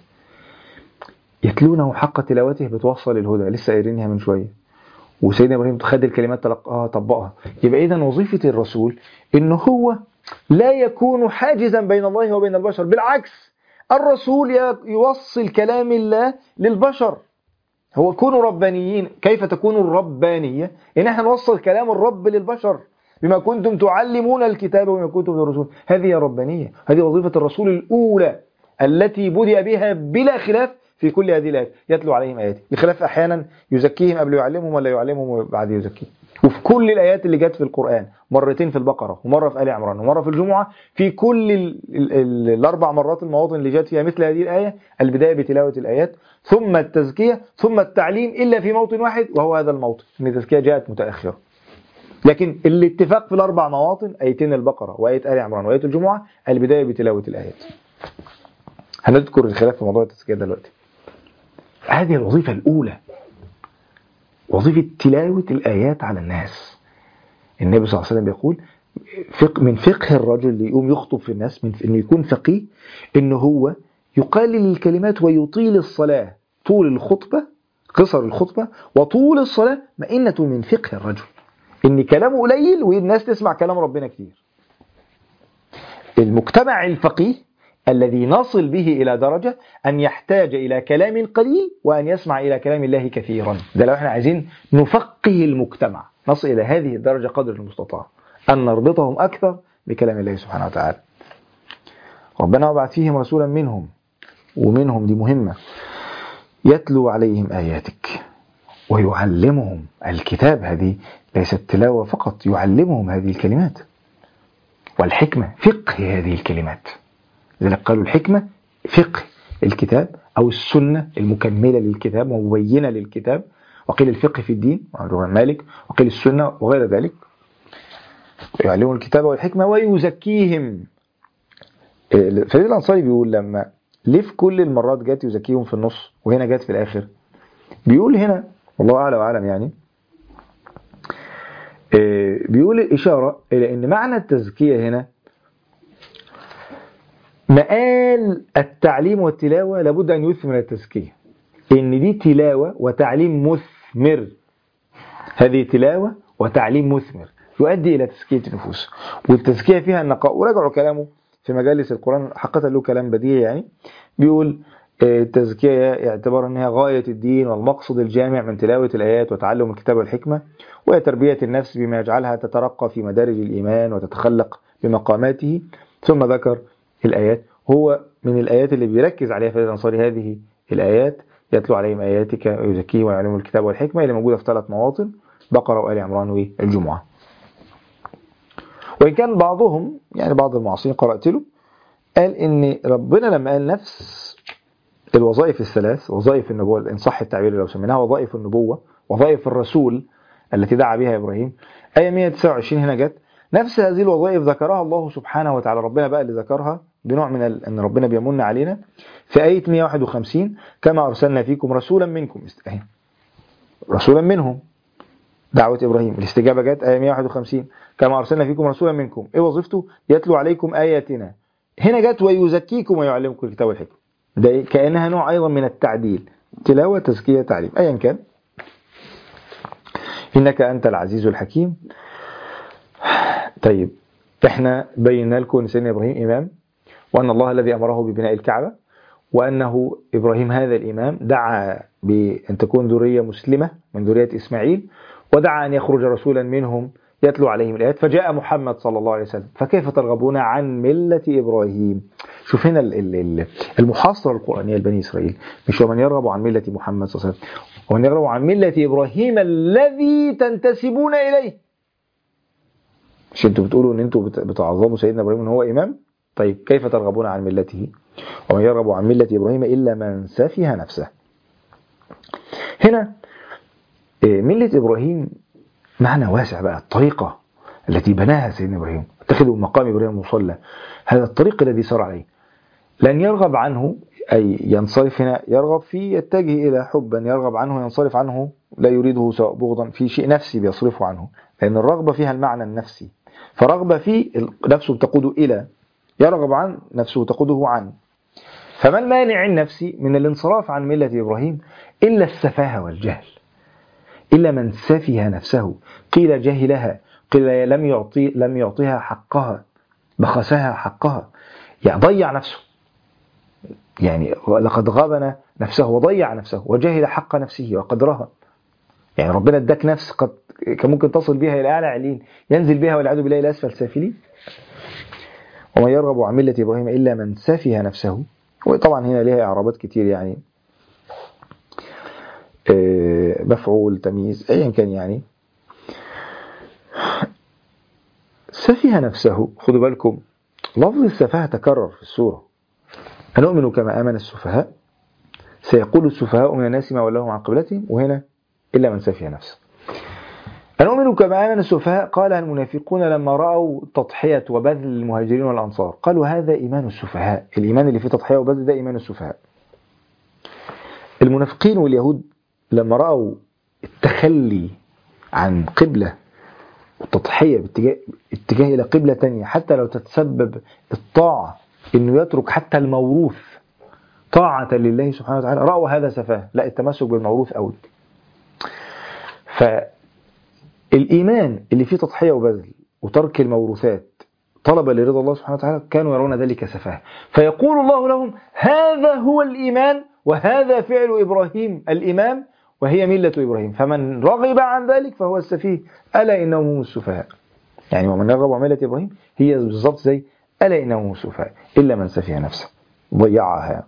يتلونه حق تلاوته بتوصل الهدى لسه قايلينها من شويه وسيدنا ابراهيم خد الكلمات تلقاها طبقها يبقى اذا وظيفه الرسول ان هو لا يكون حاجزا بين الله وبين البشر بالعكس الرسول يوصل كلام الله للبشر هو كونوا ربانيين كيف تكون الربانية إن احنا نوصل كلام الرب للبشر بما كنتم تعلمون الكتاب وما كنتم تدرسون هذه هي الربانية هذه وظيفة الرسول الأولى التي بدأ بها بلا خلاف في كل هذه الآيات يتلو عليهم آياته بخلاف أحيانا يزكيهم قبل يعلمهم ولا يعلمهم بعد يزكيهم وفي كل الآيات اللي جت في القرآن مرتين في البقرة ومرة في آل عمران ومرة في الجمعة في كل ال ال ال الأربع مرات المواطن اللي جت فيها مثل هذه الآية البداية بتلاوة الآيات ثم التزكية ثم التعليم إلا في موطن واحد وهو هذا الموطن إن التزكية جاءت متأخرة لكن الاتفاق في الأربع مواطن آيتين البقرة وآية آل عمران وآية الجمعة البداية بتلاوة الآيات هنذكر الخلاف في موضوع التزكية دلوقتي هذه الوظيفة الأولى وظيفة تلاوة الآيات على الناس النبي صلى الله عليه وسلم يقول فقه من فقه الرجل اللي يقوم يخطب في الناس من انه يكون فقيه ان هو يقلل الكلمات ويطيل الصلاة طول الخطبة قصر الخطبة وطول الصلاة مئنة من فقه الرجل ان كلامه قليل والناس تسمع كلام ربنا كتير المجتمع الفقيه الذي نصل به إلى درجة أن يحتاج إلى كلام قليل وأن يسمع إلى كلام الله كثيرا ده لو احنا عايزين نفقه المجتمع نصل إلى هذه الدرجة قدر المستطاع أن نربطهم أكثر بكلام الله سبحانه وتعالى ربنا وبعث فيهم رسولا منهم ومنهم دي مهمة يتلو عليهم آياتك ويعلمهم الكتاب هذه ليست تلاوة فقط يعلمهم هذه الكلمات والحكمة فقه هذه الكلمات لذلك قالوا الحكمة فقه الكتاب أو السنة المكملة للكتاب ومبينة للكتاب وقيل الفقه في الدين وعن مالك وقيل السنة وغير ذلك يعلمون الكتاب والحكمة ويزكيهم فريد الأنصاري بيقول لما ليه في كل المرات جت يزكيهم في النص وهنا جت في الآخر بيقول هنا والله أعلى وأعلم يعني بيقول الإشارة إلى أن معنى التزكية هنا مآل التعليم والتلاوة لابد أن يثمر التزكية إن دي تلاوة وتعليم مثمر هذه تلاوة وتعليم مثمر يؤدي إلى تزكية النفوس والتزكية فيها النقاء وراجعوا كلامه في مجالس القرآن حقيقة له كلام بديهي يعني بيقول التزكية يعتبر أنها غاية الدين والمقصد الجامع من تلاوة الآيات وتعلم الكتاب والحكمة وهي تربية النفس بما يجعلها تترقى في مدارج الإيمان وتتخلق بمقاماته ثم ذكر الآيات هو من الآيات اللي بيركز عليها في الأنصاري هذه الآيات يتلو عليهم آياتك ويزكيهم ويعلمهم الكتاب والحكمة اللي موجودة في ثلاث مواطن بقرة وآل عمران والجمعة وإن كان بعضهم يعني بعض المعاصرين قرأت له قال إن ربنا لما قال نفس الوظائف الثلاث وظائف النبوة إن صح التعبير لو سميناها وظائف النبوة وظائف الرسول التي دعا بها إبراهيم آية 129 هنا جت نفس هذه الوظائف ذكرها الله سبحانه وتعالى ربنا بقى اللي ذكرها بنوع من ال... ان ربنا بيمن علينا في آية 151 كما أرسلنا فيكم رسولا منكم اهي رسولا منهم دعوة إبراهيم الاستجابة جت آية 151 كما أرسلنا فيكم رسولا منكم إيه وظيفته يتلو عليكم آياتنا هنا جت ويزكيكم ويعلمكم الكتاب والحكمة ده كأنها نوع أيضا من التعديل تلاوة تزكية تعليم أيا كان إنك أنت العزيز الحكيم طيب احنا بينا لكم ان سيدنا ابراهيم امام وان الله الذي امره ببناء الكعبه وانه ابراهيم هذا الامام دعا بان تكون ذريه مسلمه من ذريه اسماعيل ودعا ان يخرج رسولا منهم يتلو عليهم الايات فجاء محمد صلى الله عليه وسلم فكيف ترغبون عن مله ابراهيم شوف هنا المحاصره القرانيه لبني اسرائيل مش ومن يرغب عن مله محمد صلى الله عليه وسلم ومن يرغب عن مله ابراهيم الذي تنتسبون اليه مش انتوا بتقولوا ان انتوا بتعظموا سيدنا ابراهيم ان هو امام طيب كيف ترغبون عن ملته ومن يرغب عن مله ابراهيم الا من سفه نفسه هنا مله ابراهيم معنى واسع بقى الطريقه التي بناها سيدنا ابراهيم اتخذوا مقام ابراهيم مصلى هذا الطريق الذي سار عليه لن يرغب عنه اي ينصرف هنا يرغب فيه يتجه الى حبا يرغب عنه ينصرف عنه لا يريده سواء بغضا في شيء نفسي بيصرفه عنه لان الرغبه فيها المعنى النفسي فرغبة فيه نفسه تقود إلى يرغب عن نفسه تقوده عن فما المانع النفسي من الانصراف عن ملة إبراهيم إلا السفاهة والجهل إلا من سفه نفسه قيل جهلها قيل لم يعطي لم يعطيها حقها بخسها حقها يعني ضيع نفسه يعني لقد غابن نفسه وضيع نفسه وجهل حق نفسه وقدرها يعني ربنا اداك نفس قد كان ممكن تصل بها الى اعلى علين ينزل بها والعياذ بالله الى اسفل سافلين ومن يرغب عن مله ابراهيم الا من سفه نفسه وطبعا هنا لها اعرابات كتير يعني مفعول تمييز ايا كان يعني سفه نفسه خدوا بالكم لفظ السفاهه تكرر في السوره أنؤمن كما آمن السفهاء سيقول السفهاء من الناس ما ولاهم عن قبلتهم وهنا إلا من سفه نفسه أنؤمن كما آمن السفهاء قالها المنافقون لما رأوا تضحية وبذل المهاجرين والأنصار قالوا هذا إيمان السفهاء الإيمان اللي فيه تضحية وبذل ده إيمان السفهاء المنافقين واليهود لما رأوا التخلي عن قبلة والتضحية باتجاه اتجاه إلى قبلة تانية حتى لو تتسبب الطاعة إنه يترك حتى الموروث طاعة لله سبحانه وتعالى رأوا هذا سفاه لا التمسك بالموروث أولى فالإيمان اللي فيه تضحية وبذل وترك الموروثات طلبا لرضا الله سبحانه وتعالى كانوا يرون ذلك سفاه فيقول الله لهم هذا هو الإيمان وهذا فعل إبراهيم الإمام وهي ملة إبراهيم فمن رغب عن ذلك فهو السفيه ألا إنهم هم السفهاء يعني ومن رغب عن ملة إبراهيم هي بالضبط زي ألا إنهم هم السفهاء إلا من سفه نفسه ضيعها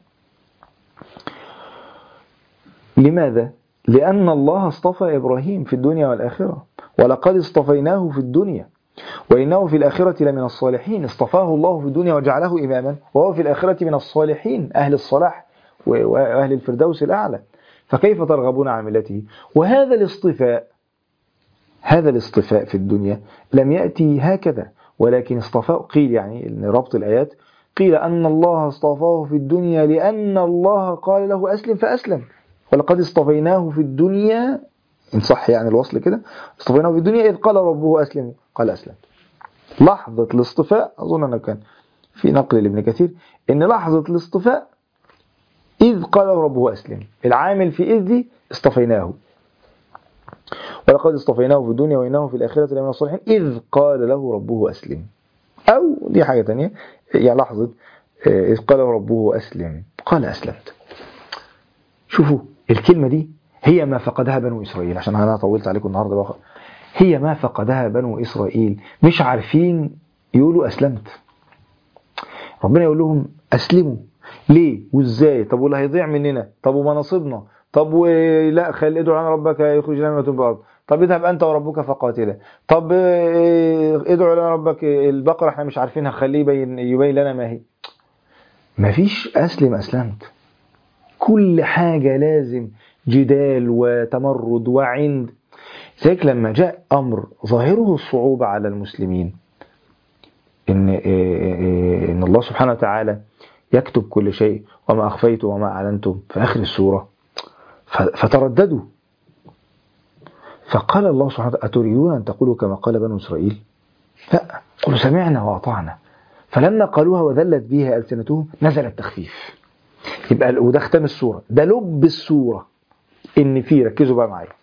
لماذا؟ لأن الله اصطفى إبراهيم في الدنيا والآخرة ولقد اصطفيناه في الدنيا وإنه في الآخرة لمن الصالحين اصطفاه الله في الدنيا وجعله إماما وهو في الآخرة من الصالحين أهل الصلاح و- وأهل الفردوس الأعلى فكيف ترغبون عن ملته وهذا الاصطفاء هذا الاصطفاء في الدنيا لم يأتي هكذا ولكن اصطفاء قيل يعني إن ربط الآيات قيل أن الله اصطفاه في الدنيا لأن الله قال له أسلم فأسلم ولقد اصطفيناه في الدنيا إن صح يعني الوصل كده اصطفيناه في الدنيا إذ قال ربه أسلم قال أسلم لحظة الاصطفاء أظن أنه كان في نقل لابن كثير إن لحظة الاصطفاء إذ قال ربه أسلم العامل في إذ دي اصطفيناه ولقد اصطفيناه في الدنيا وإنه في الآخرة لمن الصالحين إذ قال له ربه أسلم أو دي حاجة تانية يعني لحظة آه، إذ قال له ربه أسلم قال أسلمت شوفوا الكلمة دي هي ما فقدها بنو إسرائيل عشان أنا طولت عليكم النهاردة بقى هي ما فقدها بنو إسرائيل مش عارفين يقولوا أسلمت ربنا يقول لهم أسلموا ليه وإزاي طب واللي هيضيع مننا طب ومناصبنا طب ولا خلي ادعوا لنا ربك يخرج لنا ما تنبت الأرض طب اذهب أنت وربك فقاتلا طب آه، ادعوا لنا ربك البقرة احنا مش عارفينها خليه يبين, يبين لنا ما هي مفيش أسلم أسلمت كل حاجة لازم جدال وتمرد وعند ذلك لما جاء أمر ظاهره الصعوبة على المسلمين إن, إيه إيه إن الله سبحانه وتعالى يكتب كل شيء وما أخفيتم وما أعلنتم في آخر السورة ف- فترددوا فقال الله سبحانه وتعالى أتريدون أن تقولوا كما قال بنو إسرائيل لا قلوا سمعنا وأطعنا فلما قالوها وذلت بها ألسنتهم نزل التخفيف يبقى وده ختام السورة ده لب السورة إن في ركزوا بقى معايا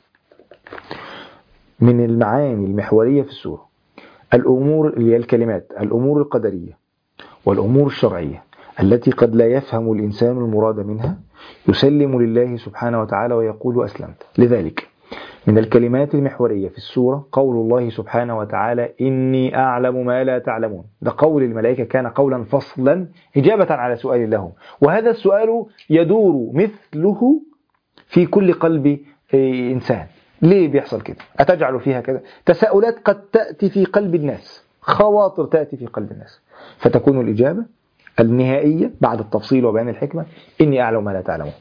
من المعاني المحورية في السورة الأمور اللي هي الكلمات الأمور القدرية والأمور الشرعية التي قد لا يفهم الإنسان المراد منها يسلم لله سبحانه وتعالى ويقول أسلمت لذلك من الكلمات المحورية في السورة قول الله سبحانه وتعالى إني أعلم ما لا تعلمون ده قول الملائكة كان قولا فصلا إجابة على سؤال لهم وهذا السؤال يدور مثله في كل قلب إيه، إنسان ليه بيحصل كده أتجعل فيها كذا تساؤلات قد تأتي في قلب الناس خواطر تأتي في قلب الناس فتكون الإجابة النهائية بعد التفصيل وبيان الحكمة إني أعلم ما لا تعلمون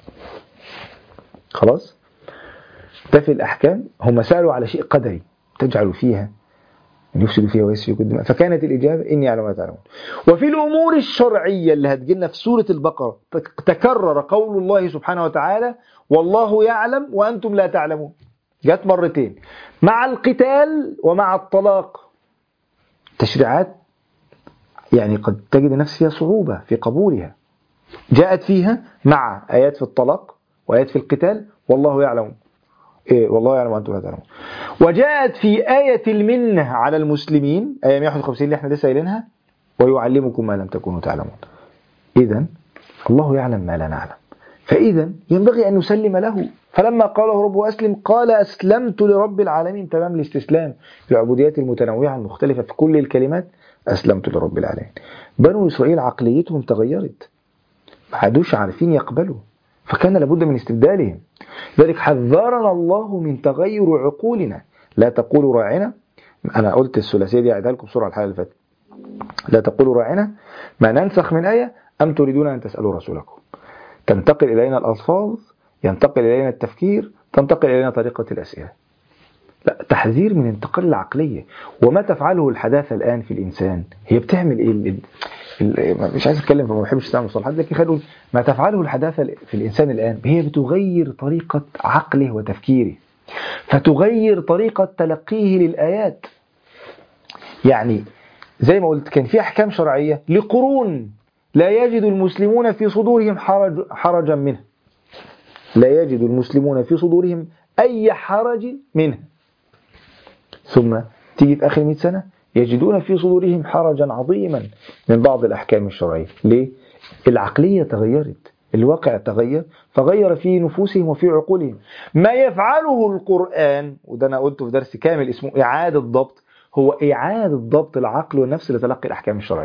خلاص ده في الأحكام هم سألوا على شيء قدري تجعل فيها من يفسد فيها ويسفك الدماء فكانت الإجابة إني أعلم ما تعلمون وفي الأمور الشرعية اللي هتجيلنا في سورة البقرة تك- تكرر قول الله سبحانه وتعالى والله يعلم وأنتم لا تعلمون جت مرتين مع القتال ومع الطلاق تشريعات يعني قد تجد نفسها فيها صعوبة في قبولها جاءت فيها مع آيات في الطلاق وآيات في القتال والله يعلم إيه والله يعلم وأنتم لا تعلمون وجاءت في آية المنة على المسلمين آية 151 اللي احنا لسه قايلينها ويعلمكم ما لم تكونوا تعلمون إذا الله يعلم ما لا نعلم فإذا ينبغي أن نسلم له فلما قاله ربه أسلم قال أسلمت لرب العالمين تمام الاستسلام في العبوديات المتنوعة المختلفة في كل الكلمات أسلمت لرب العالمين بنو إسرائيل عقليتهم تغيرت ما عادوش عارفين يقبلوا فكان لابد من استبدالهم لذلك حذرنا الله من تغير عقولنا لا تقولوا راعنا أنا قلت الثلاثية دي أعيدها لكم بسرعة الحلقة اللي فاتت لا تقولوا راعنا ما ننسخ من آية أم تريدون أن تسألوا رسولكم تنتقل إلينا الألفاظ ينتقل إلينا التفكير تنتقل إلينا طريقة الأسئلة لا تحذير من انتقال العقلية وما تفعله الحداثة الآن في الإنسان هي بتعمل إيه ال- ال- مش عايز أتكلم فما بحبش استعمل مصطلحات لكن خلينا نقول ما تفعله الحداثة في الإنسان الآن هي بتغير طريقة عقله وتفكيره فتغير طريقة تلقيه للآيات يعني زي ما قلت كان في أحكام شرعية لقرون لا يجد المسلمون في صدورهم حرج حرجا منه لا يجد المسلمون في صدورهم أي حرج منه ثم تيجي في آخر 100 سنة يجدون في صدورهم حرجا عظيما من بعض الأحكام الشرعية ليه؟ العقلية تغيرت الواقع تغير فغير في نفوسهم وفي عقولهم ما يفعله القرآن وده أنا قلته في درس كامل اسمه إعادة ضبط هو إعادة ضبط العقل والنفس لتلقي الأحكام الشرعية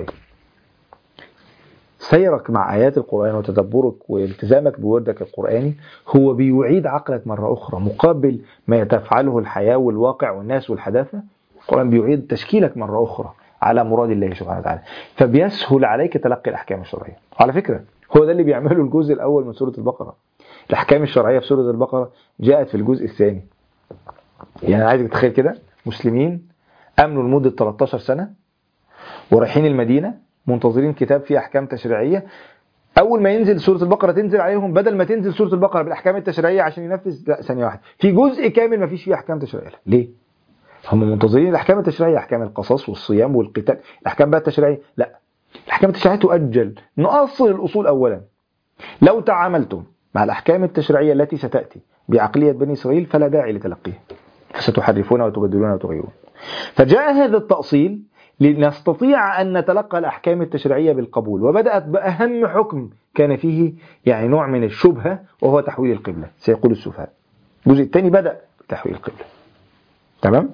سيرك مع آيات القرآن وتدبرك والتزامك بوردك القرآني هو بيعيد عقلك مرة أخرى مقابل ما تفعله الحياة والواقع والناس والحداثة القرآن بيعيد تشكيلك مرة أخرى على مراد الله سبحانه وتعالى فبيسهل عليك تلقي الأحكام الشرعية على فكرة هو ده اللي بيعمله الجزء الأول من سورة البقرة الأحكام الشرعية في سورة البقرة جاءت في الجزء الثاني يعني أنا عايزك تتخيل كده مسلمين أمنوا لمدة 13 سنة ورايحين المدينة منتظرين كتاب فيه أحكام تشريعية أول ما ينزل سورة البقرة تنزل عليهم بدل ما تنزل سورة البقرة بالأحكام التشريعية عشان ينفذ لا ثانية واحدة في جزء كامل ما فيش فيه أحكام تشريعية ليه؟ هم منتظرين الأحكام التشريعية أحكام القصاص والصيام والقتال الأحكام بقى التشريعية لا الأحكام التشريعية تؤجل نؤصل الأصول أولا لو تعاملتم مع الأحكام التشريعية التي ستأتي بعقلية بني إسرائيل فلا داعي لتلقيها فستحرفون وتبدلون وتغيرون فجاء هذا التأصيل لنستطيع أن نتلقى الأحكام التشريعية بالقبول وبدأت بأهم حكم كان فيه يعني نوع من الشبهة وهو تحويل القبلة سيقول السفهاء الجزء الثاني بدأ بتحويل القبلة تمام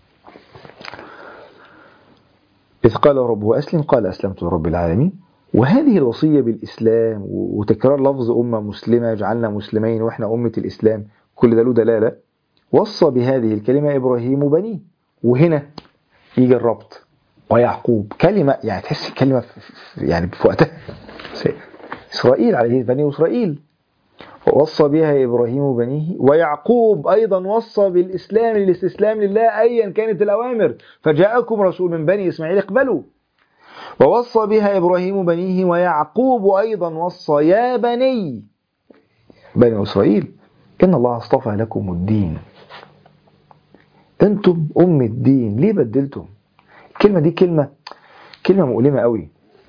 إذ قال ربه أسلم قال أسلمت لرب العالمين وهذه الوصية بالإسلام وتكرار لفظ أمة مسلمة جعلنا مسلمين وإحنا أمة الإسلام كل ده له دلالة وصى بهذه الكلمة إبراهيم بنيه وهنا يجي الربط ويعقوب كلمة يعني تحس كلمة في في- يعني في وقتها إسرائيل عليه بني إسرائيل ووصى بها إبراهيم بنيه ويعقوب أيضا وصى بالإسلام للاستسلام لله أيا كانت الأوامر فجاءكم رسول من بني إسماعيل اقبلوا ووصى بها إبراهيم بنيه ويعقوب أيضا وصى يا بني بني إسرائيل إن الله اصطفى لكم الدين أنتم أم الدين ليه بدلتم الكلمة دي كلمة كلمة مؤلمة قوي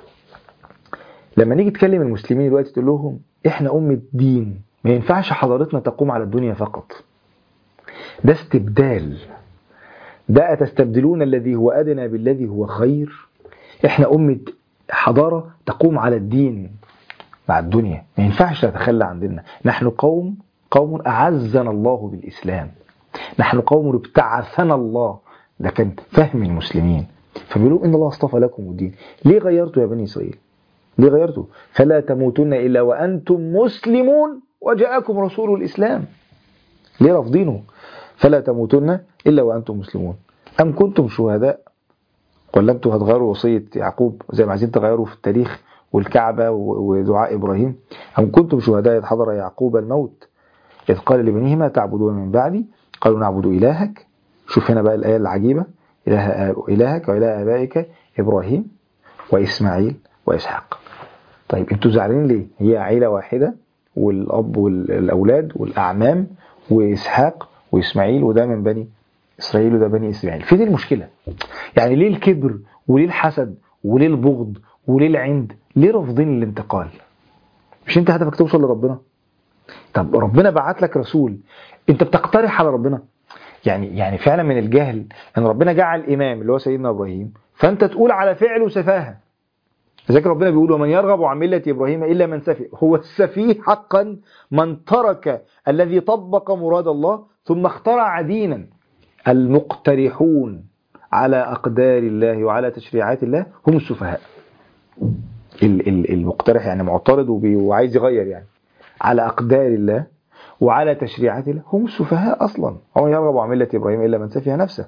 لما نيجي تكلم المسلمين دلوقتي تقول لهم احنا أم الدين ما ينفعش حضارتنا تقوم على الدنيا فقط ده استبدال ده أتستبدلون الذي هو أدنى بالذي هو خير احنا أمة حضارة تقوم على الدين مع الدنيا ما ينفعش نتخلى عن ديننا نحن قوم قوم أعزنا الله بالإسلام نحن قوم ابتعثنا الله ده كان فهم المسلمين فبيقولوا إن الله اصطفى لكم الدين ليه غيرتوا يا بني إسرائيل ليه غيرتوا فلا تموتن إلا وأنتم مسلمون وجاءكم رسول الإسلام ليه رافضينه فلا تموتن إلا وأنتم مسلمون أم كنتم شهداء ولا أنتم هتغيروا وصية يعقوب زي ما عايزين تغيروا في التاريخ والكعبة ودعاء إبراهيم أم كنتم شهداء إذ حضر يعقوب الموت إذ قال لبنيه ما تعبدون من بعدي قالوا نعبد إلهك شوف هنا بقى الآية العجيبة إله إلهك وإله آبائك إبراهيم وإسماعيل وإسحاق طيب انتوا زعلانين ليه هي عيلة واحدة والأب والأولاد والأعمام وإسحاق وإسماعيل وده من بني إسرائيل وده بني إسماعيل فين المشكلة يعني ليه الكبر وليه الحسد وليه البغض وليه العند ليه رافضين الانتقال مش انت هدفك توصل لربنا طب ربنا بعت لك رسول انت بتقترح على ربنا يعني يعني فعلا من الجهل ان ربنا جعل امام اللي هو سيدنا ابراهيم فانت تقول على فعله سفاهه لذلك ربنا بيقول ومن يرغب عن ملة إبراهيم إلا من سفه هو السفيه حقا من ترك الذي طبق مراد الله ثم اخترع دينا المقترحون على أقدار الله وعلى تشريعات الله هم السفهاء ال- ال- المقترح يعني معترض وبي- وعايز يغير يعني على أقدار الله وعلى تشريعات الله هم السفهاء أصلا ومن يرغب عن ملة إبراهيم إلا من سفه نفسه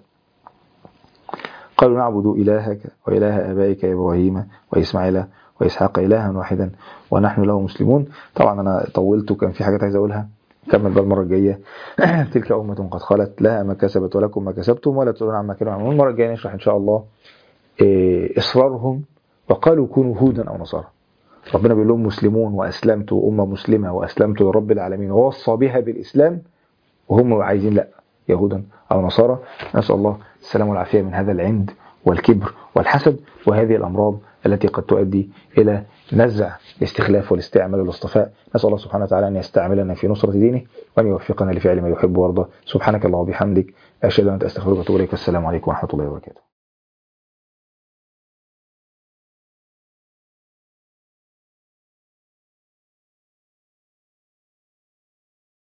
قالوا نعبد إلهك وإله آبائك إبراهيم وإسماعيل وإسحاق إلها واحدا ونحن له مسلمون طبعا أنا طولت وكان في حاجات عايز أقولها كمل بقى المرة الجاية تلك أمة قد خلت لها ما كسبت ولكم ما كسبتم ولا تسألون عما كانوا يعملون المرة الجاية نشرح إن شاء الله إيه، إصرارهم وقالوا كونوا هودا أو نصارى ربنا بيقول لهم مسلمون وأسلمت أمة مسلمة وأسلمت لرب العالمين ووصى بها بالإسلام وهم عايزين لا يهودا أو نصارى نسأل الله السلام والعافية من هذا العند والكبر والحسد وهذه الأمراض التي قد تؤدي إلى نزع الاستخلاف والاستعمال والاصطفاء نسأل الله سبحانه وتعالى أن يستعملنا في نصرة دينه وأن يوفقنا لفعل ما يحب ويرضى سبحانك اللهم وبحمدك أشهد أن لا إله إلا أنت أستغفرك وأتوب إليك والسلام عليكم ورحمة الله وبركاته